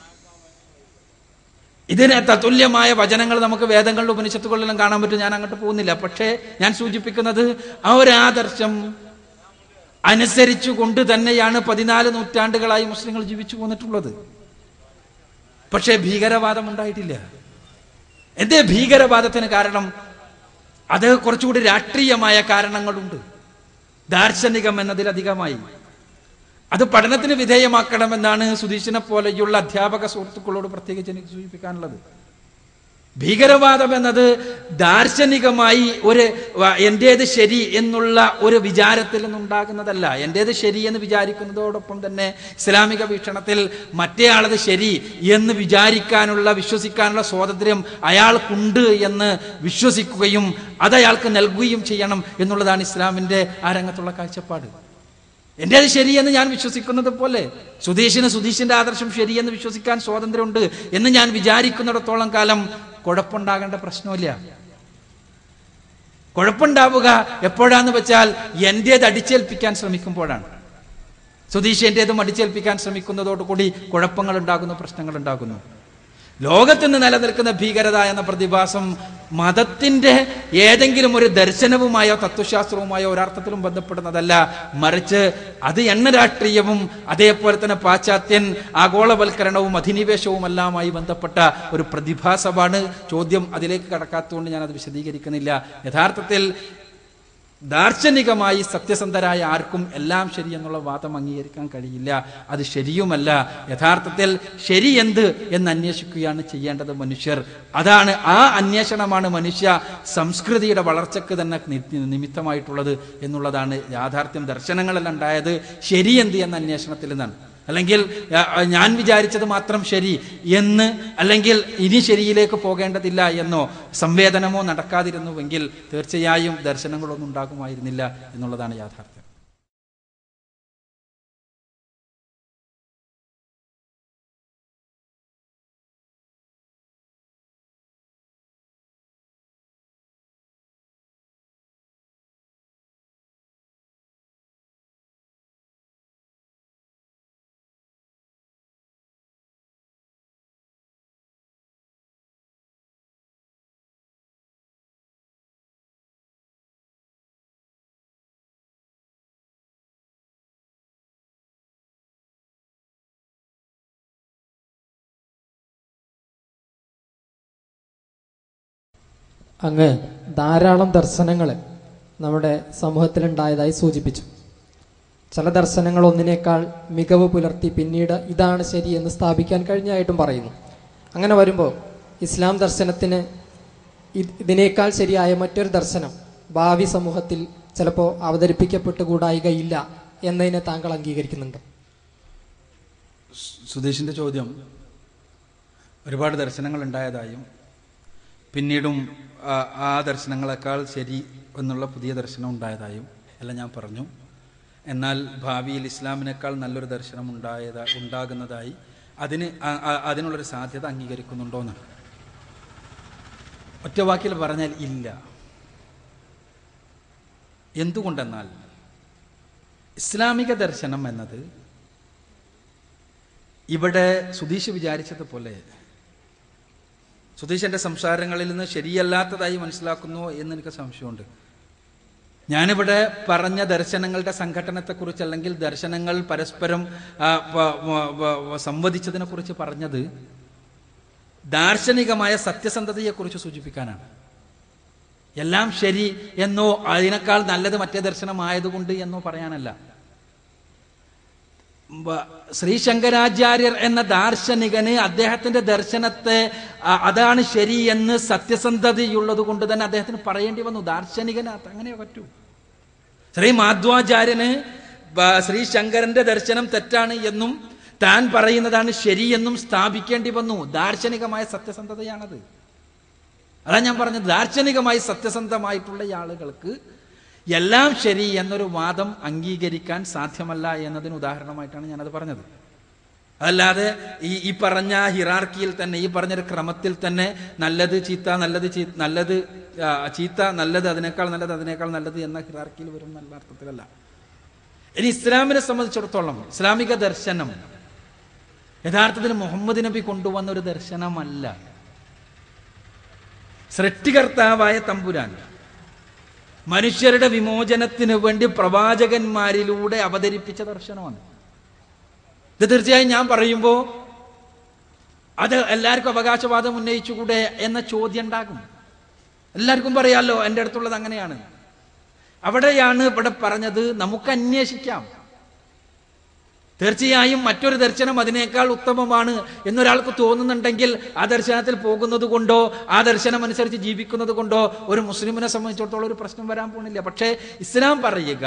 ഇതിന് തത്തുല്യമായ വചനങ്ങൾ നമുക്ക് വേദങ്ങളിലും ഉപനിഷത്തുകളിലും കാണാൻ പറ്റും ഞാൻ അങ്ങോട്ട് പോകുന്നില്ല പക്ഷേ ഞാൻ സൂചിപ്പിക്കുന്നത് ആ ഒരു ആദർശം അനുസരിച്ചു കൊണ്ട് തന്നെയാണ് പതിനാല് നൂറ്റാണ്ടുകളായി മുസ്ലിങ്ങൾ ജീവിച്ചു പോന്നിട്ടുള്ളത് പക്ഷേ ഭീകരവാദം ഉണ്ടായിട്ടില്ല എന്തേ ഭീകരവാദത്തിന് കാരണം അത് കുറച്ചുകൂടി രാഷ്ട്രീയമായ കാരണങ്ങളുണ്ട് ദാർശനികം എന്നതിലധികമായി അത് പഠനത്തിന് വിധേയമാക്കണമെന്നാണ് സുധീഷിനെ പോലെയുള്ള അധ്യാപക സുഹൃത്തുക്കളോട് പ്രത്യേകിച്ച് എനിക്ക് സൂചിപ്പിക്കാനുള്ളത് ഭീകരവാദം എന്നത് ദാർശനികമായി ഒരു വ- എന്റേത് ശരി എന്നുള്ള ഒരു വിചാരത്തിൽ നിന്നുണ്ടാകുന്നതല്ല എന്റേത് ശരി എന്ന് വിചാരിക്കുന്നതോടൊപ്പം തന്നെ ഇസ്ലാമിക വീക്ഷണത്തിൽ മറ്റേയാളത് ശരി എന്ന് വിചാരിക്കാനുള്ള വിശ്വസിക്കാനുള്ള സ്വാതന്ത്ര്യം അയാൾക്കുണ്ട് എന്ന് വിശ്വസിക്കുകയും അത് അയാൾക്ക് നൽകുകയും ചെയ്യണം എന്നുള്ളതാണ് ഇസ്ലാമിന്റെ ആ രംഗത്തുള്ള കാഴ്ചപ്പാട് എന്റേത് ശരിയെന്ന് ഞാൻ വിശ്വസിക്കുന്നത് പോലെ സുധീഷിന് സുധീഷിന്റെ ആദർശം ശരിയെന്ന് വിശ്വസിക്കാൻ സ്വാതന്ത്ര്യമുണ്ട് എന്ന് ഞാൻ വിചാരിക്കുന്നിടത്തോളം കാലം കുഴപ്പമുണ്ടാകേണ്ട പ്രശ്നമില്ല കുഴപ്പമുണ്ടാവുക എപ്പോഴാന്ന് വെച്ചാൽ എന്റേത് അടിച്ചേൽപ്പിക്കാൻ ശ്രമിക്കുമ്പോഴാണ് സുധീഷ് എന്റേതും അടിച്ചേൽപ്പിക്കാൻ ശ്രമിക്കുന്നതോടുകൂടി കുഴപ്പങ്ങൾ ഉണ്ടാകുന്നു പ്രശ്നങ്ങൾ ഉണ്ടാകുന്നു ലോകത്തിന് നിലനിൽക്കുന്ന ഭീകരത എന്ന പ്രതിഭാസം മതത്തിന്റെ ഏതെങ്കിലും ഒരു ദർശനവുമായോ തത്വശാസ്ത്രവുമായോ ഒരർത്ഥത്തിലും ബന്ധപ്പെടുന്നതല്ല മറിച്ച് അത് എണ്ണ രാഷ്ട്രീയവും അതേപോലെ തന്നെ പാശ്ചാത്യൻ ആഗോളവൽക്കരണവും അധിനിവേശവുമെല്ലാമായി ബന്ധപ്പെട്ട ഒരു പ്രതിഭാസമാണ് ചോദ്യം അതിലേക്ക് കടക്കാത്തതുകൊണ്ട് ഞാൻ അത് വിശദീകരിക്കുന്നില്ല യഥാർത്ഥത്തിൽ ദാർശനികമായി സത്യസന്ധരായ ആർക്കും എല്ലാം ശരി എന്നുള്ള വാദം അംഗീകരിക്കാൻ കഴിയില്ല അത് ശരിയുമല്ല യഥാർത്ഥത്തിൽ ശരി എന്ത് എന്ന് അന്വേഷിക്കുകയാണ് ചെയ്യേണ്ടത് മനുഷ്യർ അതാണ് ആ അന്വേഷണമാണ് മനുഷ്യ സംസ്കൃതിയുടെ വളർച്ചയ്ക്ക് തന്നെ നി- നിമിത്തമായിട്ടുള്ളത് എന്നുള്ളതാണ് യാഥാർത്ഥ്യം ദർശനങ്ങളെല്ലാം ഉണ്ടായത് ശരി എന്ത് എന്ന അന്വേഷണത്തിൽ നിന്നാണ് അല്ലെങ്കിൽ ആ, ആ, ഞാൻ വിചാരിച്ചത് മാത്രം ശരി എന്ന് അല്ലെങ്കിൽ ഇനി ശരിയിലേക്ക് പോകേണ്ടതില്ല എന്നോ സംവേദനമോ നടക്കാതിരുന്നുവെങ്കിൽ തീർച്ചയായും ദർശനങ്ങളൊന്നും ഉണ്ടാകുമായിരുന്നില്ല എന്നുള്ളതാണ് യാഥാർത്ഥ്യം അങ്ങ് ധാരാളം ദർശനങ്ങൾ നമ്മുടെ സമൂഹത്തിലുണ്ടായതായി സൂചിപ്പിച്ചു ചില ദർശനങ്ങൾ ഒന്നിനേക്കാൾ മികവ് പുലർത്തി പിന്നീട് ഇതാണ് ശരി എന്ന് സ്ഥാപിക്കാൻ കഴിഞ്ഞായിട്ടും പറയുന്നു അങ്ങനെ വരുമ്പോൾ ഇസ്ലാം ദർശനത്തിന് ഇത് ഇതിനേക്കാൾ ശരിയായ മറ്റൊരു ദർശനം ഭാവി സമൂഹത്തിൽ ചിലപ്പോൾ അവതരിപ്പിക്കപ്പെട്ടുകൂടായികയില്ല എന്നതിനെ താങ്കൾ അംഗീകരിക്കുന്നുണ്ട് സുധീഷിൻ്റെ ചോദ്യം ഒരുപാട് ദർശനങ്ങൾ ഉണ്ടായതായും പിന്നീടും ആ, ആ ദർശനങ്ങളെക്കാൾ ശരി എന്നുള്ള പുതിയ ദർശനം ഉണ്ടായതായും എല്ലാം ഞാൻ പറഞ്ഞു എന്നാൽ ഭാവിയിൽ ഇസ്ലാമിനേക്കാൾ നല്ലൊരു ദർശനം ഉണ്ടായതാ ഉണ്ടാകുന്നതായി അതിന് ആ- ആ- അതിനുള്ളൊരു സാധ്യത അംഗീകരിക്കുന്നുണ്ടോ എന്ന് ഒറ്റ വാക്കിൽ പറഞ്ഞാൽ ഇല്ല എന്തുകൊണ്ടെന്നാൽ ഇസ്ലാമിക ദർശനം എന്നത് ഇവിടെ സുധീഷ് വിചാരിച്ചതുപോലെ സുധീഷന്റെ സംസാരങ്ങളിൽ നിന്ന് ശരിയല്ലാത്തതായി മനസ്സിലാക്കുന്നു എന്ന് എനിക്ക് സംശയമുണ്ട് ഞാനിവിടെ പറഞ്ഞ ദർശനങ്ങളുടെ സംഘടനത്തെക്കുറിച്ച് അല്ലെങ്കിൽ ദർശനങ്ങൾ പരസ്പരം ആ, വ- വ- വ- വ- സംവദിച്ചതിനെ കുറിച്ച് പറഞ്ഞത് ദാർശനികമായ സത്യസന്ധതയെക്കുറിച്ച് സൂചിപ്പിക്കാനാണ് എല്ലാം ശരി എന്നോ അതിനേക്കാൾ നല്ലത് മറ്റേ ദർശനമായതുകൊണ്ട് എന്നോ പറയാനല്ല ബ- ശ്രീ ശങ്കരാചാര്യർ എന്ന ദാർശനികന് അദ്ദേഹത്തിന്റെ ദർശനത്തെ ആ, അതാണ് ശരി എന്ന് സത്യസന്ധതയുള്ളത് കൊണ്ട് തന്നെ അദ്ദേഹത്തിന് പറയേണ്ടി വന്നു ദാർശനികന് അത് അങ്ങനെ പറ്റൂ ശ്രീ മാധ്വാചാര്യന് ബ- ശ്രീ ശങ്കരന്റെ ദർശനം തെറ്റാണ് എന്നും താൻ പറയുന്നതാണ് ശരിയെന്നും സ്ഥാപിക്കേണ്ടി വന്നു ദാർശനികമായ സത്യസന്ധതയാണത് അതാ ഞാൻ പറഞ്ഞത് ദാർശനികമായി സത്യസന്ധമായിട്ടുള്ള ആളുകൾക്ക് എല്ലാം ശരി എന്നൊരു വാദം അംഗീകരിക്കാൻ സാധ്യമല്ല എന്നതിന് ഉദാഹരണമായിട്ടാണ് ഞാനത് പറഞ്ഞത് അല്ലാതെ ഈ ഈ പറഞ്ഞ ഹിറാർക്കിയിൽ തന്നെ ഈ പറഞ്ഞൊരു ക്രമത്തിൽ തന്നെ നല്ലത് ചീത്ത നല്ലത് ചീ നല്ലത് ആ, ചീത്ത നല്ലത് അതിനേക്കാൾ നല്ലത് അതിനേക്കാൾ നല്ലത് എന്ന ഹിറാർക്കിയിൽ വരും നല്ല അർത്ഥത്തിലല്ല ഇനി ഇസ്ലാമിനെ സംബന്ധിച്ചിടത്തോളം ഇസ്ലാമിക ദർശനം യഥാർത്ഥത്തിൽ മുഹമ്മദ് നബി കൊണ്ടുവന്ന ഒരു ദർശനമല്ല സൃഷ്ടികർത്താവായ തമ്പുരാൻ മനുഷ്യരുടെ വിമോചനത്തിന് വേണ്ടി പ്രവാചകന്മാരിലൂടെ അവതരിപ്പിച്ച ദർശനമാണ് ഇത് തീർച്ചയായും ഞാൻ പറയുമ്പോൾ അത് എല്ലാവർക്കും അവകാശവാദം ഉന്നയിച്ചുകൂടെ എന്ന ചോദ്യം ഉണ്ടാകും എല്ലാവർക്കും പറയാമല്ലോ എൻ്റെ അടുത്തുള്ളത് അങ്ങനെയാണ് അവിടെയാണ് ഇവിടെ പറഞ്ഞത് നമുക്ക് അന്വേഷിക്കാം തീർച്ചയായും മറ്റൊരു ദർശനം അതിനേക്കാൾ ഉത്തമമാണ് എന്നൊരാൾക്ക് തോന്നുന്നുണ്ടെങ്കിൽ ആ ദർശനത്തിൽ പോകുന്നത് കൊണ്ടോ ആ ദർശനം അനുസരിച്ച് ജീവിക്കുന്നത് കൊണ്ടോ ഒരു മുസ്ലിമിനെ സംബന്ധിച്ചിടത്തോളം ഒരു പ്രശ്നം വരാൻ പോകുന്നില്ല പക്ഷേ ഇസ്ലാം പറയുക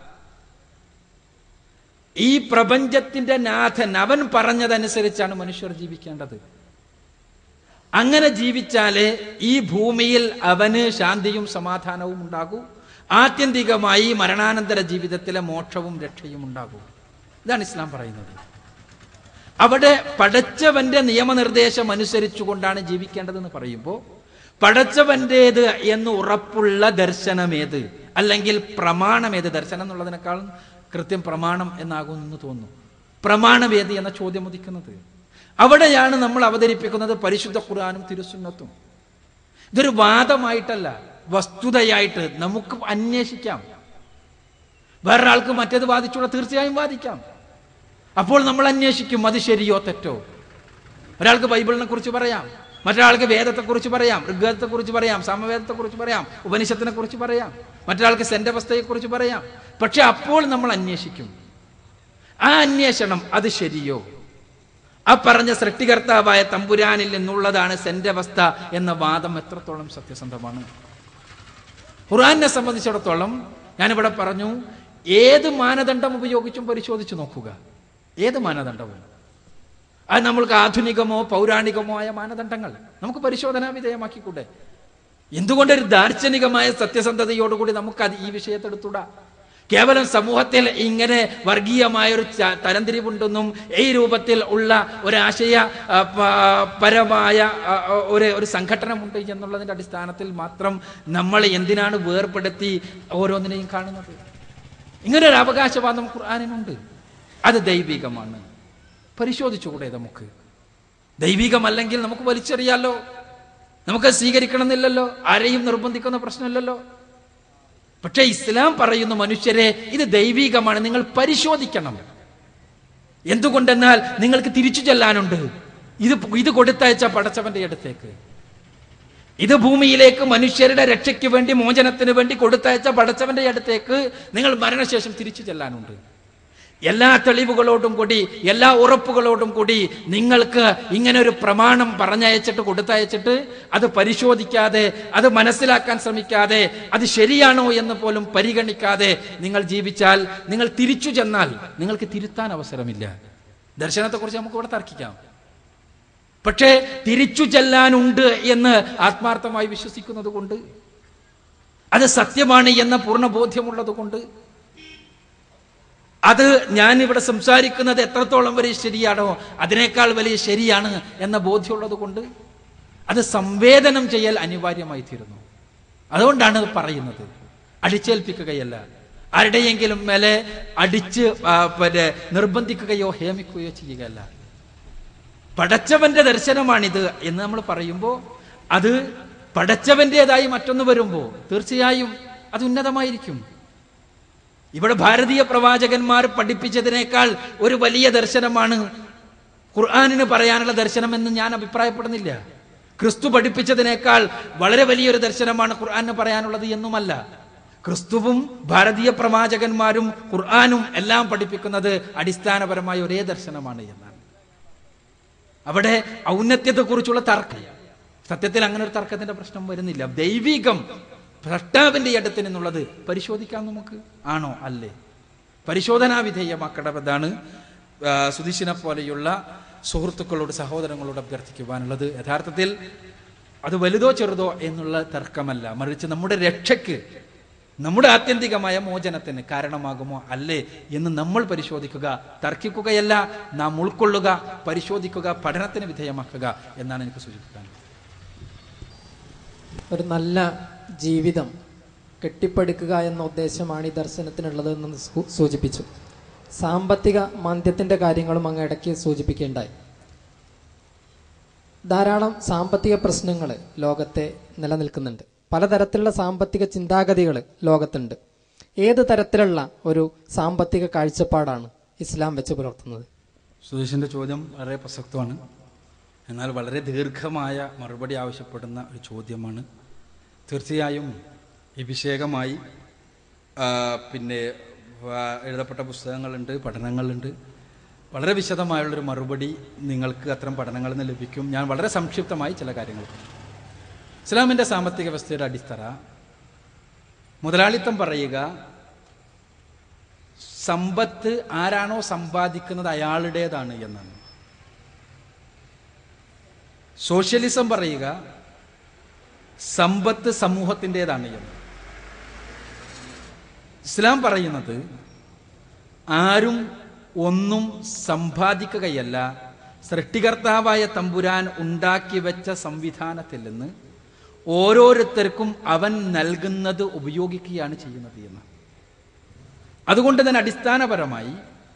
ഈ പ്രപഞ്ചത്തിന്റെ നാഥൻ അവൻ പറഞ്ഞതനുസരിച്ചാണ് മനുഷ്യർ ജീവിക്കേണ്ടത് അങ്ങനെ ജീവിച്ചാലേ ഈ ഭൂമിയിൽ അവന് ശാന്തിയും സമാധാനവും ഉണ്ടാകൂ ആത്യന്തികമായി മരണാനന്തര ജീവിതത്തിലെ മോക്ഷവും രക്ഷയും ഉണ്ടാകൂ ഇതാണ് ഇസ്ലാം പറയുന്നത് അവിടെ പടച്ചവന്റെ നിയമനിർദ്ദേശം അനുസരിച്ചുകൊണ്ടാണ് ജീവിക്കേണ്ടതെന്ന് പറയുമ്പോൾ പടച്ചവന്റേത് എന്ന് ഉറപ്പുള്ള ദർശനമേത് അല്ലെങ്കിൽ പ്രമാണമേത് ദർശനം എന്നുള്ളതിനേക്കാൾ കൃത്യം പ്രമാണം എന്നാകുമെന്ന് തോന്നുന്നു പ്രമാണമേത് എന്ന ചോദ്യം ഉദിക്കുന്നത് അവിടെയാണ് നമ്മൾ അവതരിപ്പിക്കുന്നത് പരിശുദ്ധ ഖുർആാനും തിരുസുന്നത്തും ഇതൊരു വാദമായിട്ടല്ല വസ്തുതയായിട്ട് നമുക്ക് അന്വേഷിക്കാം വേറൊരാൾക്ക് മറ്റേത് വാദിച്ചൂടെ തീർച്ചയായും വാദിക്കാം അപ്പോൾ നമ്മൾ അന്വേഷിക്കും അത് ശരിയോ തെറ്റോ ഒരാൾക്ക് ബൈബിളിനെ കുറിച്ച് പറയാം മറ്റൊരാൾക്ക് വേദത്തെക്കുറിച്ച് പറയാം ഋഗ്വേദത്തെക്കുറിച്ച് പറയാം സമവേദത്തെക്കുറിച്ച് പറയാം ഉപനിഷത്തിനെ കുറിച്ച് പറയാം മറ്റൊരാൾക്ക് സെന്റവസ്ഥയെക്കുറിച്ച് പറയാം പക്ഷെ അപ്പോൾ നമ്മൾ അന്വേഷിക്കും ആ അന്വേഷണം അത് ശരിയോ ആ പറഞ്ഞ സൃഷ്ടികർത്താവായ തമ്പുരാനിൽ നിന്നുള്ളതാണ് സെന്റവസ്ഥ എന്ന വാദം എത്രത്തോളം സത്യസന്ധമാണ് ഖുറാനെ സംബന്ധിച്ചിടത്തോളം ഞാനിവിടെ പറഞ്ഞു ഏത് മാനദണ്ഡം ഉപയോഗിച്ചും പരിശോധിച്ചു നോക്കുക ഏത് മാനദണ്ഡവും അത് നമ്മൾക്ക് ആധുനികമോ പൗരാണികമോ ആയ മാനദണ്ഡങ്ങൾ നമുക്ക് പരിശോധനാ വിധേയമാക്കിക്കൂടെ എന്തുകൊണ്ടൊരു ദാർശനികമായ സത്യസന്ധതയോടുകൂടി നമുക്ക് അത് ഈ വിഷയത്തെടുത്തൂടാ കേവലം സമൂഹത്തിൽ ഇങ്ങനെ വർഗീയമായ ഒരു ച- തരംതിരിവുണ്ടെന്നും ഈ രൂപത്തിൽ ഉള്ള ഒരാശയ ആ, പ- പരമായ ആ, ഒരു ഒരു സംഘടനമുണ്ട് എന്നുള്ളതിൻ്റെ അടിസ്ഥാനത്തിൽ മാത്രം നമ്മൾ എന്തിനാണ് വേർപെടുത്തി ഓരോന്നിനെയും കാണുന്നത് ഇങ്ങനെ ഒരു അവകാശവാദം ഖുർആാനിനുണ്ട് അത് ദൈവികമാണ് പരിശോധിച്ചുകൂടെ നമുക്ക് ദൈവികമല്ലെങ്കിൽ നമുക്ക് വലിച്ചെറിയാലോ നമുക്ക് സ്വീകരിക്കണമെന്നില്ലല്ലോ ആരെയും നിർബന്ധിക്കുന്ന പ്രശ്നമില്ലല്ലോ പക്ഷേ ഇസ്ലാം പറയുന്നു മനുഷ്യരെ ഇത് ദൈവികമാണ് നിങ്ങൾ പരിശോധിക്കണം എന്തുകൊണ്ടെന്നാൽ നിങ്ങൾക്ക് തിരിച്ചു ചെല്ലാനുണ്ട് ഇത് ഇത് കൊടുത്തയച്ച പടച്ചവന്റെ അടുത്തേക്ക് ഇത് ഭൂമിയിലേക്ക് മനുഷ്യരുടെ രക്ഷയ്ക്ക് വേണ്ടി മോചനത്തിന് വേണ്ടി കൊടുത്തയച്ച പടച്ചവന്റെ അടുത്തേക്ക് നിങ്ങൾ മരണശേഷം തിരിച്ചു ചെല്ലാനുണ്ട് എല്ലാ തെളിവുകളോടും കൂടി എല്ലാ ഉറപ്പുകളോടും കൂടി നിങ്ങൾക്ക് ഇങ്ങനെ ഒരു പ്രമാണം പറഞ്ഞയച്ചിട്ട് കൊടുത്തയച്ചിട്ട് അത് പരിശോധിക്കാതെ അത് മനസ്സിലാക്കാൻ ശ്രമിക്കാതെ അത് ശരിയാണോ എന്ന് പോലും പരിഗണിക്കാതെ നിങ്ങൾ ജീവിച്ചാൽ നിങ്ങൾ തിരിച്ചു ചെന്നാൽ നിങ്ങൾക്ക് തിരുത്താൻ അവസരമില്ല ദർശനത്തെക്കുറിച്ച് നമുക്ക് ഇവിടെ തർക്കിക്കാം പക്ഷേ തിരിച്ചു ചെല്ലാനുണ്ട് എന്ന് ആത്മാർത്ഥമായി വിശ്വസിക്കുന്നത് കൊണ്ട് അത് സത്യമാണ് എന്ന പൂർണ്ണ ബോധ്യമുള്ളത് കൊണ്ട് അത് ഞാൻ ഇവിടെ സംസാരിക്കുന്നത് എത്രത്തോളം വരെ ശരിയാണോ അതിനേക്കാൾ വലിയ ശരിയാണ് എന്ന ബോധ്യമുള്ളത് കൊണ്ട് അത് സംവേദനം ചെയ്യൽ അനിവാര്യമായി തീരുന്നു അതുകൊണ്ടാണ് ഇത് പറയുന്നത് അടിച്ചേൽപ്പിക്കുകയല്ല ആരുടെയെങ്കിലും മേലെ അടിച്ച് ആ, പിന്നെ നിർബന്ധിക്കുകയോ ഹേമിക്കുകയോ ചെയ്യുകയല്ല പടച്ചവന്റെ ദർശനമാണിത് എന്ന് നമ്മൾ പറയുമ്പോൾ അത് പടച്ചവന്റേതായി മറ്റൊന്ന് വരുമ്പോൾ തീർച്ചയായും അത് ഉന്നതമായിരിക്കും ഇവിടെ ഭാരതീയ പ്രവാചകന്മാർ പഠിപ്പിച്ചതിനേക്കാൾ ഒരു വലിയ ദർശനമാണ് ഖുർആാനിന് പറയാനുള്ള ദർശനം എന്ന് ഞാൻ അഭിപ്രായപ്പെടുന്നില്ല ക്രിസ്തു പഠിപ്പിച്ചതിനേക്കാൾ വളരെ വലിയൊരു ദർശനമാണ് ഖുർആാനിന് പറയാനുള്ളത് എന്നുമല്ല ക്രിസ്തുവും ഭാരതീയ പ്രവാചകന്മാരും ഖുർആാനും എല്ലാം പഠിപ്പിക്കുന്നത് അടിസ്ഥാനപരമായ ഒരേ ദർശനമാണ് എന്നാണ് അവിടെ ഔന്നത്യത്തെക്കുറിച്ചുള്ള തർക്കം സത്യത്തിൽ അങ്ങനെ ഒരു തർക്കത്തിന്റെ പ്രശ്നം വരുന്നില്ല ദൈവികം ഭ്രഷ്ടാവിന്റെ അടുത്ത് നിന്നുള്ളത് പരിശോധിക്കാം നമുക്ക് ആണോ അല്ലേ പരിശോധനാ വിധേയമാക്കണമെന്നാണ് ആ, സുധീഷിനെ പോലെയുള്ള സുഹൃത്തുക്കളോട് സഹോദരങ്ങളോട് അഭ്യർത്ഥിക്കുവാനുള്ളത് യഥാർത്ഥത്തിൽ അത് വലുതോ ചെറുതോ എന്നുള്ള തർക്കമല്ല മറിച്ച് നമ്മുടെ രക്ഷയ്ക്ക് നമ്മുടെ ആത്യന്തികമായ മോചനത്തിന് കാരണമാകുമോ അല്ലേ എന്ന് നമ്മൾ പരിശോധിക്കുക തർക്കിക്കുകയല്ല നാം ഉൾക്കൊള്ളുക പരിശോധിക്കുക പഠനത്തിന് വിധേയമാക്കുക എന്നാണ് എനിക്ക് സൂചിപ്പിക്കാനുള്ളത് ഒരു നല്ല ജീവിതം കെട്ടിപ്പടുക്കുക എന്ന ഉദ്ദേശമാണ് ഈ ദർശനത്തിനുള്ളത് എന്ന് സൂ- സൂചിപ്പിച്ചു സാമ്പത്തിക മാന്ദ്യത്തിൻ്റെ കാര്യങ്ങളും അങ്ങ് ഇടയ്ക്ക് സൂചിപ്പിക്കുകയുണ്ടായി ധാരാളം സാമ്പത്തിക പ്രശ്നങ്ങൾ ലോകത്തെ നിലനിൽക്കുന്നുണ്ട് പലതരത്തിലുള്ള സാമ്പത്തിക ചിന്താഗതികൾ ലോകത്തുണ്ട് ഏത് തരത്തിലുള്ള ഒരു സാമ്പത്തിക കാഴ്ചപ്പാടാണ് ഇസ്ലാം വെച്ച് പുലർത്തുന്നത് സുധീഷിന്റെ ചോദ്യം വളരെ പ്രസക്തമാണ് എന്നാൽ വളരെ ദീർഘമായ മറുപടി ആവശ്യപ്പെടുന്ന ഒരു ചോദ്യമാണ് തീർച്ചയായും ഈ വിഷയകമായി ആ, പിന്നെ ആ, എഴുതപ്പെട്ട പുസ്തകങ്ങളുണ്ട് പഠനങ്ങളുണ്ട് വളരെ വിശദമായുള്ളൊരു മറുപടി നിങ്ങൾക്ക് അത്തരം പഠനങ്ങളിൽ നിന്ന് ലഭിക്കും ഞാൻ വളരെ സംക്ഷിപ്തമായി ചില കാര്യങ്ങൾ പറയും. ഇസ്ലാമിൻ്റെ സാമ്പത്തിക വ്യവസ്ഥയുടെ അടിത്തറ മുതലാളിത്തം പറയുക സമ്പത്ത് ആരാണോ സമ്പാദിക്കുന്നത് അയാളുടേതാണ് എന്നാണ് സോഷ്യലിസം പറയുക സമ്പത്ത് സമൂഹത്തിൻ്റെതാണ് എന്ന് ഇസ്ലാം പറയുന്നത് ആരും ഒന്നും സമ്പാദിക്കുകയല്ല സൃഷ്ടികർത്താവായ തമ്പുരാൻ ഉണ്ടാക്കി വെച്ച സംവിധാനത്തിൽ നിന്ന് ഓരോരുത്തർക്കും അവൻ നൽകുന്നത് ഉപയോഗിക്കുകയാണ് ചെയ്യുന്നത് എന്ന് അതുകൊണ്ട് തന്നെ അടിസ്ഥാനപരമായി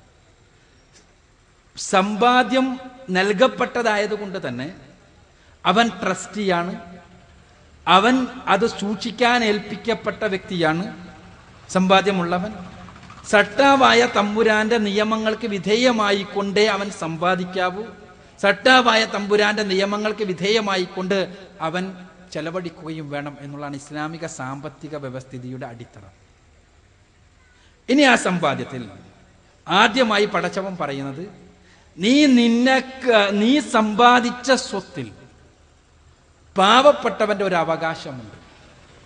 സമ്പാദ്യം നൽകപ്പെട്ടതായതുകൊണ്ട് തന്നെ അവൻ ട്രസ്റ്റിയാണ് അവൻ അത് സൂക്ഷിക്കാൻ ഏൽപ്പിക്കപ്പെട്ട വ്യക്തിയാണ് സമ്പാദ്യമുള്ളവൻ സട്ടാവായ തമ്പുരാന്റെ നിയമങ്ങൾക്ക് വിധേയമായിക്കൊണ്ടേ അവൻ സമ്പാദിക്കാവൂ സട്ടാവായ തമ്പുരാന്റെ നിയമങ്ങൾക്ക് വിധേയമായിക്കൊണ്ട് അവൻ ചെലവഴിക്കുകയും വേണം എന്നുള്ളതാണ് ഇസ്ലാമിക സാമ്പത്തിക വ്യവസ്ഥിതിയുടെ അടിത്തറ ഇനി ആ സമ്പാദ്യത്തിൽ ആദ്യമായി പടച്ചവൻ പറയുന്നത് നീ നിനക്ക് നീ സമ്പാദിച്ച സ്വത്തിൽ പാവപ്പെട്ടവന്റെ ഒരു അവകാശമുണ്ട്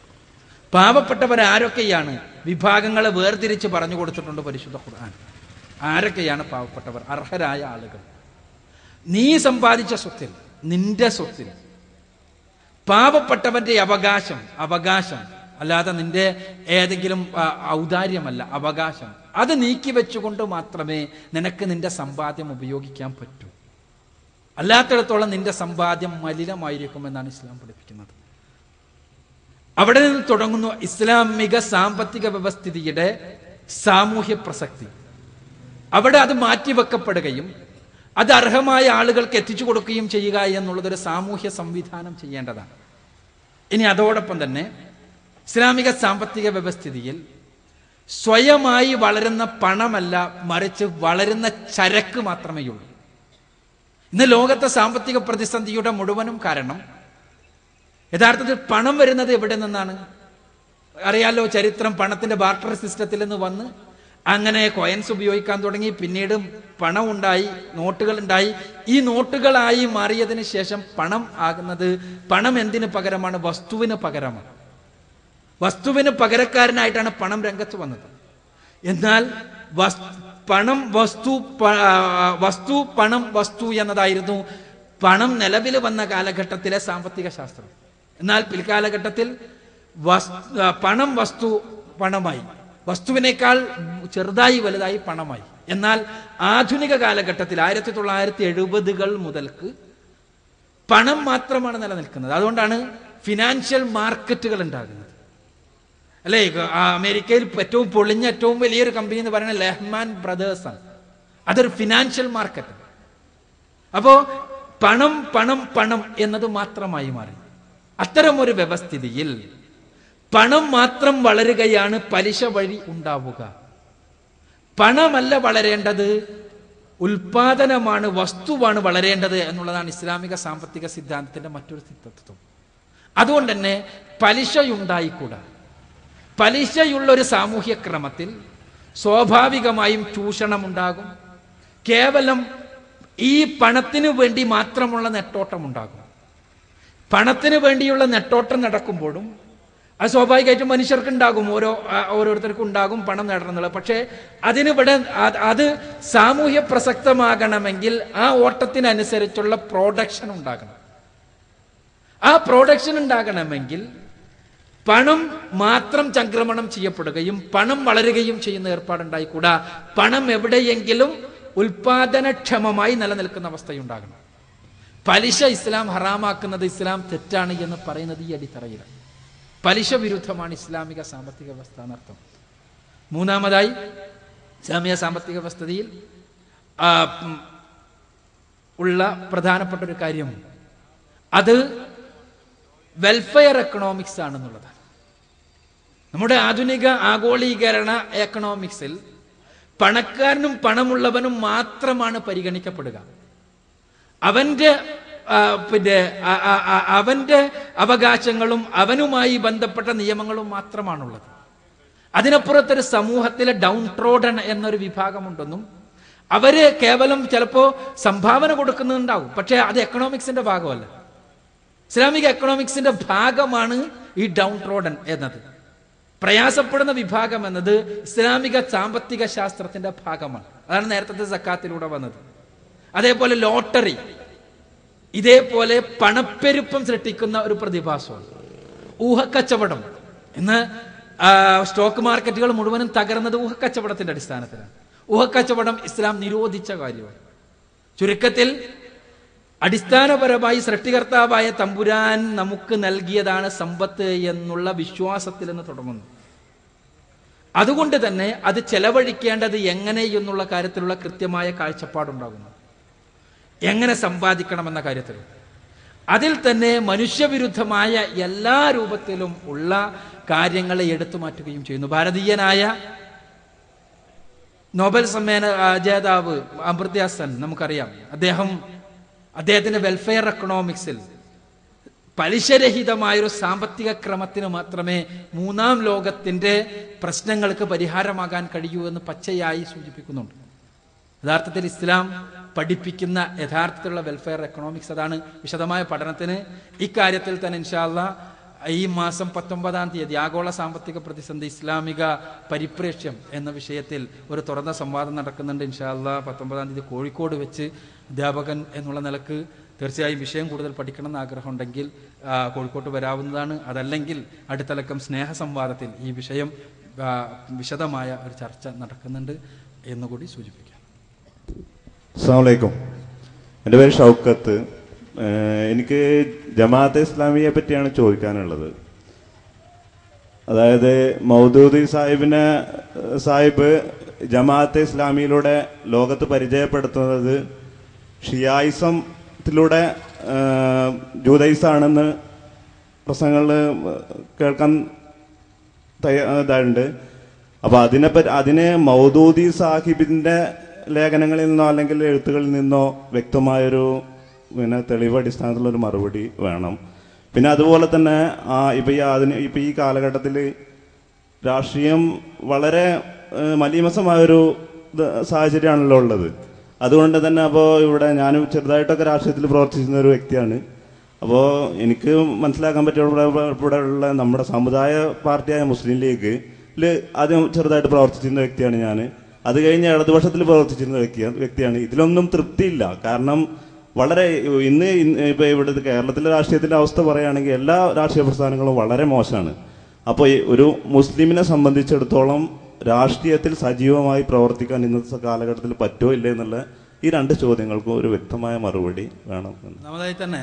പാവപ്പെട്ടവർ ആരൊക്കെയാണ് വിഭാഗങ്ങളെ വേർതിരിച്ച് പറഞ്ഞു കൊടുത്തിട്ടുണ്ട് പരിശുദ്ധ ഖുർആൻ ആരൊക്കെയാണ് പാവപ്പെട്ടവർ അർഹരായ ആളുകൾ നീ സമ്പാദിച്ച സ്വത്തിൽ നിന്റെ സ്വത്തിൽ പാവപ്പെട്ടവന്റെ അവകാശം അവകാശം അല്ലാതെ നിന്റെ ഏതെങ്കിലും ആ, ഔദാര്യമല്ല അവകാശം അത് നീക്കി വെച്ചുകൊണ്ട് മാത്രമേ നിനക്ക് നിന്റെ സമ്പാദ്യം ഉപയോഗിക്കാൻ പറ്റൂ അല്ലാത്തിടത്തോളം നിന്റെ സമ്പാദ്യം മലിനമായിരിക്കുമെന്നാണ് ഇസ്ലാം പഠിപ്പിക്കുന്നത് അവിടെ നിന്ന് തുടങ്ങുന്നു ഇസ്ലാമിക സാമ്പത്തിക വ്യവസ്ഥിതിയുടെ സാമൂഹ്യ പ്രസക്തി അവിടെ അത് മാറ്റിവെക്കപ്പെടുകയും അത് അർഹമായ ആളുകൾക്ക് എത്തിച്ചു കൊടുക്കുകയും ചെയ്യുക എന്നുള്ളതൊരു സാമൂഹ്യ സംവിധാനം ചെയ്യേണ്ടതാണ് ഇനി അതോടൊപ്പം തന്നെ ഇസ്ലാമിക സാമ്പത്തിക വ്യവസ്ഥിതിയിൽ സ്വയമായി വളരുന്ന പണമല്ല മറിച്ച് വളരുന്ന ചരക്ക് മാത്രമേ ഉള്ളൂ ഇന്ന് ലോകത്തെ സാമ്പത്തിക പ്രതിസന്ധിയുടെ മുഴുവനും കാരണം യഥാർത്ഥത്തിൽ പണം വരുന്നത് എവിടെ നിന്നാണ് അറിയാലോ ചരിത്രം പണത്തിന്റെ ബാർട്ടർ സിസ്റ്റത്തിൽ നിന്ന് വന്ന് അങ്ങനെ കോയൻസ് ഉപയോഗിക്കാൻ തുടങ്ങി പിന്നീട് പണം ഉണ്ടായി നോട്ടുകൾ ഉണ്ടായി ഈ നോട്ടുകളായി മാറിയതിന് ശേഷം പണം ആകുന്നത് പണം എന്തിന് പകരമാണ് വസ്തുവിന് പകരമാണ് വസ്തുവിന് പകരക്കാരനായിട്ടാണ് പണം രംഗത്ത് വന്നത് എന്നാൽ വസ്- പണം വസ്തു പ- ആ, വസ്തു പണം വസ്തു എന്നതായിരുന്നു പണം നിലവിൽ വന്ന കാലഘട്ടത്തിലെ സാമ്പത്തിക ശാസ്ത്രം എന്നാൽ പിൽക്കാലഘട്ടത്തിൽ വസ്- ആ, പണം വസ്തു പണമായി വസ്തുവിനേക്കാൾ ചെറുതായി വലുതായി പണമായി എന്നാൽ ആധുനിക കാലഘട്ടത്തിൽ ആയിരത്തി തൊള്ളായിരത്തി എഴുപതുകൾ മുതൽക്ക് പണം മാത്രമാണ് നിലനിൽക്കുന്നത് അതുകൊണ്ടാണ് ഫിനാൻഷ്യൽ മാർക്കറ്റുകൾ ഉണ്ടാകുന്നത് അല്ലേ ഇക- ആ അമേരിക്കയിൽ ഏറ്റവും പൊളിഞ്ഞ ഏറ്റവും വലിയൊരു കമ്പനി എന്ന് പറയുന്നത് ലെഹ്മാൻ ബ്രദേഴ്സ് ആണ് അതൊരു ഫിനാൻഷ്യൽ മാർക്കറ്റ് അപ്പോ പണം പണം പണം എന്നത് മാത്രമായി മാറി അത്തരം ഒരു വ്യവസ്ഥിതിയിൽ പണം മാത്രം വളരുകയാണ് പലിശ വഴി ഉണ്ടാവുക പണമല്ല വളരേണ്ടത് ഉൽപാദനമാണ് വസ്തുവാണ് വളരേണ്ടത് എന്നുള്ളതാണ് ഇസ്ലാമിക സാമ്പത്തിക സിദ്ധാന്തത്തിന്റെ മറ്റൊരു തത്വം അതുകൊണ്ട് തന്നെ പലിശയുണ്ടായിക്കൂടാ പലിശയുള്ള ഒരു സാമൂഹ്യ ക്രമത്തിൽ സ്വാഭാവികമായും ചൂഷണം ഉണ്ടാകും കേവലം ഈ പണത്തിനു വേണ്ടി മാത്രമുള്ള നെട്ടോട്ടം ഉണ്ടാകും പണത്തിന് വേണ്ടിയുള്ള നെട്ടോട്ടം നടക്കുമ്പോഴും അത് സ്വാഭാവികമായിട്ടും മനുഷ്യർക്ക് ഉണ്ടാകും ഓരോ ആ, ഓരോരുത്തർക്കും ഉണ്ടാകും പണം നേടണം എന്നുള്ളത് പക്ഷേ അതിനിവിടെ അത് അത് സാമൂഹ്യ പ്രസക്തമാകണമെങ്കിൽ ആ ഓട്ടത്തിനനുസരിച്ചുള്ള പ്രോഡക്ഷൻ ഉണ്ടാകണം ആ പ്രോഡക്ഷൻ ഉണ്ടാകണമെങ്കിൽ പണം മാത്രം ചംക്രമണം ചെയ്യപ്പെടുകയും പണം വളരുകയും ചെയ്യുന്ന ഏർപ്പാടുണ്ടായിക്കൂടാ പണം എവിടെയെങ്കിലും ഉൽപാദനക്ഷമമായി നിലനിൽക്കുന്ന അവസ്ഥയുണ്ടാകണം പലിശ ഇസ്ലാം ഹറാമാക്കുന്നത് ഇസ്ലാം തെറ്റാണ് എന്ന് പറയുന്നത് ഈ അടിത്തറയിലാണ് പലിശ വിരുദ്ധമാണ് ഇസ്ലാമിക സാമ്പത്തിക വ്യവസ്ഥ എന്നർത്ഥം മൂന്നാമതായി ഇസ്ലാമിക സാമ്പത്തിക വ്യവസ്ഥയിൽ ആ, ഉം, ഉള്ള പ്രധാനപ്പെട്ട ഒരു കാര്യം അത് വെൽഫെയർ എക്കണോമിക്സ് ആണെന്നുള്ളതാണ് നമ്മുടെ ആധുനിക ആഗോളീകരണ എക്കണോമിക്സിൽ പണക്കാരനും പണമുള്ളവനും മാത്രമാണ് പരിഗണിക്കപ്പെടുക അവന്റെ ആ, പിന്നെ ആ- ആ- ആ- അവന്റെ അവകാശങ്ങളും അവനുമായി ബന്ധപ്പെട്ട നിയമങ്ങളും മാത്രമാണുള്ളത് അതിനപ്പുറത്തൊരു സമൂഹത്തിലെ ഡൗൺ ട്രോഡൺ എന്നൊരു വിഭാഗമുണ്ടെന്നും അവര് കേവലം ചിലപ്പോ സംഭാവന കൊടുക്കുന്നുണ്ടാവും പക്ഷേ അത് എക്കണോമിക്സിന്റെ ഭാഗമല്ല ഇസ്ലാമിക എക്കണോമിക്സിന്റെ ഭാഗമാണ് ഈ ഡൗൺ ട്രോഡൻ എന്നത് പ്രയാസപ്പെടുന്ന വിഭാഗം എന്നത് ഇസ്ലാമിക സാമ്പത്തിക ശാസ്ത്രത്തിന്റെ ഭാഗമാണ് അതാണ് നേരത്തെ സക്കാത്തിലൂടെ വന്നത് അതേപോലെ ലോട്ടറി ഇതേപോലെ പണപ്പെരുപ്പം സൃഷ്ടിക്കുന്ന ഒരു പ്രതിഭാസമാണ് ഊഹക്കച്ചവടം ഇന്ന് ആ, സ്റ്റോക്ക് മാർക്കറ്റുകൾ മുഴുവനും തകർന്നത് ഊഹക്കച്ചവടത്തിന്റെ അടിസ്ഥാനത്തിലാണ് ഊഹക്കച്ചവടം ഇസ്ലാം നിരോധിച്ച കാര്യമാണ് ചുരുക്കത്തിൽ അടിസ്ഥാനപരമായി സൃഷ്ടികർത്താവായ തമ്പുരാൻ നമുക്ക് നൽകിയതാണ് സമ്പത്ത് എന്നുള്ള വിശ്വാസത്തിൽ നിന്ന് തുടങ്ങുന്നു അതുകൊണ്ട് തന്നെ അത് ചെലവഴിക്കേണ്ടത് എങ്ങനെ എന്നുള്ള കാര്യത്തിലുള്ള കൃത്യമായ കാഴ്ചപ്പാടുണ്ടാകുന്നു എങ്ങനെ സമ്പാദിക്കണമെന്ന കാര്യത്തിൽ അതിൽ തന്നെ മനുഷ്യവിരുദ്ധമായ എല്ലാ രൂപത്തിലും ഉള്ള കാര്യങ്ങളെ എടുത്തു മാറ്റുകയും ചെയ്യുന്നു ഭാരതീയനായ നോബൽ സമ്മേളന ആ, ജേതാവ് അമൃത്യ സെൻ നമുക്കറിയാം അദ്ദേഹം അദ്ദേഹത്തിന്റെ വെൽഫെയർ എക്കണോമിക്സിൽ പലിശരഹിതമായൊരു സാമ്പത്തിക ക്രമത്തിന് മാത്രമേ മൂന്നാം ലോകത്തിന്റെ പ്രശ്നങ്ങൾക്ക് പരിഹാരമാകാൻ കഴിയൂ എന്ന് പച്ചയായി സൂചിപ്പിക്കുന്നുണ്ട് യഥാർത്ഥത്തിൽ ഇസ്ലാം പഠിപ്പിക്കുന്ന യഥാർത്ഥത്തിലുള്ള വെൽഫെയർ എക്കണോമിക്സ് അതാണ് വിശദമായ പഠനത്തിന് ഇക്കാര്യത്തിൽ തന്നെ ഇൻഷാല്ല ഈ മാസം പത്തൊമ്പതാം തീയതി ആഗോള സാമ്പത്തിക പ്രതിസന്ധി ഇസ്ലാമിക പരിപ്രേക്ഷ്യം എന്ന വിഷയത്തിൽ ഒരു തുറന്ന സംവാദം നടക്കുന്നുണ്ട് ഇൻഷാല്ല പത്തൊമ്പതാം തീയതി കോഴിക്കോട് വെച്ച് അധ്യാപകൻ എന്നുള്ള നിലക്ക് തീർച്ചയായും വിഷയം കൂടുതൽ പഠിക്കണം എന്ന് ആഗ്രഹമുണ്ടെങ്കിൽ ആ, കോഴിക്കോട്ട് വരാവുന്നതാണ് അതല്ലെങ്കിൽ അടുത്തലക്കം സ്നേഹ സംവാദത്തിൽ ഈ വിഷയം ആ, വിശദമായ ഒരു ചർച്ച നടക്കുന്നുണ്ട് എന്നുകൂടി സൂചിപ്പിക്കാം അസ്സാമലൈക്കും എൻ്റെ പേര് ഷൗക്കത്ത് ഏഹ് എനിക്ക് ജമാഅത്തെ ഇസ്ലാമിയെ പറ്റിയാണ് ചോദിക്കാനുള്ളത് അതായത് മൗദൂദി സാഹിബിനെ ഏഹ് സാഹിബ് ജമാഅത്തെ ഇസ്ലാമിയിലൂടെ ലോകത്ത് പരിചയപ്പെടുത്തുന്നത് ഷിയായിസത്തിലൂടെ ഏഹ് ജൂതൈസാണെന്ന് പ്രസംഗങ്ങളിൽ കേൾക്കാൻ തയ്യ- ഇതായിട്ടുണ്ട് അപ്പൊ അതിനെപ്പറ്റി അതിന് മൗദൂദി സാഹിബിന്റെ ലേഖനങ്ങളിൽ നിന്നോ അല്ലെങ്കിൽ എഴുത്തുകളിൽ നിന്നോ വ്യക്തമായൊരു പിന്നെ തെളിവ് അടിസ്ഥാനത്തിലുള്ള ഒരു മറുപടി വേണം പിന്നെ അതുപോലെ തന്നെ ആ ഇപ്പൊ ഈ അതിന് ഇപ്പൊ ഈ കാലഘട്ടത്തിൽ രാഷ്ട്രീയം വളരെ ഏഹ്, മലീമസമായൊരു ഇത് സാഹചര്യമാണല്ലോ ഉള്ളത് അതുകൊണ്ട് തന്നെ അപ്പോൾ ഇവിടെ ഞാനും ചെറുതായിട്ടൊക്കെ രാഷ്ട്രീയത്തിൽ പ്രവർത്തിക്കുന്ന ഒരു വ്യക്തിയാണ് അപ്പോൾ എനിക്ക് മനസ്സിലാക്കാൻ പറ്റിയ ഇവിടെ ഇവിടെ ഉള്ള നമ്മുടെ സമുദായ പാർട്ടിയായ മുസ്ലിം ലീഗിൽ ആദ്യം ചെറുതായിട്ട് പ്രവർത്തിച്ചിരുന്ന വ്യക്തിയാണ് ഞാൻ അത് കഴിഞ്ഞ് ഇടതുപക്ഷത്തിൽ പ്രവർത്തിച്ചിരുന്ന വ്യക്തിയാണ് വ്യക്തിയാണ് ഇതിലൊന്നും തൃപ്തിയില്ല കാരണം വളരെ ഇന്ന് ഇന്ന് ഇപ്പൊ ഇവിടുത്തെ കേരളത്തിലെ രാഷ്ട്രീയത്തിന്റെ അവസ്ഥ പറയുകയാണെങ്കിൽ എല്ലാ രാഷ്ട്രീയ പ്രസ്ഥാനങ്ങളും വളരെ മോശമാണ് അപ്പോൾ ഈ ഒരു മുസ്ലിമിനെ സംബന്ധിച്ചിടത്തോളം രാഷ്ട്രീയത്തിൽ സജീവമായി പ്രവർത്തിക്കാൻ ഇന്നത്തെ കാലഘട്ടത്തിൽ പറ്റുമോ ഇല്ലേ എന്നുള്ള ഈ രണ്ട് ചോദ്യങ്ങൾക്കും ഒരു വ്യക്തമായ മറുപടി വേണം എന്ന്. ഒന്നാമതായി തന്നെ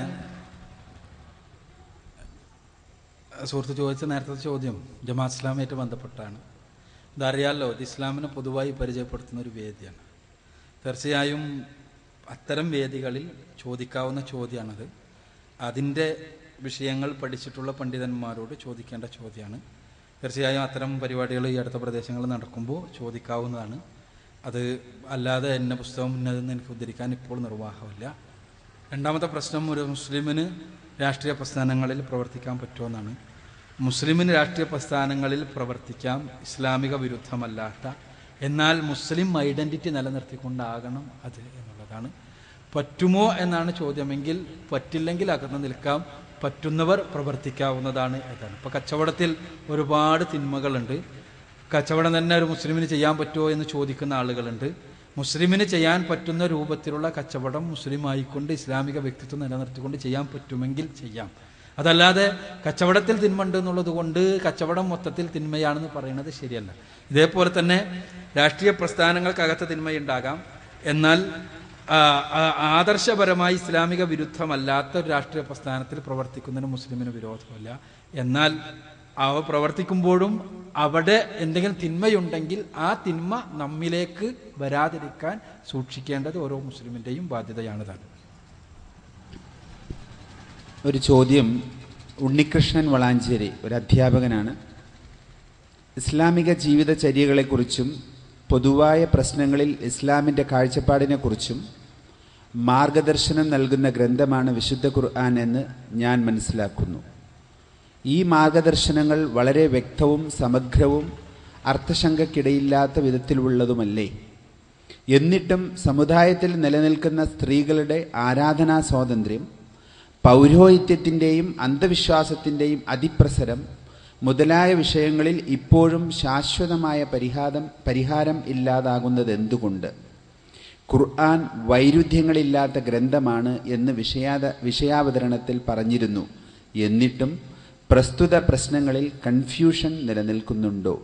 സുഹൃത്ത് ചോദിച്ച നേരത്തെ ചോദ്യം ജമാഅത്ത് ഇസ്ലാമായിട്ട് ബന്ധപ്പെട്ടാണ് ഇതറിയാലോ ഇത് ഇസ്ലാമിനെ പൊതുവായി പരിചയപ്പെടുത്തുന്ന ഒരു വേദിയാണ് തീർച്ചയായും അത്തരം വേദികളിൽ ചോദിക്കാവുന്ന ചോദ്യമാണത് അതിൻ്റെ വിഷയങ്ങൾ പഠിച്ചിട്ടുള്ള പണ്ഡിതന്മാരോട് ചോദിക്കേണ്ട ചോദ്യമാണ് തീർച്ചയായും അത്തരം പരിപാടികൾ ഈ അടുത്ത പ്രദേശങ്ങളിൽ നടക്കുമ്പോൾ ചോദിക്കാവുന്നതാണ് അത് അല്ലാതെ എന്നെ പുസ്തകം ഇന്നതെന്ന് എനിക്ക് ഉദ്ധരിക്കാൻ ഇപ്പോൾ നിർവാഹമില്ല രണ്ടാമത്തെ പ്രശ്നം ഒരു മുസ്ലിമിന് രാഷ്ട്രീയ പ്രസ്ഥാനങ്ങളിൽ പ്രവർത്തിക്കാൻ പറ്റുമെന്നാണ് മുസ്ലിമിന് രാഷ്ട്രീയ പ്രസ്ഥാനങ്ങളിൽ പ്രവർത്തിക്കാം ഇസ്ലാമിക വിരുദ്ധമല്ലാത്ത എന്നാൽ മുസ്ലിം ഐഡന്റിറ്റി നിലനിർത്തിക്കൊണ്ടാകണം അത് എന്നുള്ളതാണ് പറ്റുമോ എന്നാണ് ചോദ്യമെങ്കിൽ പറ്റില്ലെങ്കിൽ അകന്നു നിൽക്കാം പറ്റുന്നവർ പ്രവർത്തിക്കാവുന്നതാണ് എന്നാണ് ഇപ്പൊ കച്ചവടത്തിൽ ഒരുപാട് തിന്മകളുണ്ട് കച്ചവടം തന്നെ ഒരു മുസ്ലിമിന് ചെയ്യാൻ പറ്റുമോ എന്ന് ചോദിക്കുന്ന ആളുകളുണ്ട് മുസ്ലിമിന് ചെയ്യാൻ പറ്റുന്ന രൂപത്തിലുള്ള കച്ചവടം മുസ്ലിം ആയിക്കൊണ്ട് ഇസ്ലാമിക വ്യക്തിത്വം നിലനിർത്തിക്കൊണ്ട് ചെയ്യാൻ പറ്റുമെങ്കിൽ ചെയ്യാം അതല്ലാതെ കച്ചവടത്തിൽ തിന്മ എന്നുള്ളത് കൊണ്ട് കച്ചവടം മൊത്തത്തിൽ തിന്മയാണെന്ന് പറയുന്നത് ശരിയല്ല ഇതേപോലെ തന്നെ രാഷ്ട്രീയ പ്രസ്ഥാനങ്ങൾക്കകത്ത് തിന്മയുണ്ടാകാം എന്നാൽ ആ, ആ, ആദർശപരമായി ഇസ്ലാമിക വിരുദ്ധമല്ലാത്ത ഒരു രാഷ്ട്രീയ പ്രസ്ഥാനത്തിൽ പ്രവർത്തിക്കുന്നതിന് മുസ്ലിമിന് വിരോധമല്ല എന്നാൽ അവ പ്രവർത്തിക്കുമ്പോഴും അവിടെ എന്തെങ്കിലും തിന്മയുണ്ടെങ്കിൽ ആ തിന്മ നമ്മിലേക്ക് വരാതിരിക്കാൻ സൂക്ഷിക്കേണ്ടത് ഓരോ മുസ്ലിമിൻ്റെയും ബാധ്യതയാണ് താൻ ഒരു ചോദ്യം ഉണ്ണികൃഷ്ണൻ വളാഞ്ചേരി ഒരു അധ്യാപകനാണ് ഇസ്ലാമിക ജീവിതചര്യകളെക്കുറിച്ചും പൊതുവായ പ്രശ്നങ്ങളിൽ ഇസ്ലാമിൻ്റെ കാഴ്ചപ്പാടിനെക്കുറിച്ചും മാർഗദർശനം നൽകുന്ന ഗ്രന്ഥമാണ് വിശുദ്ധ ഖുർആൻ എന്ന് ഞാൻ മനസ്സിലാക്കുന്നു ഈ മാർഗദർശനങ്ങൾ വളരെ വ്യക്തവും സമഗ്രവും അർത്ഥശങ്കക്കിടയില്ലാത്ത വിധത്തിലുള്ളതുമല്ലേ എന്നിട്ടും സമുദായത്തിൽ നിലനിൽക്കുന്ന സ്ത്രീകളുടെ ആരാധനാ സ്വാതന്ത്ര്യം പൗരോഹിത്യത്തിൻ്റെയും അന്ധവിശ്വാസത്തിൻ്റെയും അതിപ്രസരം മുതലായ വിഷയങ്ങളിൽ ഇപ്പോഴും ശാശ്വതമായ പരിഹാരം പരിഹാരം ഇല്ലാതാകുന്നത് എന്തുകൊണ്ട് ഖുർആൻ വൈരുദ്ധ്യങ്ങളില്ലാത്ത ഗ്രന്ഥമാണ് എന്ന് വിഷയാത വിഷയാവതരണത്തിൽ പറഞ്ഞിരുന്നു എന്നിട്ടും പ്രസ്തുത പ്രശ്നങ്ങളിൽ കൺഫ്യൂഷൻ നിലനിൽക്കുന്നുണ്ടോ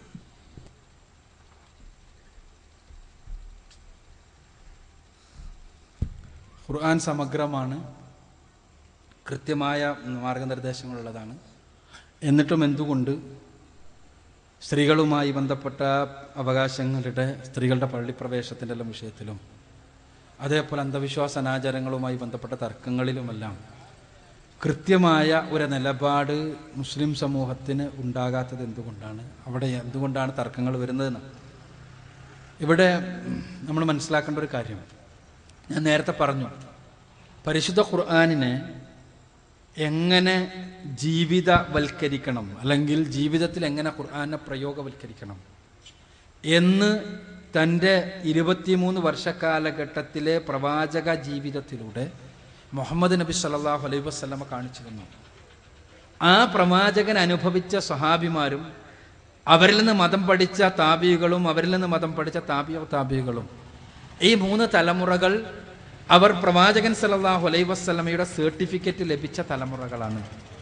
ഖുർആൻ സമഗ്രമാണ് കൃത്യമായ മാർഗനിർദ്ദേശങ്ങളുള്ളതാണ് എന്നിട്ടും എന്തുകൊണ്ട് സ്ത്രീകളുമായി ബന്ധപ്പെട്ട അവകാശങ്ങളുടെ സ്ത്രീകളുടെ പള്ളിപ്രവേശത്തിൻ്റെ എല്ലാം വിഷയത്തിലും അതേപോലെ അന്ധവിശ്വാസ അനാചാരങ്ങളുമായി ബന്ധപ്പെട്ട തർക്കങ്ങളിലുമെല്ലാം കൃത്യമായ ഒരു നിലപാട് മുസ്ലിം സമൂഹത്തിന് ഉണ്ടാകാത്തത് എന്തുകൊണ്ടാണ് അവിടെ എന്തുകൊണ്ടാണ് തർക്കങ്ങൾ വരുന്നതെന്ന് ഇവിടെ നമ്മൾ മനസ്സിലാക്കേണ്ട ഒരു കാര്യം ഞാൻ നേരത്തെ പറഞ്ഞു പരിശുദ്ധ ഖുർആാനിനെ എങ്ങനെ ജീവിതവൽക്കരിക്കണം അല്ലെങ്കിൽ ജീവിതത്തിൽ എങ്ങനെ ഖുർആാനെ പ്രയോഗവൽക്കരിക്കണം എന്ന് തൻ്റെ ഇരുപത്തിമൂന്ന് വർഷക്കാലഘട്ടത്തിലെ പ്രവാചക ജീവിതത്തിലൂടെ മുഹമ്മദ് നബി സല്ലല്ലാഹു അലൈഹി വസല്ലമ കാണിച്ചു തന്നു ആ പ്രവാചകൻ അനുഭവിച്ച സഹാബിമാരും അവരിൽ നിന്ന് മതം പഠിച്ച താബികളും അവരിൽ നിന്ന് മതം പഠിച്ച താബിയ താബികളും ഈ മൂന്ന് തലമുറകൾ അവർ പ്രവാചകൻ സല്ലല്ലാഹു അലൈഹി വസല്ലമയുടെ സർട്ടിഫിക്കറ്റ് ലഭിച്ച തലമുറകളാണ്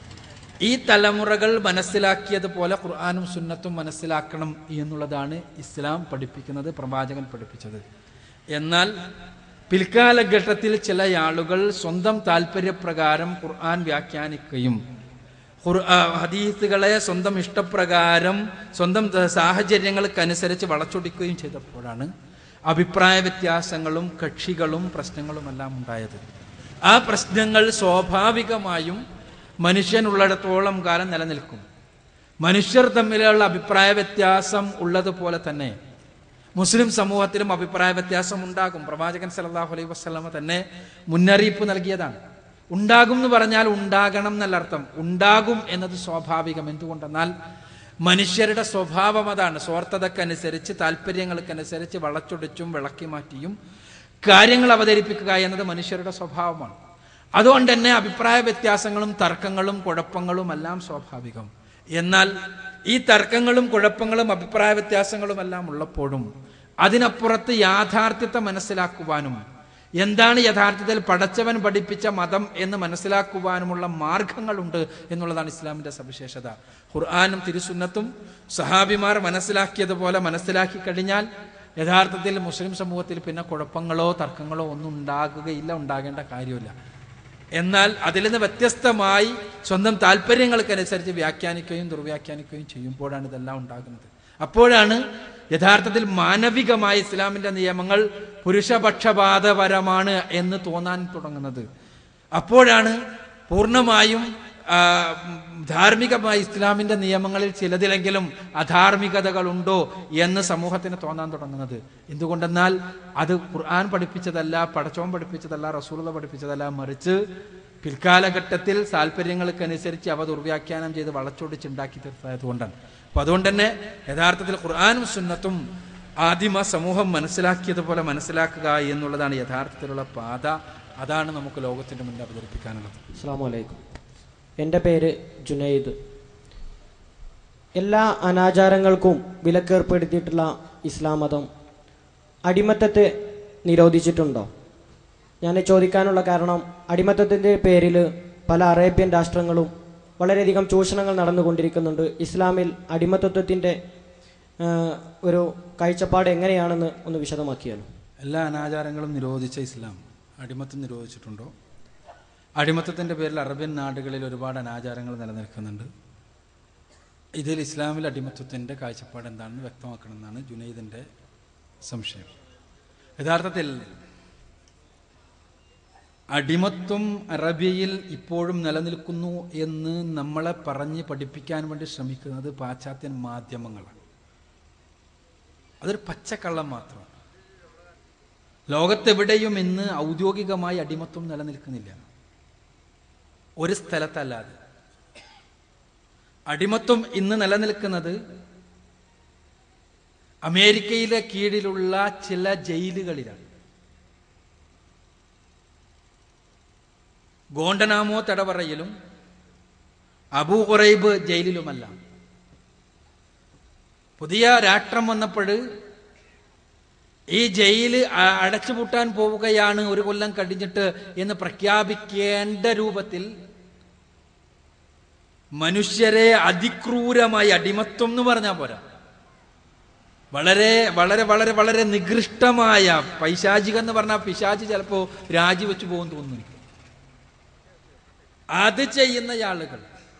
ഈ തലമുറകൾ മനസ്സിലാക്കിയതുപോലെ ഖുർആാനും സുന്നത്തും മനസ്സിലാക്കണം എന്നുള്ളതാണ് ഇസ്ലാം പഠിപ്പിക്കുന്നത് പ്രവാചകൻ പഠിപ്പിച്ചത് എന്നാൽ പിൽക്കാലഘട്ടത്തിൽ ചില ആളുകൾ സ്വന്തം താല്പര്യപ്രകാരം ഖുർആൻ വ്യാഖ്യാനിക്കുകയും ഖുർആ ഹദീസുകളെ സ്വന്തം ഇഷ്ടപ്രകാരം സ്വന്തം സാഹചര്യങ്ങൾക്കനുസരിച്ച് വളച്ചൊടിക്കുകയും ചെയ്തപ്പോഴാണ് അഭിപ്രായ വ്യത്യാസങ്ങളും കക്ഷികളും പ്രശ്നങ്ങളുമെല്ലാം ഉണ്ടായത് ആ പ്രശ്നങ്ങൾ സ്വാഭാവികമായും മനുഷ്യനുള്ളിടത്തോളം കാലം നിലനിൽക്കും മനുഷ്യർ തമ്മിലുള്ള അഭിപ്രായ വ്യത്യാസം ഉള്ളതുപോലെ തന്നെ മുസ്ലിം സമൂഹത്തിലും അഭിപ്രായ വ്യത്യാസം ഉണ്ടാകും പ്രവാചകൻ സല്ലല്ലാഹു അലൈഹി വസല്ലമ തന്നെ മുന്നറിയിപ്പ് നൽകിയതാണ് ഉണ്ടാകും എന്ന് പറഞ്ഞാൽ ഉണ്ടാകണം എന്നല്ല അർത്ഥം ഉണ്ടാകും എന്നത് സ്വാഭാവികം എന്തുകൊണ്ടെന്നാൽ മനുഷ്യരുടെ സ്വഭാവം അതാണ് സ്വാർത്ഥതക്കനുസരിച്ച് താല്പര്യങ്ങൾക്കനുസരിച്ച് വളച്ചൊടിച്ചും വിളക്കി മാറ്റിയും കാര്യങ്ങൾ അവതരിപ്പിക്കുക എന്നത് മനുഷ്യരുടെ സ്വഭാവമാണ് അതുകൊണ്ട് തന്നെ അഭിപ്രായ വ്യത്യാസങ്ങളും തർക്കങ്ങളും കുഴപ്പങ്ങളും എല്ലാം സ്വാഭാവികം എന്നാൽ ഈ തർക്കങ്ങളും കുഴപ്പങ്ങളും അഭിപ്രായ വ്യത്യാസങ്ങളും എല്ലാം ഉള്ളപ്പോഴും അതിനപ്പുറത്ത് യാഥാർത്ഥ്യത്തെ മനസ്സിലാക്കുവാനും എന്താണ് യഥാർത്ഥത്തിൽ പടച്ചവൻ പഠിപ്പിച്ച മതം എന്ന് മനസ്സിലാക്കുവാനുമുള്ള മാർഗങ്ങളുണ്ട് എന്നുള്ളതാണ് ഇസ്ലാമിന്റെ സവിശേഷത ഖുർആാനും തിരുസുന്നത്തും സഹാബിമാർ മനസ്സിലാക്കിയതുപോലെ മനസ്സിലാക്കി കഴിഞ്ഞാൽ യഥാർത്ഥത്തിൽ മുസ്ലിം സമൂഹത്തിൽ പിന്നെ കുഴപ്പങ്ങളോ തർക്കങ്ങളോ ഒന്നും ഉണ്ടാകുകയില്ല ഉണ്ടാകേണ്ട കാര്യമില്ല എന്നാൽ അതിൽ നിന്ന് വ്യത്യസ്തമായി സ്വന്തം താല്പര്യങ്ങൾക്കനുസരിച്ച് വ്യാഖ്യാനിക്കുകയും ദുർവ്യാഖ്യാനിക്കുകയും ചെയ്യുമ്പോഴാണ് ഇതെല്ലാം ഉണ്ടാകുന്നത് അപ്പോഴാണ് യഥാർത്ഥത്തിൽ മാനവികമായ ഇസ്ലാമിന്റെ നിയമങ്ങൾ പുരുഷപക്ഷപാതപരമാണ് എന്ന് തോന്നാൻ തുടങ്ങുന്നത് അപ്പോഴാണ് പൂർണ്ണമായും ആ, ധാർമ്മികമായ ഇസ്ലാമിന്റെ നിയമങ്ങളിൽ ചിലതിലെങ്കിലും അധാർമികതകളുണ്ടോ എന്ന് സമൂഹത്തിന് തോന്നാൻ തുടങ്ങുന്നത് എന്തുകൊണ്ടെന്നാൽ അത് ഖുർആൻ പഠിപ്പിച്ചതല്ല പടച്ചോൻ പഠിപ്പിച്ചതല്ല റസൂലത പഠിപ്പിച്ചതല്ല മറിച്ച് പിൽക്കാലഘട്ടത്തിൽ താല്പര്യങ്ങൾക്കനുസരിച്ച് അവ ദുർവ്യാഖ്യാനം ചെയ്ത് വളച്ചൊടിച്ചുണ്ടാക്കി തീർത്തത് കൊണ്ടാണ് അപ്പൊ അതുകൊണ്ട് തന്നെ യഥാർത്ഥത്തിൽ ഖുർആാനും സുന്നത്തും ആദിമ സമൂഹം മനസ്സിലാക്കിയതുപോലെ മനസ്സിലാക്കുക എന്നുള്ളതാണ് യഥാർത്ഥത്തിലുള്ള പാത അതാണ് നമുക്ക് ലോകത്തിന്റെ മുന്നിൽ അവതരിപ്പിക്കാനുള്ളത് അസ്സാം വലൈക്കും എൻ്റെ പേര് ജുനൈദ് എല്ലാ അനാചാരങ്ങൾക്കും വിലക്കേർപ്പെടുത്തിയിട്ടുള്ള ഇസ്ലാം മതം അടിമത്തത്തെ നിരോധിച്ചിട്ടുണ്ടോ ഞാൻ ചോദിക്കാനുള്ള കാരണം അടിമത്തത്തിൻ്റെ പേരിൽ പല അറേബ്യൻ രാഷ്ട്രങ്ങളും വളരെയധികം ചൂഷണങ്ങൾ നടന്നുകൊണ്ടിരിക്കുന്നുണ്ട് ഇസ്ലാമിൽ അടിമത്തത്വത്തിൻ്റെ ആ, ഒരു കാഴ്ചപ്പാട് എങ്ങനെയാണെന്ന് ഒന്ന് വിശദമാക്കിയാലോ എല്ലാ അനാചാരങ്ങളും നിരോധിച്ച ഇസ്ലാം അടിമത്തം നിരോധിച്ചിട്ടുണ്ടോ അടിമത്തത്തിന്റെ പേരിൽ അറബ്യൻ നാടുകളിൽ ഒരുപാട് അനാചാരങ്ങൾ നിലനിൽക്കുന്നുണ്ട് ഇതിൽ ഇസ്ലാമിൽ അടിമത്തത്തിന്റെ കാഴ്ചപ്പാട് എന്താണെന്ന് വ്യക്തമാക്കണമെന്നാണ് ജുനൈദിന്റെ സംശയം യഥാർത്ഥത്തിൽ അടിമത്വം അറബിയയിൽ ഇപ്പോഴും നിലനിൽക്കുന്നു എന്ന് നമ്മളെ പറഞ്ഞ് പഠിപ്പിക്കാൻ വേണ്ടി ശ്രമിക്കുന്നത് പാശ്ചാത്യൻ മാധ്യമങ്ങളാണ് അതൊരു പച്ചക്കള്ളം മാത്രമാണ് ലോകത്തെവിടെയും ഇന്ന് ഔദ്യോഗികമായി അടിമത്വം നിലനിൽക്കുന്നില്ല ഒരു സ്ഥലത്തല്ലാതെ അടിമത്വം ഇന്ന് നിലനിൽക്കുന്നത് അമേരിക്കയിലെ കീഴിലുള്ള ചില ജയിലുകളിലാണ് ഗോണ്ടനാമോ തടവറയിലും അബൂ ഖുറൈബ് ജയിലിലുമല്ല പുതിയ രാഷ്ട്രം വന്നപ്പോൾ ഈ ജയില് അ- അടച്ചുപൂട്ടാൻ പോവുകയാണ് ഒരു കൊല്ലം കഴിഞ്ഞിട്ട് എന്ന് പ്രഖ്യാപിക്കേണ്ട രൂപത്തിൽ മനുഷ്യരെ അതിക്രൂരമായി അടിമത്വം എന്ന് പറഞ്ഞാൽ പോരാ വളരെ വളരെ വളരെ വളരെ നികൃഷ്ടമായ പൈശാചികം എന്ന് പറഞ്ഞാൽ പിശാചി ചിലപ്പോ രാജിവെച്ചു പോകും തോന്നുന്നു എനിക്ക്. അത് ചെയ്യുന്ന ആളുകൾ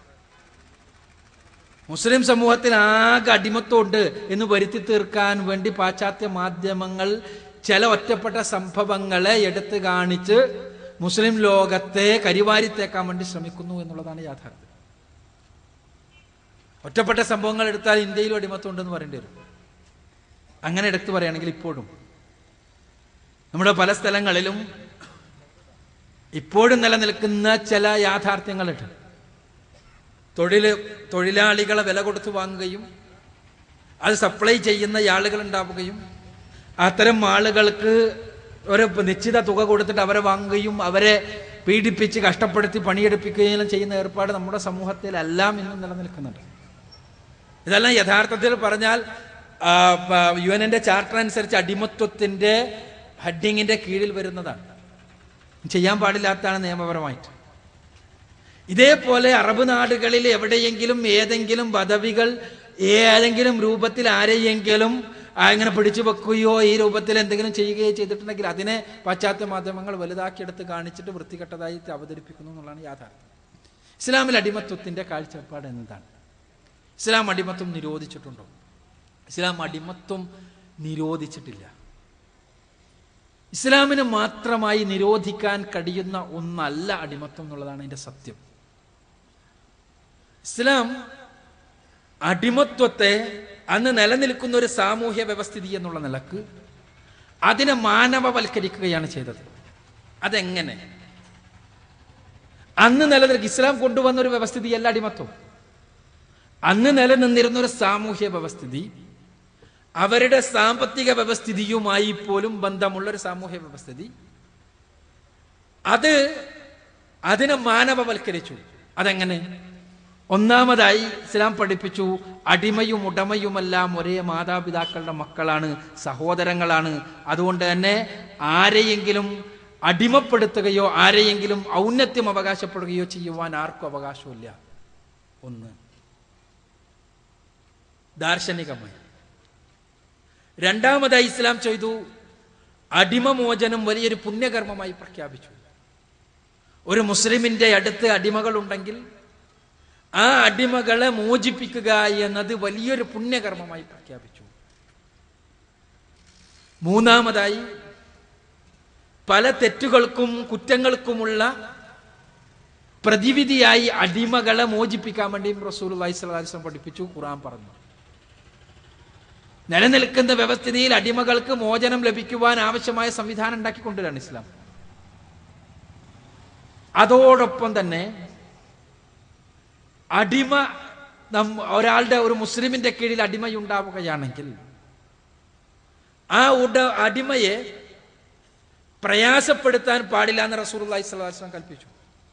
മുസ്ലിം സമൂഹത്തിൽ ആകെ അടിമത്വമുണ്ട് എന്ന് വരുത്തി തീർക്കാൻ വേണ്ടി പാശ്ചാത്യ മാധ്യമങ്ങൾ ചില ഒറ്റപ്പെട്ട സംഭവങ്ങളെ എടുത്തു കാണിച്ച് മുസ്ലിം ലോകത്തെ കരിവാരിത്തേക്കാൻ വേണ്ടി ശ്രമിക്കുന്നു എന്നുള്ളതാണ് യാഥാർത്ഥ്യം ഒറ്റപ്പെട്ട സംഭവങ്ങൾ എടുത്താൽ ഇന്ത്യയിലും അടിമത്വം ഉണ്ടെന്ന് പറയേണ്ടി വരും അങ്ങനെ എടുത്തു പറയുകയാണെങ്കിൽ ഇപ്പോഴും നമ്മുടെ പല സ്ഥലങ്ങളിലും ഇപ്പോഴും നിലനിൽക്കുന്ന ചില യാഥാർത്ഥ്യങ്ങളുണ്ട് തൊഴിൽ തൊഴിലാളികളെ വില കൊടുത്ത് വാങ്ങുകയും അത് സപ്ലൈ ചെയ്യുന്ന ആളുകൾ ഉണ്ടാവുകയും അത്തരം ആളുകൾക്ക് ഒരു നിശ്ചിത തുക കൊടുത്തിട്ട് അവരെ വാങ്ങുകയും അവരെ പീഡിപ്പിച്ച് കഷ്ടപ്പെടുത്തി പണിയെടുപ്പിക്കുകയും ചെയ്യുന്ന ഏർപ്പാട് നമ്മുടെ സമൂഹത്തിലെല്ലാം ഇന്നും നിലനിൽക്കുന്നുണ്ട് ഇതെല്ലാം യഥാർത്ഥത്തിൽ പറഞ്ഞാൽ യു എൻ്റെ ചാർട്ടർ അനുസരിച്ച് അടിമത്വത്തിൻ്റെ ഹഡിങ്ങിൻ്റെ കീഴിൽ വരുന്നതാണ് ചെയ്യാൻ പാടില്ലാത്തതാണ് നിയമപരമായിട്ട് ഇതേപോലെ അറബ് നാടുകളിൽ എവിടെയെങ്കിലും ഏതെങ്കിലും പദവികൾ ഏതെങ്കിലും രൂപത്തിൽ ആരെയെങ്കിലും ആ, ഇങ്ങനെ പിടിച്ചു വെക്കുകയോ ഈ രൂപത്തിൽ എന്തെങ്കിലും ചെയ്യുകയോ ചെയ്തിട്ടുണ്ടെങ്കിൽ അതിനെ പാശ്ചാത്യ മാധ്യമങ്ങൾ വലുതാക്കിയെടുത്ത് കാണിച്ചിട്ട് വൃത്തികെട്ടതായി അവതരിപ്പിക്കുന്നു എന്നുള്ളതാണ് യാഥാർത്ഥ്യം ഇസ്ലാമിൽ അടിമത്വത്തിന്റെ കാഴ്ചപ്പാട് എന്താണ് ഇസ്ലാം അടിമത്വം നിരോധിച്ചിട്ടുണ്ടോ ഇസ്ലാം അടിമത്വം നിരോധിച്ചിട്ടില്ല ഇസ്ലാമിന് മാത്രമായി നിരോധിക്കാൻ കഴിയുന്ന ഒന്നല്ല അടിമത്വം എന്നുള്ളതാണ് അതിന്റെ സത്യം ഇസ്ലാം അടിമത്വത്തെ അന്ന് നിലനിൽക്കുന്ന ഒരു സാമൂഹ്യ വ്യവസ്ഥിതി എന്നുള്ള നിലക്ക് അതിനെ മാനവവൽക്കരിക്കുകയാണ് ചെയ്തത് അതെങ്ങനെ അന്ന് നിലനിൽക്കുക ഇസ്ലാം കൊണ്ടുവന്ന ഒരു വ്യവസ്ഥിതിയല്ല അടിമത്വം അന്ന് നിലനിന്നിരുന്ന ഒരു സാമൂഹ്യ വ്യവസ്ഥിതി അവരുടെ സാമ്പത്തിക വ്യവസ്ഥിതിയുമായി പോലും ബന്ധമുള്ള ഒരു സാമൂഹ്യ വ്യവസ്ഥിതി അത് അതിനെ മാനവവൽക്കരിച്ചു അതെങ്ങനെ ഒന്നാമതായി ഇസ്ലാം പഠിപ്പിച്ചു അടിമയും ഉടമയുമെല്ലാം ഒരേ മാതാപിതാക്കളുടെ മക്കളാണ് സഹോദരങ്ങളാണ് അതുകൊണ്ട് തന്നെ ആരെയെങ്കിലും അടിമപ്പെടുത്തുകയോ ആരെയെങ്കിലും ഔന്നത്യം അവകാശപ്പെടുകയോ ചെയ്യുവാൻ ആർക്കും അവകാശമില്ല ഒന്ന് ദാർശനികമായി രണ്ടാമതായി ഇസ്ലാം ചെയ്തു അടിമമോചനം വലിയൊരു പുണ്യകർമ്മമായി പ്രഖ്യാപിച്ചു ഒരു മുസ്ലിമിന്റെ അടുത്ത് അടിമകളുണ്ടെങ്കിൽ ആ അടിമകളെ മോചിപ്പിക്കുക എന്നത് വലിയൊരു പുണ്യകർമ്മമായി പ്രഖ്യാപിച്ചു മൂന്നാമതായി പല തെറ്റുകൾക്കും കുറ്റങ്ങൾക്കുമുള്ള പ്രതിവിധിയായി അടിമകളെ മോചിപ്പിക്കാൻ വേണ്ടിയും റസൂൽ വൈസ്ലാസം പഠിപ്പിച്ചു ഖുറാൻ പറഞ്ഞു നിലനിൽക്കുന്ന വ്യവസ്ഥിതിയിൽ അടിമകൾക്ക് മോചനം ലഭിക്കുവാൻ ആവശ്യമായ സംവിധാനം ഉണ്ടാക്കിക്കൊണ്ടുവരാണ് ഇസ്ലാം അതോടൊപ്പം തന്നെ അടിമ നം ഒരാളുടെ ഒരു മുസ്ലിമിന്റെ കീഴിൽ അടിമയുണ്ടാവുകയാണെങ്കിൽ ആ ഉട അടിമയെ പ്രയാസപ്പെടുത്താൻ പാടില്ല എന്ന് റസൂൽ അള്ളാഹിസ്ലാം കൽപ്പിച്ചു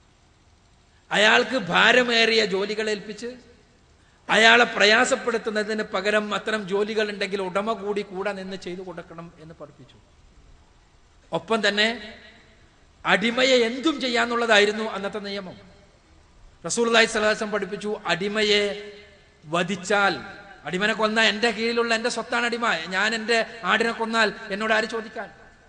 അയാൾക്ക് ഭാരമേറിയ ജോലികൾ ഏൽപ്പിച്ച് അയാളെ പ്രയാസപ്പെടുത്തുന്നതിന് പകരം അത്തരം ജോലികൾ ഉണ്ടെങ്കിൽ ഉടമ കൂടി കൂടെ നിന്ന് ചെയ്തു കൊടുക്കണം എന്ന് പഠിപ്പിച്ചു ഒപ്പം തന്നെ അടിമയെ എന്തും ചെയ്യാന്നുള്ളതായിരുന്നു അന്നത്തെ നിയമം റസൂൽ അള്ളാഹി സ്വലാസം പഠിപ്പിച്ചു അടിമയെ വധിച്ചാൽ അടിമനെ കൊന്ന എന്റെ കീഴിലുള്ള എന്റെ സ്വത്താണ് അടിമ ഞാൻ എന്റെ ആടിനെ കൊന്നാൽ എന്നോട് ആര് ചോദിക്കാൻ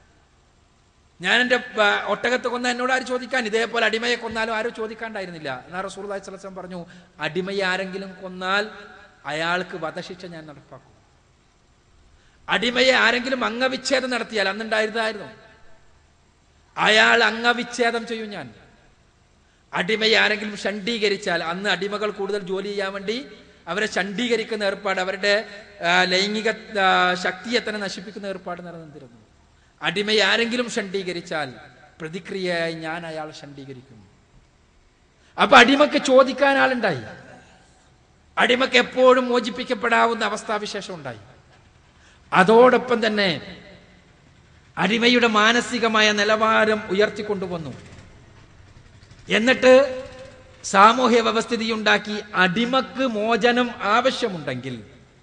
ഞാൻ എന്റെ ആ, ഒട്ടകത്തെ കൊന്ന എന്നോട് ആര് ചോദിക്കാൻ ഇതേപോലെ അടിമയെ കൊന്നാലും ആരും ചോദിക്കാണ്ടായിരുന്നില്ല എന്നാ റസൂൽ അള്ളാഹി സ്വലം പറഞ്ഞു അടിമയെ ആരെങ്കിലും കൊന്നാൽ അയാൾക്ക് വധശിക്ഷ ഞാൻ നടപ്പാക്കും അടിമയെ ആരെങ്കിലും അംഗവിച്ഛേദം നടത്തിയാൽ അന്നുണ്ടായിരുന്നതായിരുന്നു അയാൾ അംഗവിച്ഛേദം ചെയ്യും ഞാൻ അടിമയെ ആരെങ്കിലും ഷണ്ഡീകരിച്ചാൽ അന്ന് അടിമകൾ കൂടുതൽ ജോലി ചെയ്യാൻ വേണ്ടി അവരെ ഷണ്ഡീകരിക്കുന്ന ഏർപ്പാട് അവരുടെ ആ, ലൈംഗിക ആ, ശക്തിയെ തന്നെ നശിപ്പിക്കുന്ന ഏർപ്പാട് നിലനിന്നിരുന്നു അടിമയെ ആരെങ്കിലും ഷണ്ഡീകരിച്ചാൽ പ്രതിക്രിയയായി ഞാൻ അയാൾ ഷണ്ഡീകരിക്കും അപ്പൊ അടിമക്ക് ചോദിക്കാൻ ആളുണ്ടായി അടിമക്ക് എപ്പോഴും മോചിപ്പിക്കപ്പെടാവുന്ന അവസ്ഥാവിശേഷം ഉണ്ടായി അതോടൊപ്പം തന്നെ അടിമയുടെ മാനസികമായ നിലവാരം ഉയർത്തിക്കൊണ്ടുവന്നു എന്നിട്ട് സാമൂഹ്യ വ്യവസ്ഥിതി ഉണ്ടാക്കി അടിമക്ക് മോചനം ആവശ്യമുണ്ടെങ്കിൽ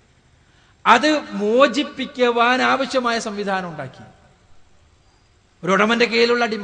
അത് മോചിപ്പിക്കുവാൻ ആവശ്യമായ സംവിധാനം ഉണ്ടാക്കി ഒരു ഉടമന്റെ കീഴിലുള്ള അടിമ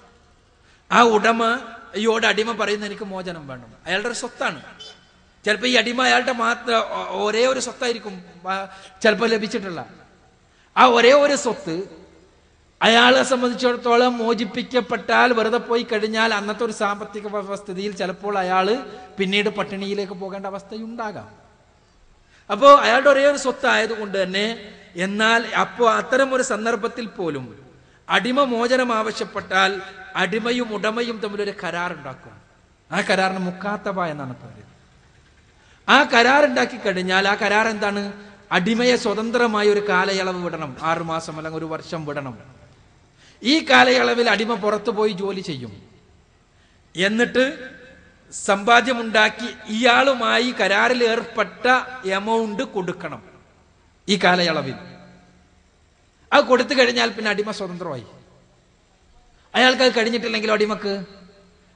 ആ ഉടമയോട് അടിമ പറയുന്ന എനിക്ക് മോചനം വേണം അയാളുടെ ഒരു സ്വത്താണ് ചിലപ്പോൾ ഈ അടിമ അയാളുടെ മാത്രം ഒ- ഒരേ ഒരു സ്വത്തായിരിക്കും ചിലപ്പോൾ ലഭിച്ചിട്ടുള്ള ആ ഒരേ ഒരു സ്വത്ത് അയാളെ സംബന്ധിച്ചിടത്തോളം മോചിപ്പിക്കപ്പെട്ടാൽ വെറുതെ പോയി കഴിഞ്ഞാൽ അന്നത്തെ ഒരു സാമ്പത്തിക വ്യവസ്ഥിതിയിൽ ചിലപ്പോൾ അയാൾ പിന്നീട് പട്ടിണിയിലേക്ക് പോകേണ്ട അവസ്ഥയുണ്ടാകാം അപ്പോൾ അയാളുടെ ഒരേ ഒരു സ്വത്ത് ആയതുകൊണ്ട് തന്നെ എന്നാൽ അപ്പോൾ അത്തരം ഒരു സന്ദർഭത്തിൽ പോലും അടിമ മോചനം ആവശ്യപ്പെട്ടാൽ അടിമയും ഉടമയും തമ്മിലൊരു കരാറുണ്ടാക്കും ആ കരാറിന് മുക്കാത്തബ എന്നാണ് പേര് ആ കരാറുണ്ടാക്കി കഴിഞ്ഞാൽ ആ കരാർ എന്താണ് അടിമയെ സ്വതന്ത്രമായ ഒരു കാലയളവ് വിടണം ആറുമാസം അല്ലെങ്കിൽ ഒരു വർഷം വിടണം ഈ കാലയളവിൽ അടിമ പുറത്തു പോയി ജോലി ചെയ്യും എന്നിട്ട് സമ്പാദ്യമുണ്ടാക്കി ഇയാളുമായി കരാറിൽ ഏർപ്പെട്ട എമൗണ്ട് കൊടുക്കണം ഈ കാലയളവിൽ അത് കൊടുത്തു കഴിഞ്ഞാൽ പിന്നെ അടിമ സ്വതന്ത്രമായി അയാൾക്ക് അത് കഴിഞ്ഞിട്ടില്ലെങ്കിലും അടിമക്ക്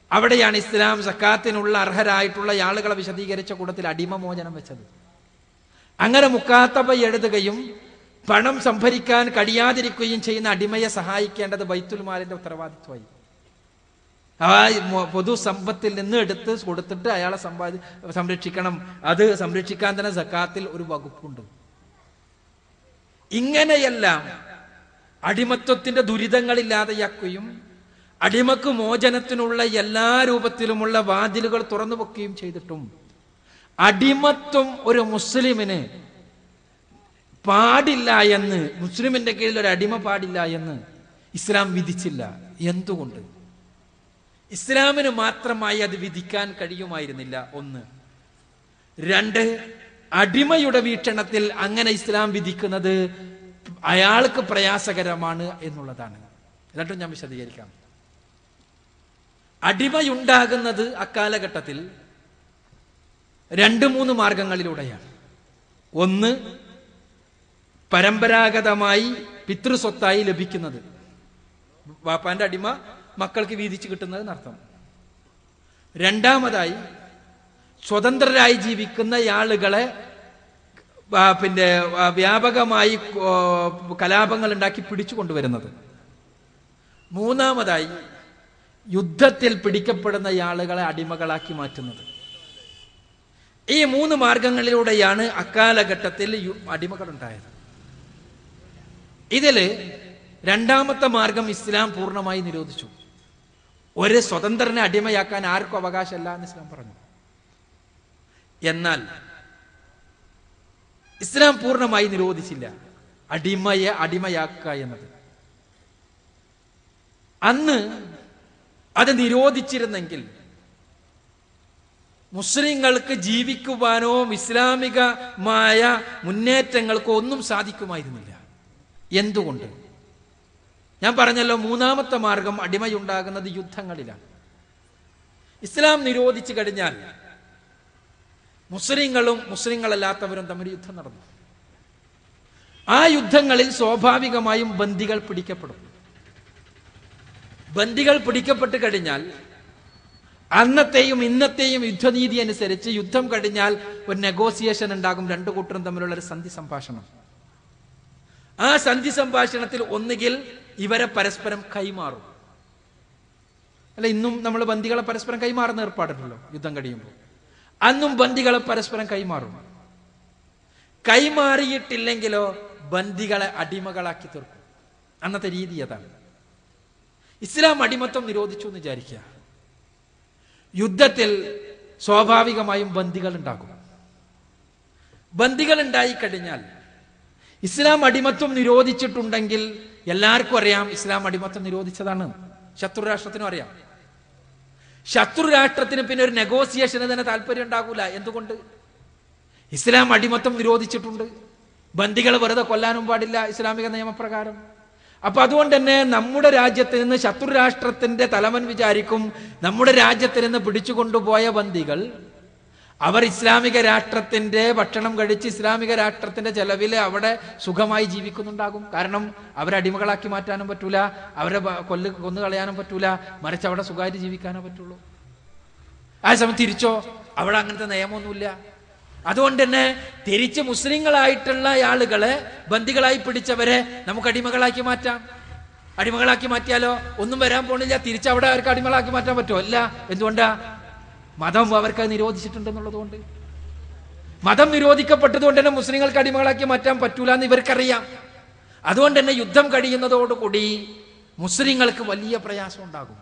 അവിടെയാണ് ഇസ്ലാം സക്കാത്തിനുള്ള അർഹരായിട്ടുള്ള ആളുകളെ വിശദീകരിച്ച കൂട്ടത്തിൽ അടിമമോചനം വെച്ചത് അങ്ങനെ മുക്കാത്തബ എഴുതുകയും പണം സംഭരിക്കാൻ കഴിയാതിരിക്കുകയും ചെയ്യുന്ന അടിമയെ സഹായിക്കേണ്ടത് ബൈത്തുൽമാലിന്റെ ഉത്തരവാദിത്വമായി ആ മൊ- പൊതു സമ്പത്തിൽ നിന്ന് എടുത്ത് കൊടുത്തിട്ട് അയാളെ സമ്പാദി സംരക്ഷിക്കണം അത് സംരക്ഷിക്കാൻ തന്നെ സക്കാത്തിൽ ഒരു വകുപ്പുണ്ട് ഇങ്ങനെയെല്ലാം അടിമത്വത്തിന്റെ ദുരിതങ്ങളില്ലാതെയാക്കുകയും അടിമക്ക് മോചനത്തിനുള്ള എല്ലാ രൂപത്തിലുമുള്ള വാതിലുകൾ തുറന്നു വെക്കുകയും ചെയ്തിട്ടും അടിമത്വം ഒരു മുസ്ലിമിന് പാടില്ല എന്ന് മുസ്ലിമിന്റെ കീഴിൽ ഒരു അടിമ പാടില്ല എന്ന് ഇസ്ലാം വിധിച്ചില്ല എന്തുകൊണ്ട് ഇസ്ലാമിന് മാത്രമായി അത് വിധിക്കാൻ കഴിയുമായിരുന്നില്ല ഒന്ന് രണ്ട് അടിമയുടെ വീക്ഷണത്തിൽ അങ്ങനെ ഇസ്ലാം വിധിക്കുന്നത് അയാൾക്ക് പ്രയാസകരമാണ് എന്നുള്ളതാണ് രണ്ടും ഞാൻ വിശദീകരിക്കാം അടിമയുണ്ടാകുന്നത് അക്കാലഘട്ടത്തിൽ രണ്ട് മൂന്ന് മാർഗങ്ങളിലൂടെയാണ് ഒന്ന് പരമ്പരാഗതമായി പിതൃസ്വത്തായി ലഭിക്കുന്നത് വാപ്പാന്റെ അടിമ മക്കൾക്ക് വീതിച്ചു കിട്ടുന്നത് എന്നർത്ഥം രണ്ടാമതായി സ്വതന്ത്രരായി ജീവിക്കുന്ന ആളുകളെ ആ, പിന്നെ ആ, വ്യാപകമായി ആ, കലാപങ്ങൾ ഉണ്ടാക്കി പിടിച്ചു കൊണ്ടുവരുന്നത് മൂന്നാമതായി യുദ്ധത്തിൽ പിടിക്കപ്പെടുന്ന ആളുകളെ അടിമകളാക്കി മാറ്റുന്നത് ഈ മൂന്ന് മാർഗങ്ങളിലൂടെയാണ് അക്കാലഘട്ടത്തിൽ യു- അടിമകൾ ഉണ്ടായത് ഇതില് രണ്ടാമത്തെ മാർഗം ഇസ്ലാം പൂർണ്ണമായി നിരോധിച്ചു ഒരു സ്വതന്ത്രനെ അടിമയാക്കാൻ ആർക്കും അവകാശമല്ല എന്ന് ഇസ്ലാം പറഞ്ഞു എന്നാൽ ഇസ്ലാം പൂർണ്ണമായി നിരോധിച്ചില്ല അടിമയെ അടിമയാക്കുക എന്നത് അന്ന് അത് നിരോധിച്ചിരുന്നെങ്കിൽ മുസ്ലിങ്ങൾക്ക് ജീവിക്കുവാനോ ഇസ്ലാമികമായ മുന്നേറ്റങ്ങൾക്കോ ഒന്നും സാധിക്കുമായിരുന്നില്ല എന്തുകൊണ്ട് ഞാൻ പറഞ്ഞല്ലോ മൂന്നാമത്തെ മാർഗം അടിമയുണ്ടാകുന്നത് യുദ്ധങ്ങളിലാണ് ഇസ്ലാം നിരോധിച്ചു കഴിഞ്ഞാൽ മുസ്ലിങ്ങളും മുസ്ലിങ്ങളല്ലാത്തവരും തമ്മിൽ യുദ്ധം നടന്നു ആ യുദ്ധങ്ങളിൽ സ്വാഭാവികമായും ബന്ദികൾ പിടിക്കപ്പെടും ബന്ദികൾ പിടിക്കപ്പെട്ട് കഴിഞ്ഞാൽ അന്നത്തെയും ഇന്നത്തെയും യുദ്ധനീതി അനുസരിച്ച് യുദ്ധം കഴിഞ്ഞാൽ ഒരു നെഗോസിയേഷൻ ഉണ്ടാകും രണ്ടു കൂട്ടരും തമ്മിലുള്ള ഒരു സന്ധി സംഭാഷണം ആ സന്ധി സംഭാഷണത്തിൽ ഒന്നുകിൽ ഇവരെ പരസ്പരം കൈമാറും അല്ല ഇന്നും നമ്മൾ ബന്ദികളെ പരസ്പരം കൈമാറുന്ന ഏർപ്പാടുണ്ടല്ലോ യുദ്ധം കഴിയുമ്പോൾ അന്നും ബന്ദികളെ പരസ്പരം കൈമാറും കൈമാറിയിട്ടില്ലെങ്കിലോ ബന്ദികളെ അടിമകളാക്കി തീർക്കും അന്നത്തെ രീതി അതാണ് ഇസ്ലാം അടിമത്വം നിരോധിച്ചു എന്ന് വിചാരിക്കുക യുദ്ധത്തിൽ സ്വാഭാവികമായും ബന്ദികൾ ഉണ്ടാകും ബന്ദികൾ ഉണ്ടായിക്കഴിഞ്ഞാൽ ഇസ്ലാം അടിമത്വം നിരോധിച്ചിട്ടുണ്ടെങ്കിൽ എല്ലാവർക്കും അറിയാം ഇസ്ലാം അടിമത്വം നിരോധിച്ചതാണ് ശത്രുരാഷ്ട്രത്തിനും അറിയാം ശത്രുരാഷ്ട്രത്തിന് പിന്നെ ഒരു നെഗോസിയേഷന് തന്നെ താല്പര്യം ഉണ്ടാകൂല എന്തുകൊണ്ട് ഇസ്ലാം അടിമത്വം നിരോധിച്ചിട്ടുണ്ട് ബന്ദികളെ വെറുതെ കൊല്ലാനും പാടില്ല ഇസ്ലാമിക നിയമപ്രകാരം അപ്പൊ അതുകൊണ്ട് തന്നെ നമ്മുടെ രാജ്യത്ത് നിന്ന് ശത്രുരാഷ്ട്രത്തിന്റെ തലവൻ വിചാരിക്കും നമ്മുടെ രാജ്യത്ത് നിന്ന് പിടിച്ചുകൊണ്ടുപോയ ബന്ദികൾ അവർ ഇസ്ലാമിക രാഷ്ട്രത്തിന്റെ ഭക്ഷണം കഴിച്ച് ഇസ്ലാമിക രാഷ്ട്രത്തിന്റെ ചെലവിൽ അവിടെ സുഖമായി ജീവിക്കുന്നുണ്ടാകും കാരണം അവരെ അടിമകളാക്കി മാറ്റാനും പറ്റൂല അവരെ ബ- കൊല്ല് കൊന്നു കളയാനും പറ്റൂല മറിച്ച് അവിടെ സുഖമായിട്ട് ജീവിക്കാനേ പറ്റുള്ളൂ ആ സമയം തിരിച്ചോ അവിടെ അങ്ങനത്തെ നിയമമൊന്നുമില്ല അതുകൊണ്ട് തന്നെ തിരിച്ച് മുസ്ലിങ്ങളായിട്ടുള്ള ആളുകളെ ബന്ദികളായി പിടിച്ചവരെ നമുക്ക് അടിമകളാക്കി മാറ്റാം അടിമകളാക്കി മാറ്റിയാലോ ഒന്നും വരാൻ പോണില്ല തിരിച്ച് അവിടെ അവർക്ക് അടിമകളാക്കി മാറ്റാൻ പറ്റുമോ അല്ല എന്തുകൊണ്ടാ മതം അവർക്ക് അത് നിരോധിച്ചിട്ടുണ്ടെന്നുള്ളത് കൊണ്ട് മതം നിരോധിക്കപ്പെട്ടതുകൊണ്ട് തന്നെ മുസ്ലിങ്ങൾക്ക് അടിമകളാക്കി മാറ്റാൻ പറ്റൂല എന്ന് ഇവർക്കറിയാം അതുകൊണ്ട് തന്നെ യുദ്ധം കഴിയുന്നതോടുകൂടി മുസ്ലിങ്ങൾക്ക് വലിയ പ്രയാസം ഉണ്ടാകും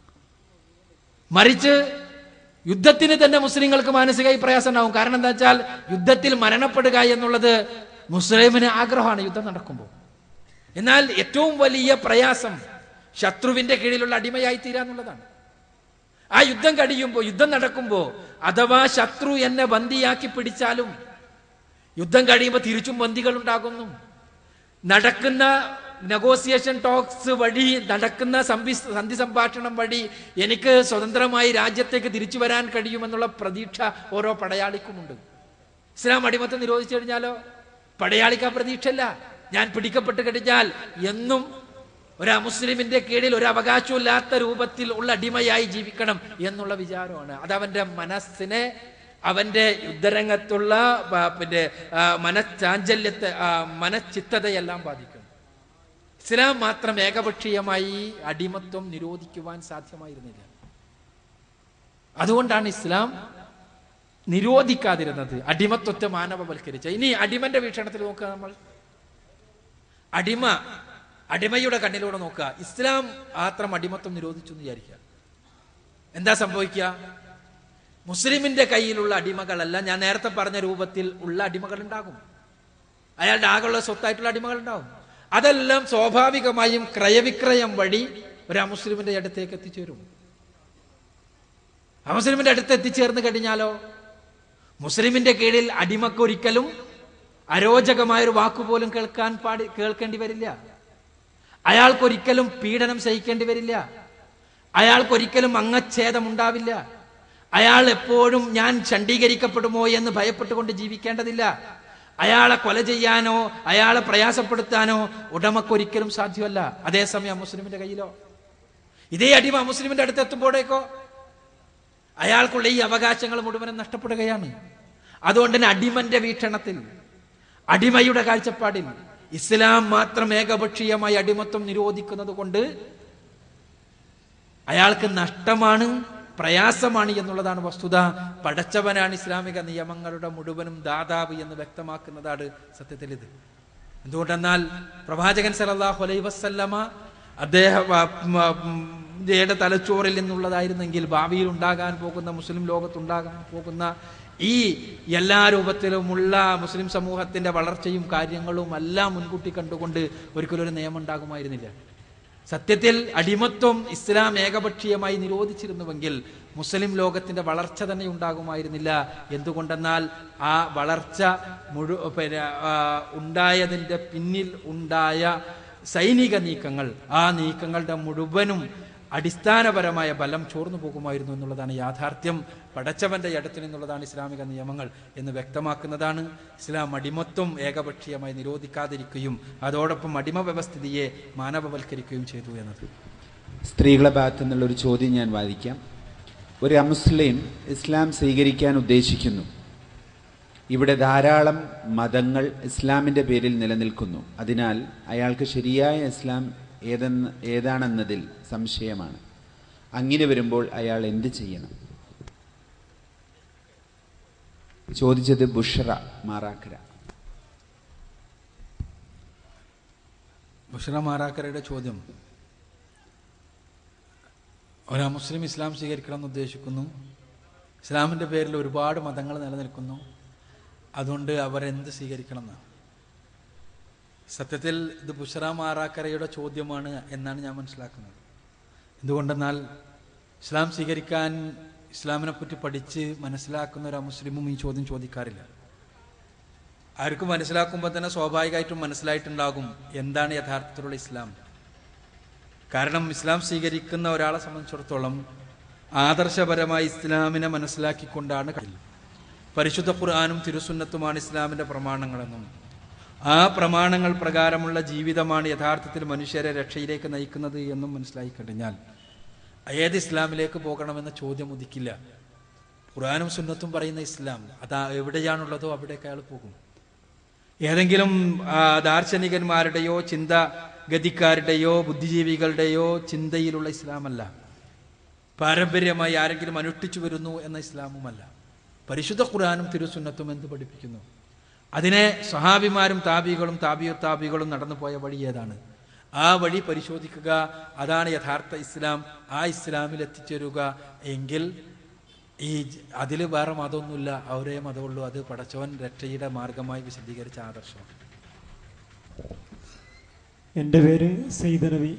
മറിച്ച് യുദ്ധത്തിന് തന്നെ മുസ്ലിങ്ങൾക്ക് മാനസികമായി പ്രയാസം ഉണ്ടാവും കാരണം എന്താ വെച്ചാൽ യുദ്ധത്തിൽ മരണപ്പെടുക എന്നുള്ളത് മുസ്ലിമിന് ആഗ്രഹമാണ് യുദ്ധം നടക്കുമ്പോൾ എന്നാൽ ഏറ്റവും വലിയ പ്രയാസം ശത്രുവിന്റെ കീഴിലുള്ള അടിമയായി തീരാന്നുള്ളതാണ് ആ യുദ്ധം കഴിയുമ്പോൾ യുദ്ധം നടക്കുമ്പോൾ അഥവാ ശത്രു എന്നെ ബന്ദിയാക്കി പിടിച്ചാലും യുദ്ധം കഴിയുമ്പോൾ തിരിച്ചും ബന്ദികൾ ഉണ്ടാകുന്നു നടക്കുന്ന നെഗോസിയേഷൻ ടോക്സ് വഴി നടക്കുന്ന സംവി സന്ധി സംഭാഷണം വഴി എനിക്ക് സ്വതന്ത്രമായി രാജ്യത്തേക്ക് തിരിച്ചു വരാൻ കഴിയുമെന്നുള്ള പ്രതീക്ഷ ഓരോ പടയാളിക്കുമുണ്ട് ഇസ്ലാം അടിമത്തം നിരോധിച്ചു കഴിഞ്ഞാലോ പടയാളിക്ക് ആ പ്രതീക്ഷയല്ല ഞാൻ പിടിക്കപ്പെട്ട് കഴിഞ്ഞാൽ എന്നും ഒരു അമുസ്ലിമിന്റെ കീഴിൽ ഒരു അവകാശമില്ലാത്ത രൂപത്തിൽ ഉള്ള അടിമയായി ജീവിക്കണം എന്നുള്ള വിചാരമാണ് അത് അവന്റെ മനസ്സിനെ അവന്റെ യുദ്ധരംഗത്തുള്ള ആ, പിന്നെ ആ, മനഃചാഞ്ചല്യത്തെ ആ, മനഃചിത്തതയെല്ലാം ബാധിക്കും ഇസ്ലാം മാത്രം ഏകപക്ഷീയമായി അടിമത്വം നിരോധിക്കുവാൻ സാധ്യമായിരുന്നില്ല അതുകൊണ്ടാണ് ഇസ്ലാം നിരോധിക്കാതിരുന്നത് അടിമത്വത്തെ മാനവവൽക്കരിച്ച ഇനി അടിമന്റെ വീക്ഷണത്തിൽ നോക്കുക നമ്മൾ അടിമ അടിമയുടെ കണ്ണിലൂടെ നോക്കുക ഇസ്ലാം മാത്രം അടിമത്വം നിരോധിച്ചു എന്ന് വിചാരിക്കുക എന്താ സംഭവിക്കുക മുസ്ലിമിന്റെ കയ്യിലുള്ള അടിമകളല്ല ഞാൻ നേരത്തെ പറഞ്ഞ രൂപത്തിൽ ഉള്ള അടിമകൾ ഉണ്ടാകും അയാളുടെ ആകെയുള്ള സ്വത്തായിട്ടുള്ള അടിമകൾ ഉണ്ടാവും അതെല്ലാം സ്വാഭാവികമായും ക്രയവിക്രയം വഴി ഒരു അമുസ്ലിമിന്റെ അടുത്തേക്ക് എത്തിച്ചേരും അമുസ്ലിമിന്റെ അടുത്ത് എത്തിച്ചേർന്ന് കഴിഞ്ഞാലോ മുസ്ലിമിന്റെ കീഴിൽ അടിമക്കൊരിക്കലും അരോചകമായൊരു വാക്കുപോലും കേൾക്കാൻ പാടി കേൾക്കേണ്ടി വരില്ല അയാൾക്കൊരിക്കലും പീഡനം സഹിക്കേണ്ടി വരില്ല അയാൾക്കൊരിക്കലും അംഗച്ഛേദം ഉണ്ടാവില്ല അയാൾ എപ്പോഴും ഞാൻ ചണ്ഡീകരിക്കപ്പെടുമോ എന്ന് ഭയപ്പെട്ടുകൊണ്ട് ജീവിക്കേണ്ടതില്ല അയാളെ കൊല ചെയ്യാനോ അയാളെ പ്രയാസപ്പെടുത്താനോ ഉടമക്കൊരിക്കലും സാധ്യമല്ല അതേസമയം മുസ്ലിമിന്റെ കയ്യിലോ ഇതേ അടിമ മുസ്ലിമിന്റെ അടുത്ത് എത്തുമ്പോഴേക്കോ അയാൾക്കുള്ള ഈ അവകാശങ്ങൾ മുഴുവനും നഷ്ടപ്പെടുകയാണ് അതുകൊണ്ട് തന്നെ അടിമന്റെ വീക്ഷണത്തിൽ അടിമയുടെ കാഴ്ചപ്പാടിൽ ഇസ്ലാം മാത്രം ഏകപക്ഷീയമായി അടിമത്വം നിരോധിക്കുന്നത് കൊണ്ട് അയാൾക്ക് നഷ്ടമാണ് പ്രയാസമാണ് എന്നുള്ളതാണ് വസ്തുത പടച്ചവനാണ് ഇസ്ലാമിക നിയമങ്ങളുടെ മുഴുവനും ദാതാവ് എന്ന് വ്യക്തമാക്കുന്നതാണ് സത്യത്തിൽ ഇത് എന്തുകൊണ്ടെന്നാൽ പ്രവാചകൻ സല്ലല്ലാഹു അലൈഹി വസല്ലമ അദ്ദേഹം ആ, ഉം, ആ, ഉം, യുടെ തലച്ചോറിൽ നിന്നുള്ളതായിരുന്നെങ്കിൽ ഭാവിയിൽ ഉണ്ടാകാൻ പോകുന്ന മുസ്ലിം ലോകത്തുണ്ടാകാൻ പോകുന്ന ഈ എല്ലാ രൂപത്തിലുമുള്ള മുസ്ലിം സമൂഹത്തിന്റെ വളർച്ചയും കാര്യങ്ങളും എല്ലാം മുൻകൂട്ടി കണ്ടുകൊണ്ട് ഒരിക്കലും ഒരു നിയമം ഉണ്ടാകുമായിരുന്നില്ല സത്യത്തിൽ അടിമത്വം ഇസ്ലാം ഏകപക്ഷീയമായി നിരോധിച്ചിരുന്നുവെങ്കിൽ മുസ്ലിം ലോകത്തിന്റെ വളർച്ച തന്നെ ഉണ്ടാകുമായിരുന്നില്ല എന്തുകൊണ്ടെന്നാൽ ആ വളർച്ച മുഴു പിന്നെ, ആ, ഉണ്ടായതിന്റെ പിന്നിൽ ഉണ്ടായ സൈനിക നീക്കങ്ങൾ ആ നീക്കങ്ങളുടെ മുഴുവനും അടിസ്ഥാനപരമായ ബലം ചോർന്നു പോകുമായിരുന്നു എന്നുള്ളതാണ് യാഥാർത്ഥ്യം പടച്ചവന്റെ ഇടത്തിൽ നിന്നുള്ളതാണ് ഇസ്ലാമിക നിയമങ്ങൾ എന്ന് വ്യക്തമാക്കുന്നതാണ് ഇസ്ലാം അടിമത്വം ഏകപക്ഷീയമായി നിരോധിക്കാതിരിക്കുകയും അതോടൊപ്പം അടിമ വ്യവസ്ഥിതിയെ മാനവവൽക്കരിക്കുകയും ചെയ്തു എന്നത് സ്ത്രീകളെ ഭാഗത്തു നിന്നുള്ള ഒരു ചോദ്യം ഞാൻ വാദിക്കാം ഒരു അമുസ്ലിം ഇസ്ലാം സ്വീകരിക്കാൻ ഉദ്ദേശിക്കുന്നു ഇവിടെ ധാരാളം മതങ്ങൾ ഇസ്ലാമിൻ്റെ പേരിൽ നിലനിൽക്കുന്നു അതിനാൽ അയാൾക്ക് ശരിയായ ഇസ്ലാം ഏതെന്ന് ഏതാണെന്നതിൽ സംശയമാണ് അങ്ങനെ വരുമ്പോൾ അയാൾ എന്ത് ചെയ്യണം ചോദിച്ചത് ബുഷറ മാറാക്കര ബുഷറ മാറാക്കരയുടെ ചോദ്യം ഒരു മുസ്ലിം ഇസ്ലാം സ്വീകരിക്കണം എന്ന് ഉദ്ദേശിക്കുന്നു ഇസ്ലാമിൻ്റെ പേരിൽ ഒരുപാട് മതങ്ങൾ നിലനിൽക്കുന്നു അതുകൊണ്ട് അവരെന്ത് സ്വീകരിക്കണം എന്നാണ് സത്യത്തിൽ ഇത് ബുഷറ മാറാക്കരയുടെ ചോദ്യമാണ് എന്നാണ് ഞാൻ മനസ്സിലാക്കുന്നത് എന്തുകൊണ്ടെന്നാൽ ഇസ്ലാം സ്വീകരിക്കാൻ ഇസ്ലാമിനെ പറ്റി പഠിച്ച് മനസ്സിലാക്കുന്ന ഒരു മുസ്ലിമും ഈ ചോദ്യം ചോദിക്കാറില്ല ആർക്കും മനസ്സിലാക്കുമ്പോൾ തന്നെ സ്വാഭാവികമായിട്ടും മനസ്സിലായിട്ടുണ്ടാകും എന്താണ് യഥാർത്ഥത്തിലുള്ള ഇസ്ലാം കാരണം ഇസ്ലാം സ്വീകരിക്കുന്ന ഒരാളെ സംബന്ധിച്ചിടത്തോളം ആദർശപരമായി ഇസ്ലാമിനെ മനസ്സിലാക്കിക്കൊണ്ടാണ് കഴിയുന്നത് പരിശുദ്ധ ഖുർആാനും തിരുസുന്നത്തുമാണ് ഇസ്ലാമിൻ്റെ പ്രമാണങ്ങളെന്നും ആ പ്രമാണങ്ങൾ പ്രകാരമുള്ള ജീവിതമാണ് യഥാർത്ഥത്തിൽ മനുഷ്യരെ രക്ഷയിലേക്ക് നയിക്കുന്നത് എന്നും മനസ്സിലായി കഴിഞ്ഞാൽ ഏത് ഇസ്ലാമിലേക്ക് പോകണമെന്ന ചോദ്യം ഉദിക്കില്ല ഖുർആാനും സുന്നത്തും പറയുന്ന ഇസ്ലാം അതാ എവിടെയാണുള്ളതോ അവിടേക്ക് അയാൾ പോകും ഏതെങ്കിലും ആ, ദാർശനികന്മാരുടെയോ ചിന്തഗതിക്കാരുടെയോ ബുദ്ധിജീവികളുടെയോ ചിന്തയിലുള്ള ഇസ്ലാമല്ല പാരമ്പര്യമായി ആരെങ്കിലും അനുഷ്ഠിച്ചു വരുന്നു എന്ന ഇസ്ലാമുമല്ല പരിശുദ്ധ ഖുർആാനും തിരുസുന്നത്തും എന്ത് പഠിപ്പിക്കുന്നു അതിനെ സഹാബിമാരും താബികളും താബിയോ താബികളും നടന്നു പോയ വഴി ഏതാണ് ആ വഴി പരിശോധിക്കുക അതാണ് യഥാർത്ഥ ഇസ്ലാം ആ ഇസ്ലാമിൽ എത്തിച്ചേരുക എങ്കിൽ ഈ അതിൽ വേറെ മതമൊന്നുമില്ല അവരേ മതമുള്ളൂ അത് പടച്ചവൻ രക്ഷയുടെ മാർഗമായി വിശദീകരിച്ച ആദർശം എൻ്റെ പേര് സെയ്ദനബി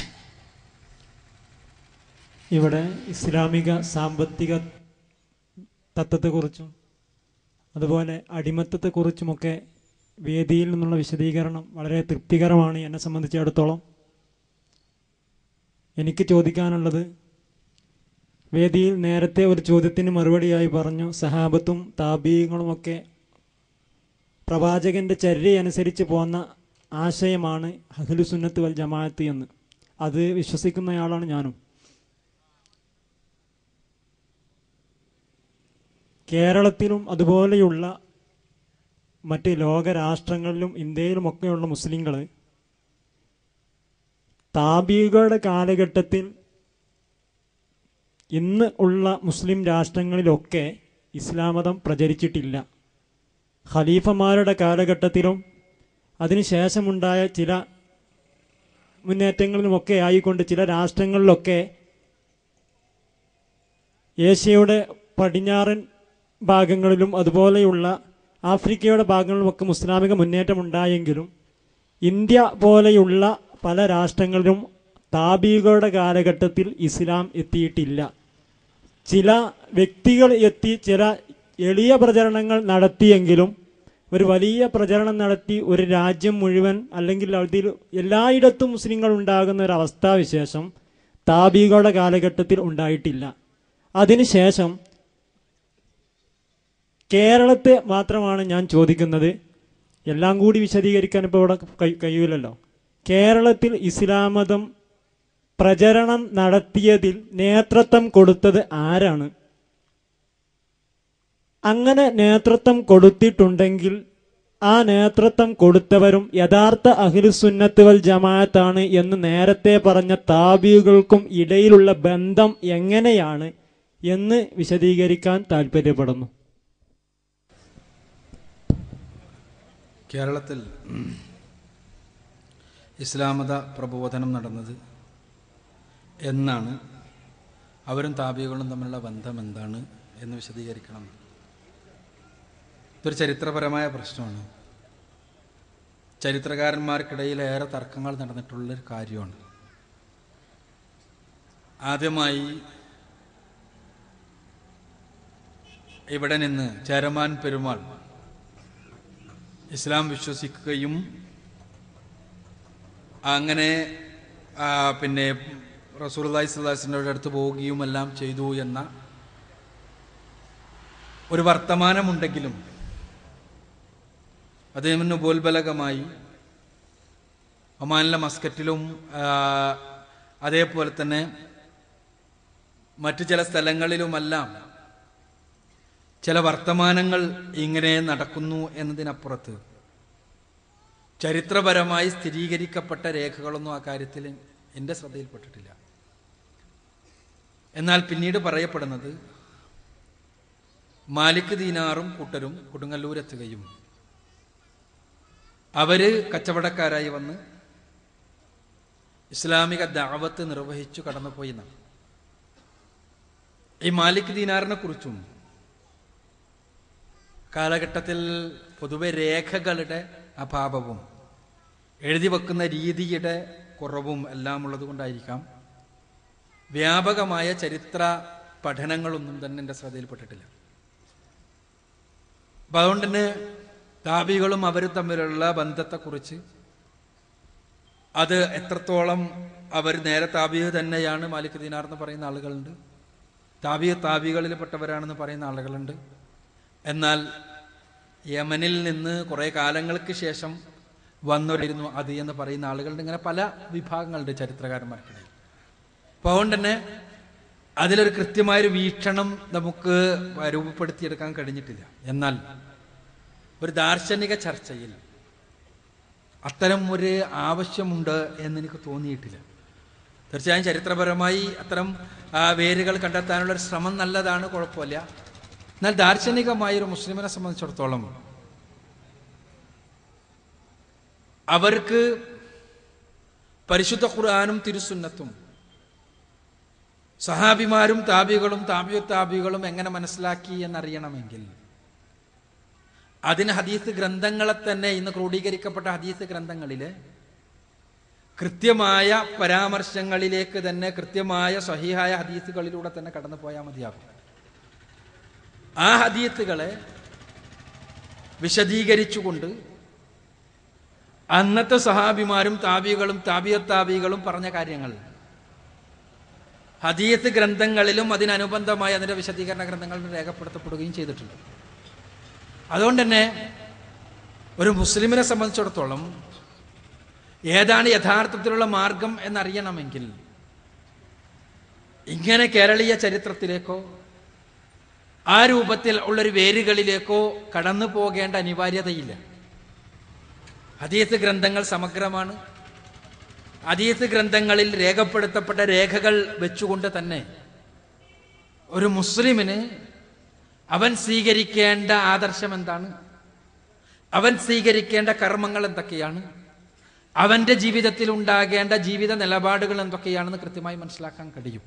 ഇവിടെ ഇസ്ലാമിക സാമ്പത്തിക തത്വത്തെക്കുറിച്ചും അതുപോലെ അടിമത്തത്തെക്കുറിച്ചുമൊക്കെ വേദിയിൽ നിന്നുള്ള വിശദീകരണം വളരെ തൃപ്തികരമാണ് എന്നെ സംബന്ധിച്ചിടത്തോളം എനിക്ക് ചോദിക്കാനുള്ളത് വേദിയിൽ നേരത്തെ ഒരു ചോദ്യത്തിന് മറുപടിയായി പറഞ്ഞു സഹാബത്തും താപീയങ്ങളുമൊക്കെ പ്രവാചകന്റെ ചര്യ അനുസരിച്ച് പോന്ന ആശയമാണ് അഹ്ലുസുന്നത്ത് വൽ ജമാഅത്ത് എന്ന് അത് വിശ്വസിക്കുന്നയാളാണ് ഞാനും കേരളത്തിലും അതുപോലെയുള്ള മറ്റ് ലോകരാഷ്ട്രങ്ങളിലും ഇന്ത്യയിലുമൊക്കെയുള്ള മുസ്ലിങ്ങൾ താബീകളുടെ കാലഘട്ടത്തിൽ ഇന്ന് ഉള്ള മുസ്ലിം രാഷ്ട്രങ്ങളിലൊക്കെ ഇസ്ലാം മതം പ്രചരിച്ചിട്ടില്ല ഖലീഫമാരുടെ കാലഘട്ടത്തിലും അതിനുശേഷമുണ്ടായ ചില മുന്നേറ്റങ്ങളിലുമൊക്കെ ആയിക്കൊണ്ട് ചില രാഷ്ട്രങ്ങളിലൊക്കെ ഏഷ്യയുടെ പടിഞ്ഞാറൻ ഭാഗങ്ങളിലും അതുപോലെയുള്ള ആഫ്രിക്കയുടെ ഭാഗങ്ങളിലുമൊക്കെ മുസ്ലാമിക മുന്നേറ്റം ഉണ്ടായെങ്കിലും ഇന്ത്യ പോലെയുള്ള പല രാഷ്ട്രങ്ങളിലും താബീകളുടെ കാലഘട്ടത്തിൽ ഇസ്ലാം എത്തിയിട്ടില്ല ചില വ്യക്തികൾ എത്തി ചില എളിയ പ്രചരണങ്ങൾ നടത്തിയെങ്കിലും ഒരു വലിയ പ്രചരണം നടത്തി ഒരു രാജ്യം മുഴുവൻ അല്ലെങ്കിൽ അതിൽ എല്ലായിടത്തും മുസ്ലിങ്ങൾ ഉണ്ടാകുന്ന ഒരു അവസ്ഥാവിശേഷം താബീകളുടെ കാലഘട്ടത്തിൽ ഉണ്ടായിട്ടില്ല അതിനുശേഷം കേരളത്തെ മാത്രമാണ് ഞാൻ ചോദിക്കുന്നത് എല്ലാം കൂടി വിശദീകരിക്കാൻ ഇപ്പോൾ ഇവിടെ കഴി- കഴിയൂലല്ലോ കേരളത്തിൽ ഇസ്ലാം മതം പ്രചരണം നടത്തിയതിൽ നേതൃത്വം കൊടുത്തത് ആരാണ് അങ്ങനെ നേതൃത്വം കൊടുത്തിട്ടുണ്ടെങ്കിൽ ആ നേതൃത്വം കൊടുത്തവരും യഥാർത്ഥ അഖിലുസുന്നത്ത് വൽ ജമാഅത്താണ് എന്ന് നേരത്തെ പറഞ്ഞ താബിയുകൾക്കും ഇടയിലുള്ള ബന്ധം എങ്ങനെയാണ് എന്ന് വിശദീകരിക്കാൻ താല്പര്യപ്പെടുന്നു കേരളത്തിൽ ഇസ്ലാമത പ്രബോധനം നടന്നത് എന്നാണ് അവരും താപികളും തമ്മിലുള്ള ബന്ധം എന്താണ് എന്ന് വിശദീകരിക്കണം ഇതൊരു ചരിത്രപരമായ പ്രശ്നമാണ് ചരിത്രകാരന്മാർക്കിടയിൽ ഏറെ തർക്കങ്ങൾ നടന്നിട്ടുള്ളൊരു കാര്യമാണ് ആദ്യമായി ഇവിടെ നിന്ന് ചേരമാൻ പെരുമാൾ ഇസ്ലാം വിശ്വസിക്കുകയും അങ്ങനെ ആ, പിന്നെ റസൂർലായി സ്വലാസിൻ്റെ അടുത്ത് പോവുകയും എല്ലാം ചെയ്തു എന്ന ഒരു വർത്തമാനമുണ്ടെങ്കിലും അദ്ദേഹത്തിന് ഉപോത്ബലകമായി ഒമാനിലെ മസ്കറ്റിലും ആ, അതേപോലെ തന്നെ മറ്റു ചില സ്ഥലങ്ങളിലുമെല്ലാം ചില വർത്തമാനങ്ങൾ ഇങ്ങനെ നടക്കുന്നു എന്നതിനപ്പുറത്ത് ചരിത്രപരമായി സ്ഥിരീകരിക്കപ്പെട്ട രേഖകളൊന്നും ആ കാര്യത്തിൽ എൻ്റെ ശ്രദ്ധയിൽപ്പെട്ടിട്ടില്ല എന്നാൽ പിന്നീട് പറയപ്പെടുന്നത് മാലിക് ദീനാറും കൂട്ടരും കൊടുങ്ങല്ലൂരെത്തുകയും അവര് കച്ചവടക്കാരായി വന്ന് ഇസ്ലാമിക ദാവത്ത് നിർവഹിച്ചു കടന്നുപോയി എന്നാണ് ഈ മാലിക് ദീനാറിനെ കുറിച്ചും കാലഘട്ടത്തിൽ പൊതുവെ രേഖകളുടെ അഭാവവും എഴുതി വെക്കുന്ന രീതിയുടെ കുറവും എല്ലാം ഉള്ളത് കൊണ്ടായിരിക്കാം വ്യാപകമായ ചരിത്ര പഠനങ്ങളൊന്നും തന്നെ എൻ്റെ ശ്രദ്ധയിൽപ്പെട്ടിട്ടില്ല അപ്പം അതുകൊണ്ട് തന്നെ താപികളും അവരും തമ്മിലുള്ള ബന്ധത്തെക്കുറിച്ച് അത് എത്രത്തോളം അവർ നേരെ താബിയ് തന്നെയാണ് മാലിക് ദീനാർ എന്ന് പറയുന്ന ആളുകളുണ്ട് താബിയ താബികളിൽപ്പെട്ടവരാണെന്ന് പറയുന്ന ആളുകളുണ്ട് എന്നാൽ യമനിൽ നിന്ന് കുറേ കാലങ്ങൾക്ക് ശേഷം വന്നവരായിരുന്നു അത് എന്ന് പറയുന്ന ആളുകളുണ്ട് ഇങ്ങനെ പല വിഭാഗങ്ങളുണ്ട് ചരിത്രകാരന്മാർക്കിടയിൽ അപ്പോൾ അതുകൊണ്ട് തന്നെ അതിലൊരു കൃത്യമായൊരു വീക്ഷണം നമുക്ക് രൂപപ്പെടുത്തിയെടുക്കാൻ കഴിഞ്ഞിട്ടില്ല എന്നാൽ ഒരു ദാർശനിക ചർച്ചയിൽ അത്തരം ഒരു ആവശ്യമുണ്ട് എന്ന് എനിക്ക് തോന്നിയിട്ടില്ല തീർച്ചയായും ചരിത്രപരമായി അത്തരം ആ, വേരുകൾ കണ്ടെത്താനുള്ള ഒരു ശ്രമം നല്ലതാണ് കുഴപ്പമില്ല എന്നാൽ ദാർശനികമായ ഒരു മുസ്ലിമിനെ സംബന്ധിച്ചിടത്തോളം അവർക്ക് പരിശുദ്ധ ഖുർആാനും തിരുസുന്നത്തും സഹാബിമാരും താബികളും താബിയു താബികളും എങ്ങനെ മനസ്സിലാക്കി എന്നറിയണമെങ്കിൽ അതിന് ഹദീസ് ഗ്രന്ഥങ്ങളെ തന്നെ ഇന്ന് ക്രോഡീകരിക്കപ്പെട്ട ഹദീസ് ഗ്രന്ഥങ്ങളില് കൃത്യമായ പരാമർശങ്ങളിലേക്ക് തന്നെ കൃത്യമായ സഹിഹായ ഹദീസുകളിലൂടെ തന്നെ കടന്നു പോയാൽ മതിയാകും ആ ഹദീസുകളെ വിശദീകരിച്ചുകൊണ്ട് അന്നത്തെ സഹാബിമാരും താബികളും താബിയത്താബികളും പറഞ്ഞ കാര്യങ്ങൾ ഹദീത്ത് ഗ്രന്ഥങ്ങളിലും അതിനനുബന്ധമായി അതിൻ്റെ വിശദീകരണ ഗ്രന്ഥങ്ങളിലും രേഖപ്പെടുത്തപ്പെടുകയും ചെയ്തിട്ടുണ്ട് അതുകൊണ്ട് തന്നെ ഒരു മുസ്ലിമിനെ സംബന്ധിച്ചിടത്തോളം ഏതാണ് യഥാർത്ഥത്തിലുള്ള മാർഗം എന്നറിയണമെങ്കിൽ ഇങ്ങനെ കേരളീയ ചരിത്രത്തിലേക്കോ ആ രൂപത്തിൽ ഉള്ളൊരു വേരുകളിലേക്കോ കടന്നു പോകേണ്ട അനിവാര്യതയില്ല അതീത്ത് ഗ്രന്ഥങ്ങൾ സമഗ്രമാണ് അതീത്ത് ഗ്രന്ഥങ്ങളിൽ രേഖപ്പെടുത്തപ്പെട്ട രേഖകൾ വെച്ചുകൊണ്ട് തന്നെ ഒരു മുസ്ലിമിന് അവൻ സ്വീകരിക്കേണ്ട ആദർശം എന്താണ് അവൻ സ്വീകരിക്കേണ്ട കർമ്മങ്ങൾ എന്തൊക്കെയാണ് അവന്റെ ജീവിതത്തിൽ ഉണ്ടാകേണ്ട ജീവിത നിലപാടുകൾ എന്തൊക്കെയാണെന്ന് കൃത്യമായി മനസ്സിലാക്കാൻ കഴിയും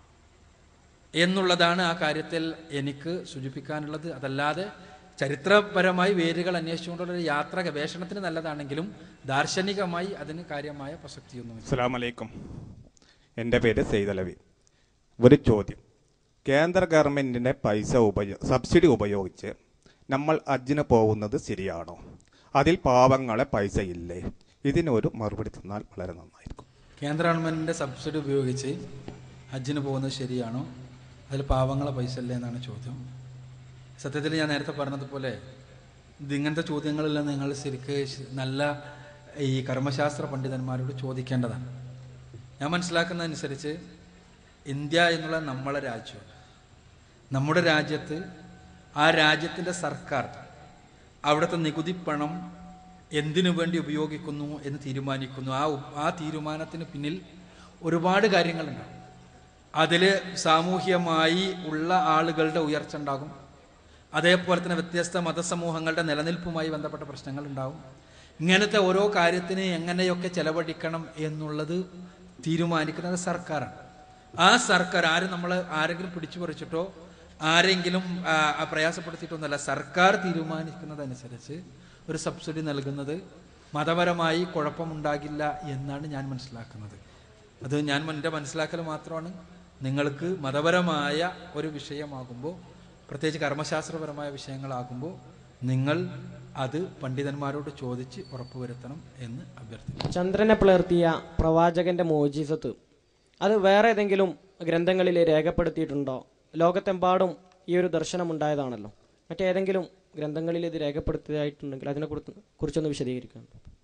എന്നുള്ളതാണ് ആ കാര്യത്തിൽ എനിക്ക് സൂചിപ്പിക്കാനുള്ളത് അതല്ലാതെ ചരിത്രപരമായി വേരുകൾ അന്വേഷിച്ചുകൊണ്ടുള്ള ഒരു യാത്ര ഗവേഷണത്തിന് നല്ലതാണെങ്കിലും ദാർശനികമായി അതിന് കാര്യമായ പ്രസക്തിയൊന്നുമില്ല അസ്സാം വലൈക്കും എൻ്റെ പേര് സെയ്തലവി ഒരു ചോദ്യം കേന്ദ്ര ഗവൺമെൻറ്റിൻ്റെ പൈസ ഉപയോ സബ്സിഡി ഉപയോഗിച്ച് നമ്മൾ ഹജ്ജിന് പോകുന്നത് ശരിയാണോ അതിൽ പാവങ്ങളെ പൈസ ഇല്ലേ ഇതിനൊരു മറുപടി തന്നാൽ വളരെ നന്നായിരിക്കും കേന്ദ്ര ഗവൺമെന്റിന്റെ സബ്സിഡി ഉപയോഗിച്ച് ഹജ്ജിന് പോകുന്നത് ശരിയാണോ അതിൽ പാവങ്ങളെ പൈസ അല്ലേ എന്നാണ് ചോദ്യം സത്യത്തിൽ ഞാൻ നേരത്തെ പറഞ്ഞതുപോലെ ഇത് ഇങ്ങനത്തെ ചോദ്യങ്ങളെല്ലാം നിങ്ങൾ ശരിക്ക് ശ- നല്ല ഈ കർമ്മശാസ്ത്ര പണ്ഡിതന്മാരോട് ചോദിക്കേണ്ടതാണ് ഞാൻ മനസ്സിലാക്കുന്നതനുസരിച്ച് ഇന്ത്യ എന്നുള്ള നമ്മളെ രാജ്യം നമ്മുടെ രാജ്യത്ത് ആ രാജ്യത്തിൻ്റെ സർക്കാർ അവിടുത്തെ നികുതി പണം എന്തിനു വേണ്ടി ഉപയോഗിക്കുന്നു എന്ന് തീരുമാനിക്കുന്നു ആ ഉ- ആ തീരുമാനത്തിന് പിന്നിൽ ഒരുപാട് കാര്യങ്ങളുണ്ടാവും അതിൽ സാമൂഹ്യമായി ഉള്ള ആളുകളുടെ ഉയർച്ച ഉണ്ടാകും അതേപോലെ തന്നെ വ്യത്യസ്ത മതസമൂഹങ്ങളുടെ നിലനിൽപ്പുമായി ബന്ധപ്പെട്ട പ്രശ്നങ്ങൾ ഉണ്ടാവും ഇങ്ങനത്തെ ഓരോ കാര്യത്തിന് എങ്ങനെയൊക്കെ ചെലവഴിക്കണം എന്നുള്ളത് തീരുമാനിക്കുന്നത് സർക്കാരാണ് ആ സർക്കാർ ആരും നമ്മൾ ആരെങ്കിലും പിടിച്ചു പറിച്ചിട്ടോ ആരെങ്കിലും ആ, ആ, പ്രയാസപ്പെടുത്തിയിട്ടൊന്നുമല്ല സർക്കാർ തീരുമാനിക്കുന്നതനുസരിച്ച് ഒരു സബ്സിഡി നൽകുന്നത് മതപരമായി കുഴപ്പമുണ്ടാകില്ല എന്നാണ് ഞാൻ മനസ്സിലാക്കുന്നത് അത് ഞാൻ എൻ്റെ മനസ്സിലാക്കൽ മാത്രമാണ് നിങ്ങൾക്ക് മതപരമായ ഒരു വിഷയമാകുമ്പോൾ പ്രത്യേകിച്ച് കർമ്മശാസ്ത്രപരമായ വിഷയങ്ങളാകുമ്പോൾ നിങ്ങൾ അത് പണ്ഡിതന്മാരോട് ചോദിച്ച് ഉറപ്പുവരുത്തണം എന്ന് അഭ്യർത്ഥിക്കുന്നു ചന്ദ്രനെ പിളർത്തിയ പ്രവാചകന്റെ മോജിസത്ത് അത് വേറെ ഏതെങ്കിലും ഗ്രന്ഥങ്ങളിൽ രേഖപ്പെടുത്തിയിട്ടുണ്ടോ ലോകത്തെമ്പാടും ഈ ഒരു ദർശനം ഉണ്ടായതാണല്ലോ മറ്റേതെങ്കിലും ഗ്രന്ഥങ്ങളിൽ ഇത് രേഖപ്പെടുത്തിയതായിട്ടുണ്ടെങ്കിൽ അതിനെ കുറിച്ച് കുറിച്ചൊന്ന് വിശദീകരിക്കാം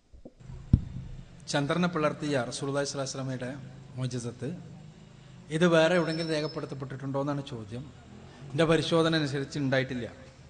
ചന്ദ്രനെ പിളർത്തിയ റസൂലുള്ളാഹി സ്വല്ലല്ലാഹു അലൈഹി വസല്ലമയുടെ മോചിസത്ത് ഇത് വേറെ എവിടെയെങ്കിലും രേഖപ്പെടുത്തപ്പെട്ടിട്ടുണ്ടോ എന്നാണ് ചോദ്യം എൻ്റെ പരിശോധന അനുസരിച്ച് ഉണ്ടായിട്ടില്ല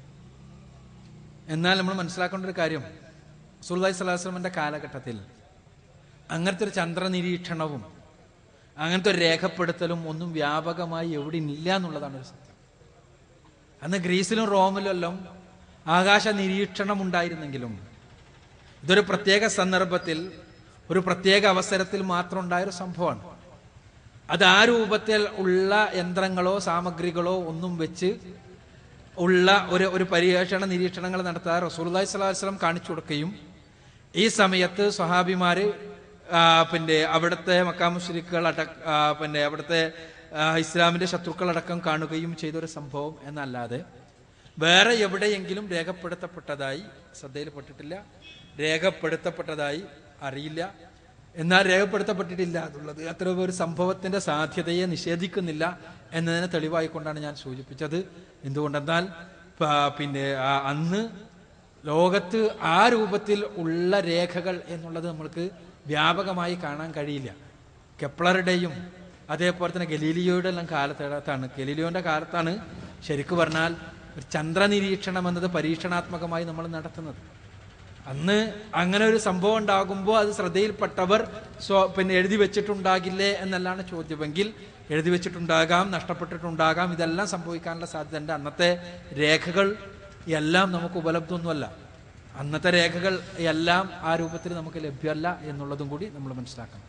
എന്നാൽ നമ്മൾ മനസ്സിലാക്കേണ്ട ഒരു കാര്യം റസൂലുള്ളാഹി സ്വല്ലല്ലാഹു അലൈഹി വസല്ലമയുടെ കാലഘട്ടത്തിൽ അങ്ങനത്തെ ഒരു ചന്ദ്രനിരീക്ഷണവും അങ്ങനത്തെ ഒരു രേഖപ്പെടുത്തലും ഒന്നും വ്യാപകമായി എവിടെ ഇല്ല എന്നുള്ളതാണ് ഒരു സത്യം അന്ന് ഗ്രീസിലും റോമിലും എല്ലാം ആകാശ നിരീക്ഷണം ഉണ്ടായിരുന്നെങ്കിലും ഇതൊരു പ്രത്യേക സന്ദർഭത്തിൽ ഒരു പ്രത്യേക അവസരത്തിൽ മാത്രം ഉണ്ടായൊരു സംഭവമാണ് അത് ആ രൂപത്തിൽ ഉള്ള യന്ത്രങ്ങളോ സാമഗ്രികളോ ഒന്നും വെച്ച് ഉള്ള ഒരു ഒരു പര്യവേഷണ നിരീക്ഷണങ്ങൾ നടത്താൻ റസൂലുള്ളാഹി സ്വല്ലല്ലാഹു അലൈഹി വസല്ലം കാണിച്ചു കൊടുക്കുകയും ഈ സമയത്ത് സ്വഹാബിമാര് ആ, പിന്നെ അവിടുത്തെ മക്കാമുശ്രിക്കുകൾ അട ആ, പിന്നെ അവിടുത്തെ ആ, ഇസ്ലാമിന്റെ ശത്രുക്കളടക്കം കാണുകയും ചെയ്തൊരു സംഭവം എന്നല്ലാതെ വേറെ എവിടെയെങ്കിലും രേഖപ്പെടുത്തപ്പെട്ടതായി ശ്രദ്ധയിൽപ്പെട്ടിട്ടില്ല രേഖപ്പെടുത്തപ്പെട്ടതായി അറിയില്ല എന്നാൽ രേഖപ്പെടുത്തപ്പെട്ടിട്ടില്ല എന്നുള്ളത് അത്ര ഒരു സംഭവത്തിന്റെ സാധ്യതയെ നിഷേധിക്കുന്നില്ല എന്നതിനെ തെളിവായിക്കൊണ്ടാണ് ഞാൻ സൂചിപ്പിച്ചത് എന്തുകൊണ്ടെന്നാൽ പ- പിന്നെ ആ അന്ന് ലോകത്ത് ആ രൂപത്തിൽ ഉള്ള രേഖകൾ എന്നുള്ളത് നമ്മൾക്ക് വ്യാപകമായി കാണാൻ കഴിയില്ല കെപ്ലറുടെയും അതേപോലെ തന്നെ ഗലീലിയോയുടെ എല്ലാം കാലത്താണ് ഗലീലിയോന്റെ കാലത്താണ് ശരിക്കു പറഞ്ഞാൽ ഒരു ചന്ദ്രനിരീക്ഷണം എന്നത് പരീക്ഷണാത്മകമായി നമ്മൾ നടത്തുന്നത് അന്ന് അങ്ങനെ ഒരു സംഭവം ഉണ്ടാകുമ്പോൾ അത് ശ്രദ്ധയിൽപ്പെട്ടവർ സ്വ പിന്നെ എഴുതി വെച്ചിട്ടുണ്ടാകില്ലേ എന്നല്ലാണ് ചോദ്യമെങ്കിൽ എഴുതി വെച്ചിട്ടുണ്ടാകാം നഷ്ടപ്പെട്ടിട്ടുണ്ടാകാം ഇതെല്ലാം സംഭവിക്കാനുള്ള സാധ്യതയുണ്ട് അന്നത്തെ രേഖകൾ എല്ലാം നമുക്ക് ഉപലബ്ധമൊന്നുമല്ല അന്നത്തെ രേഖകൾ എല്ലാം ആ രൂപത്തിൽ നമുക്ക് ലഭ്യമല്ല എന്നുള്ളതും കൂടി നമ്മൾ മനസ്സിലാക്കണം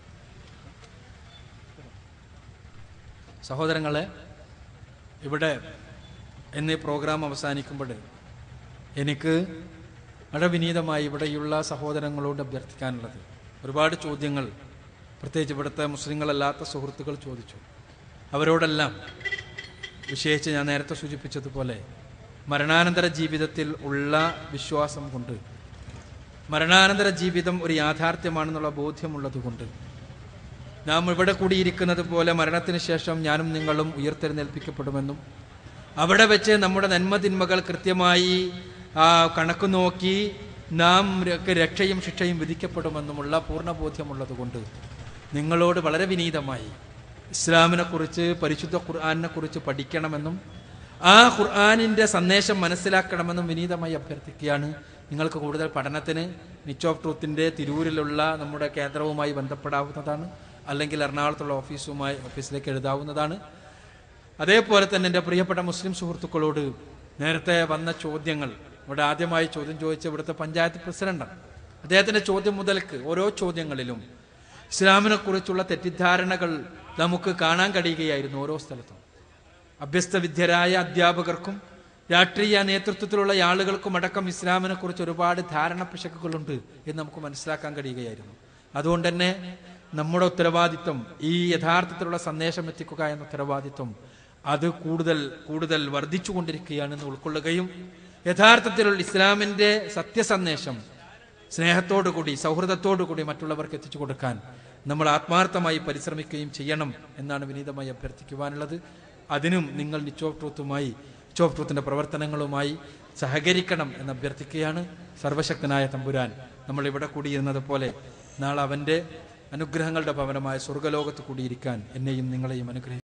സഹോദരങ്ങളെ ഇവിടെ എന്നീ പ്രോഗ്രാം അവസാനിക്കുമ്പോൾ എനിക്ക് വളരെ വിനീതമായി ഇവിടെയുള്ള സഹോദരങ്ങളോട് അഭ്യർത്ഥിക്കാനുള്ളത് ഒരുപാട് ചോദ്യങ്ങൾ പ്രത്യേകിച്ച് ഇവിടുത്തെ മുസ്ലിങ്ങളല്ലാത്ത സുഹൃത്തുക്കൾ ചോദിച്ചു അവരോടെല്ലാം വിശേഷിച്ച് ഞാൻ നേരത്തെ സൂചിപ്പിച്ചതുപോലെ മരണാനന്തര ജീവിതത്തിൽ ഉള്ള വിശ്വാസം കൊണ്ട് മരണാനന്തര ജീവിതം ഒരു യാഥാർത്ഥ്യമാണെന്നുള്ള ബോധ്യമുള്ളതുകൊണ്ട് നാം ഇവിടെ കൂടിയിരിക്കുന്നത് പോലെ മരണത്തിന് ശേഷം ഞാനും നിങ്ങളും ഉയർത്തെഴുന്നേൽപ്പിക്കപ്പെടുമെന്നും അവിടെ വെച്ച് നമ്മുടെ നന്മതിന്മകൾ കൃത്യമായി ആ, കണക്ക് നോക്കി നാം ഒക്കെ രക്ഷയും ശിക്ഷയും വിധിക്കപ്പെടുമെന്നുമുള്ള പൂർണ്ണബോധ്യമുള്ളത് കൊണ്ട് നിങ്ങളോട് വളരെ വിനീതമായി ഇസ്ലാമിനെക്കുറിച്ച് പരിശുദ്ധ ഖുർആാനിനെ കുറിച്ച് പഠിക്കണമെന്നും ആ ഖുർആാനിൻ്റെ സന്ദേശം മനസ്സിലാക്കണമെന്നും വിനീതമായി അഭ്യർത്ഥിക്കുകയാണ് നിങ്ങൾക്ക് കൂടുതൽ പഠനത്തിന് നിച്ച് ഓഫ് ട്രൂത്തിൻ്റെ തിരൂരിലുള്ള നമ്മുടെ കേന്ദ്രവുമായി ബന്ധപ്പെടാവുന്നതാണ് അല്ലെങ്കിൽ എറണാകുളത്തുള്ള ഓഫീസുമായി ഓഫീസിലേക്ക് എഴുതാവുന്നതാണ് അതേപോലെ തന്നെ എൻ്റെ പ്രിയപ്പെട്ട മുസ്ലിം സുഹൃത്തുക്കളോട് നേരത്തെ വന്ന ചോദ്യങ്ങൾ ഇവിടെ ആദ്യമായി ചോദ്യം ചോദിച്ച ഇവിടുത്തെ പഞ്ചായത്ത് പ്രസിഡന്റാണ് അദ്ദേഹത്തിൻ്റെ ചോദ്യം മുതൽക്ക് ഓരോ ചോദ്യങ്ങളിലും ഇസ്ലാമിനെ കുറിച്ചുള്ള തെറ്റിദ്ധാരണകൾ നമുക്ക് കാണാൻ കഴിയുകയായിരുന്നു ഓരോ സ്ഥലത്തും അഭ്യസ്തവിദ്യരായ അധ്യാപകർക്കും രാഷ്ട്രീയ നേതൃത്വത്തിലുള്ള ആളുകൾക്കും അടക്കം ഇസ്ലാമിനെ കുറിച്ച് ഒരുപാട് ധാരണ പിശകുകളുണ്ട് എന്ന് നമുക്ക് മനസ്സിലാക്കാൻ കഴിയുകയായിരുന്നു അതുകൊണ്ട് തന്നെ നമ്മുടെ ഉത്തരവാദിത്വം ഈ യഥാർത്ഥത്തിലുള്ള സന്ദേശം എത്തിക്കുക എന്ന ഉത്തരവാദിത്വം അത് കൂടുതൽ കൂടുതൽ വർദ്ധിച്ചു കൊണ്ടിരിക്കുകയാണെന്ന് ഉൾക്കൊള്ളുകയും യഥാർത്ഥത്തിലുള്ള ഇസ്ലാമിൻ്റെ സത്യസന്ദേശം സ്നേഹത്തോടു കൂടി സൗഹൃദത്തോടു കൂടി മറ്റുള്ളവർക്ക് എത്തിച്ചു കൊടുക്കാൻ നമ്മൾ ആത്മാർത്ഥമായി പരിശ്രമിക്കുകയും ചെയ്യണം എന്നാണ് വിനീതമായി അഭ്യർത്ഥിക്കുവാനുള്ളത് അതിനും നിങ്ങൾ നിച്ച് ഓഫ് ട്രൂത്തുമായി നിച്ച് ഓഫ് ട്രൂത്തിൻ്റെ പ്രവർത്തനങ്ങളുമായി സഹകരിക്കണം എന്ന് അഭ്യർത്ഥിക്കുകയാണ് സർവശക്തനായ തമ്പുരാൻ നമ്മൾ ഇവിടെ കൂടിയിരുന്നത് പോലെ നാളെ അവൻ്റെ അനുഗ്രഹങ്ങളുടെ ഭവനമായ സ്വർഗലോകത്ത് കൂടിയിരിക്കാൻ എന്നെയും നിങ്ങളെയും അനുഗ്രഹിക്കും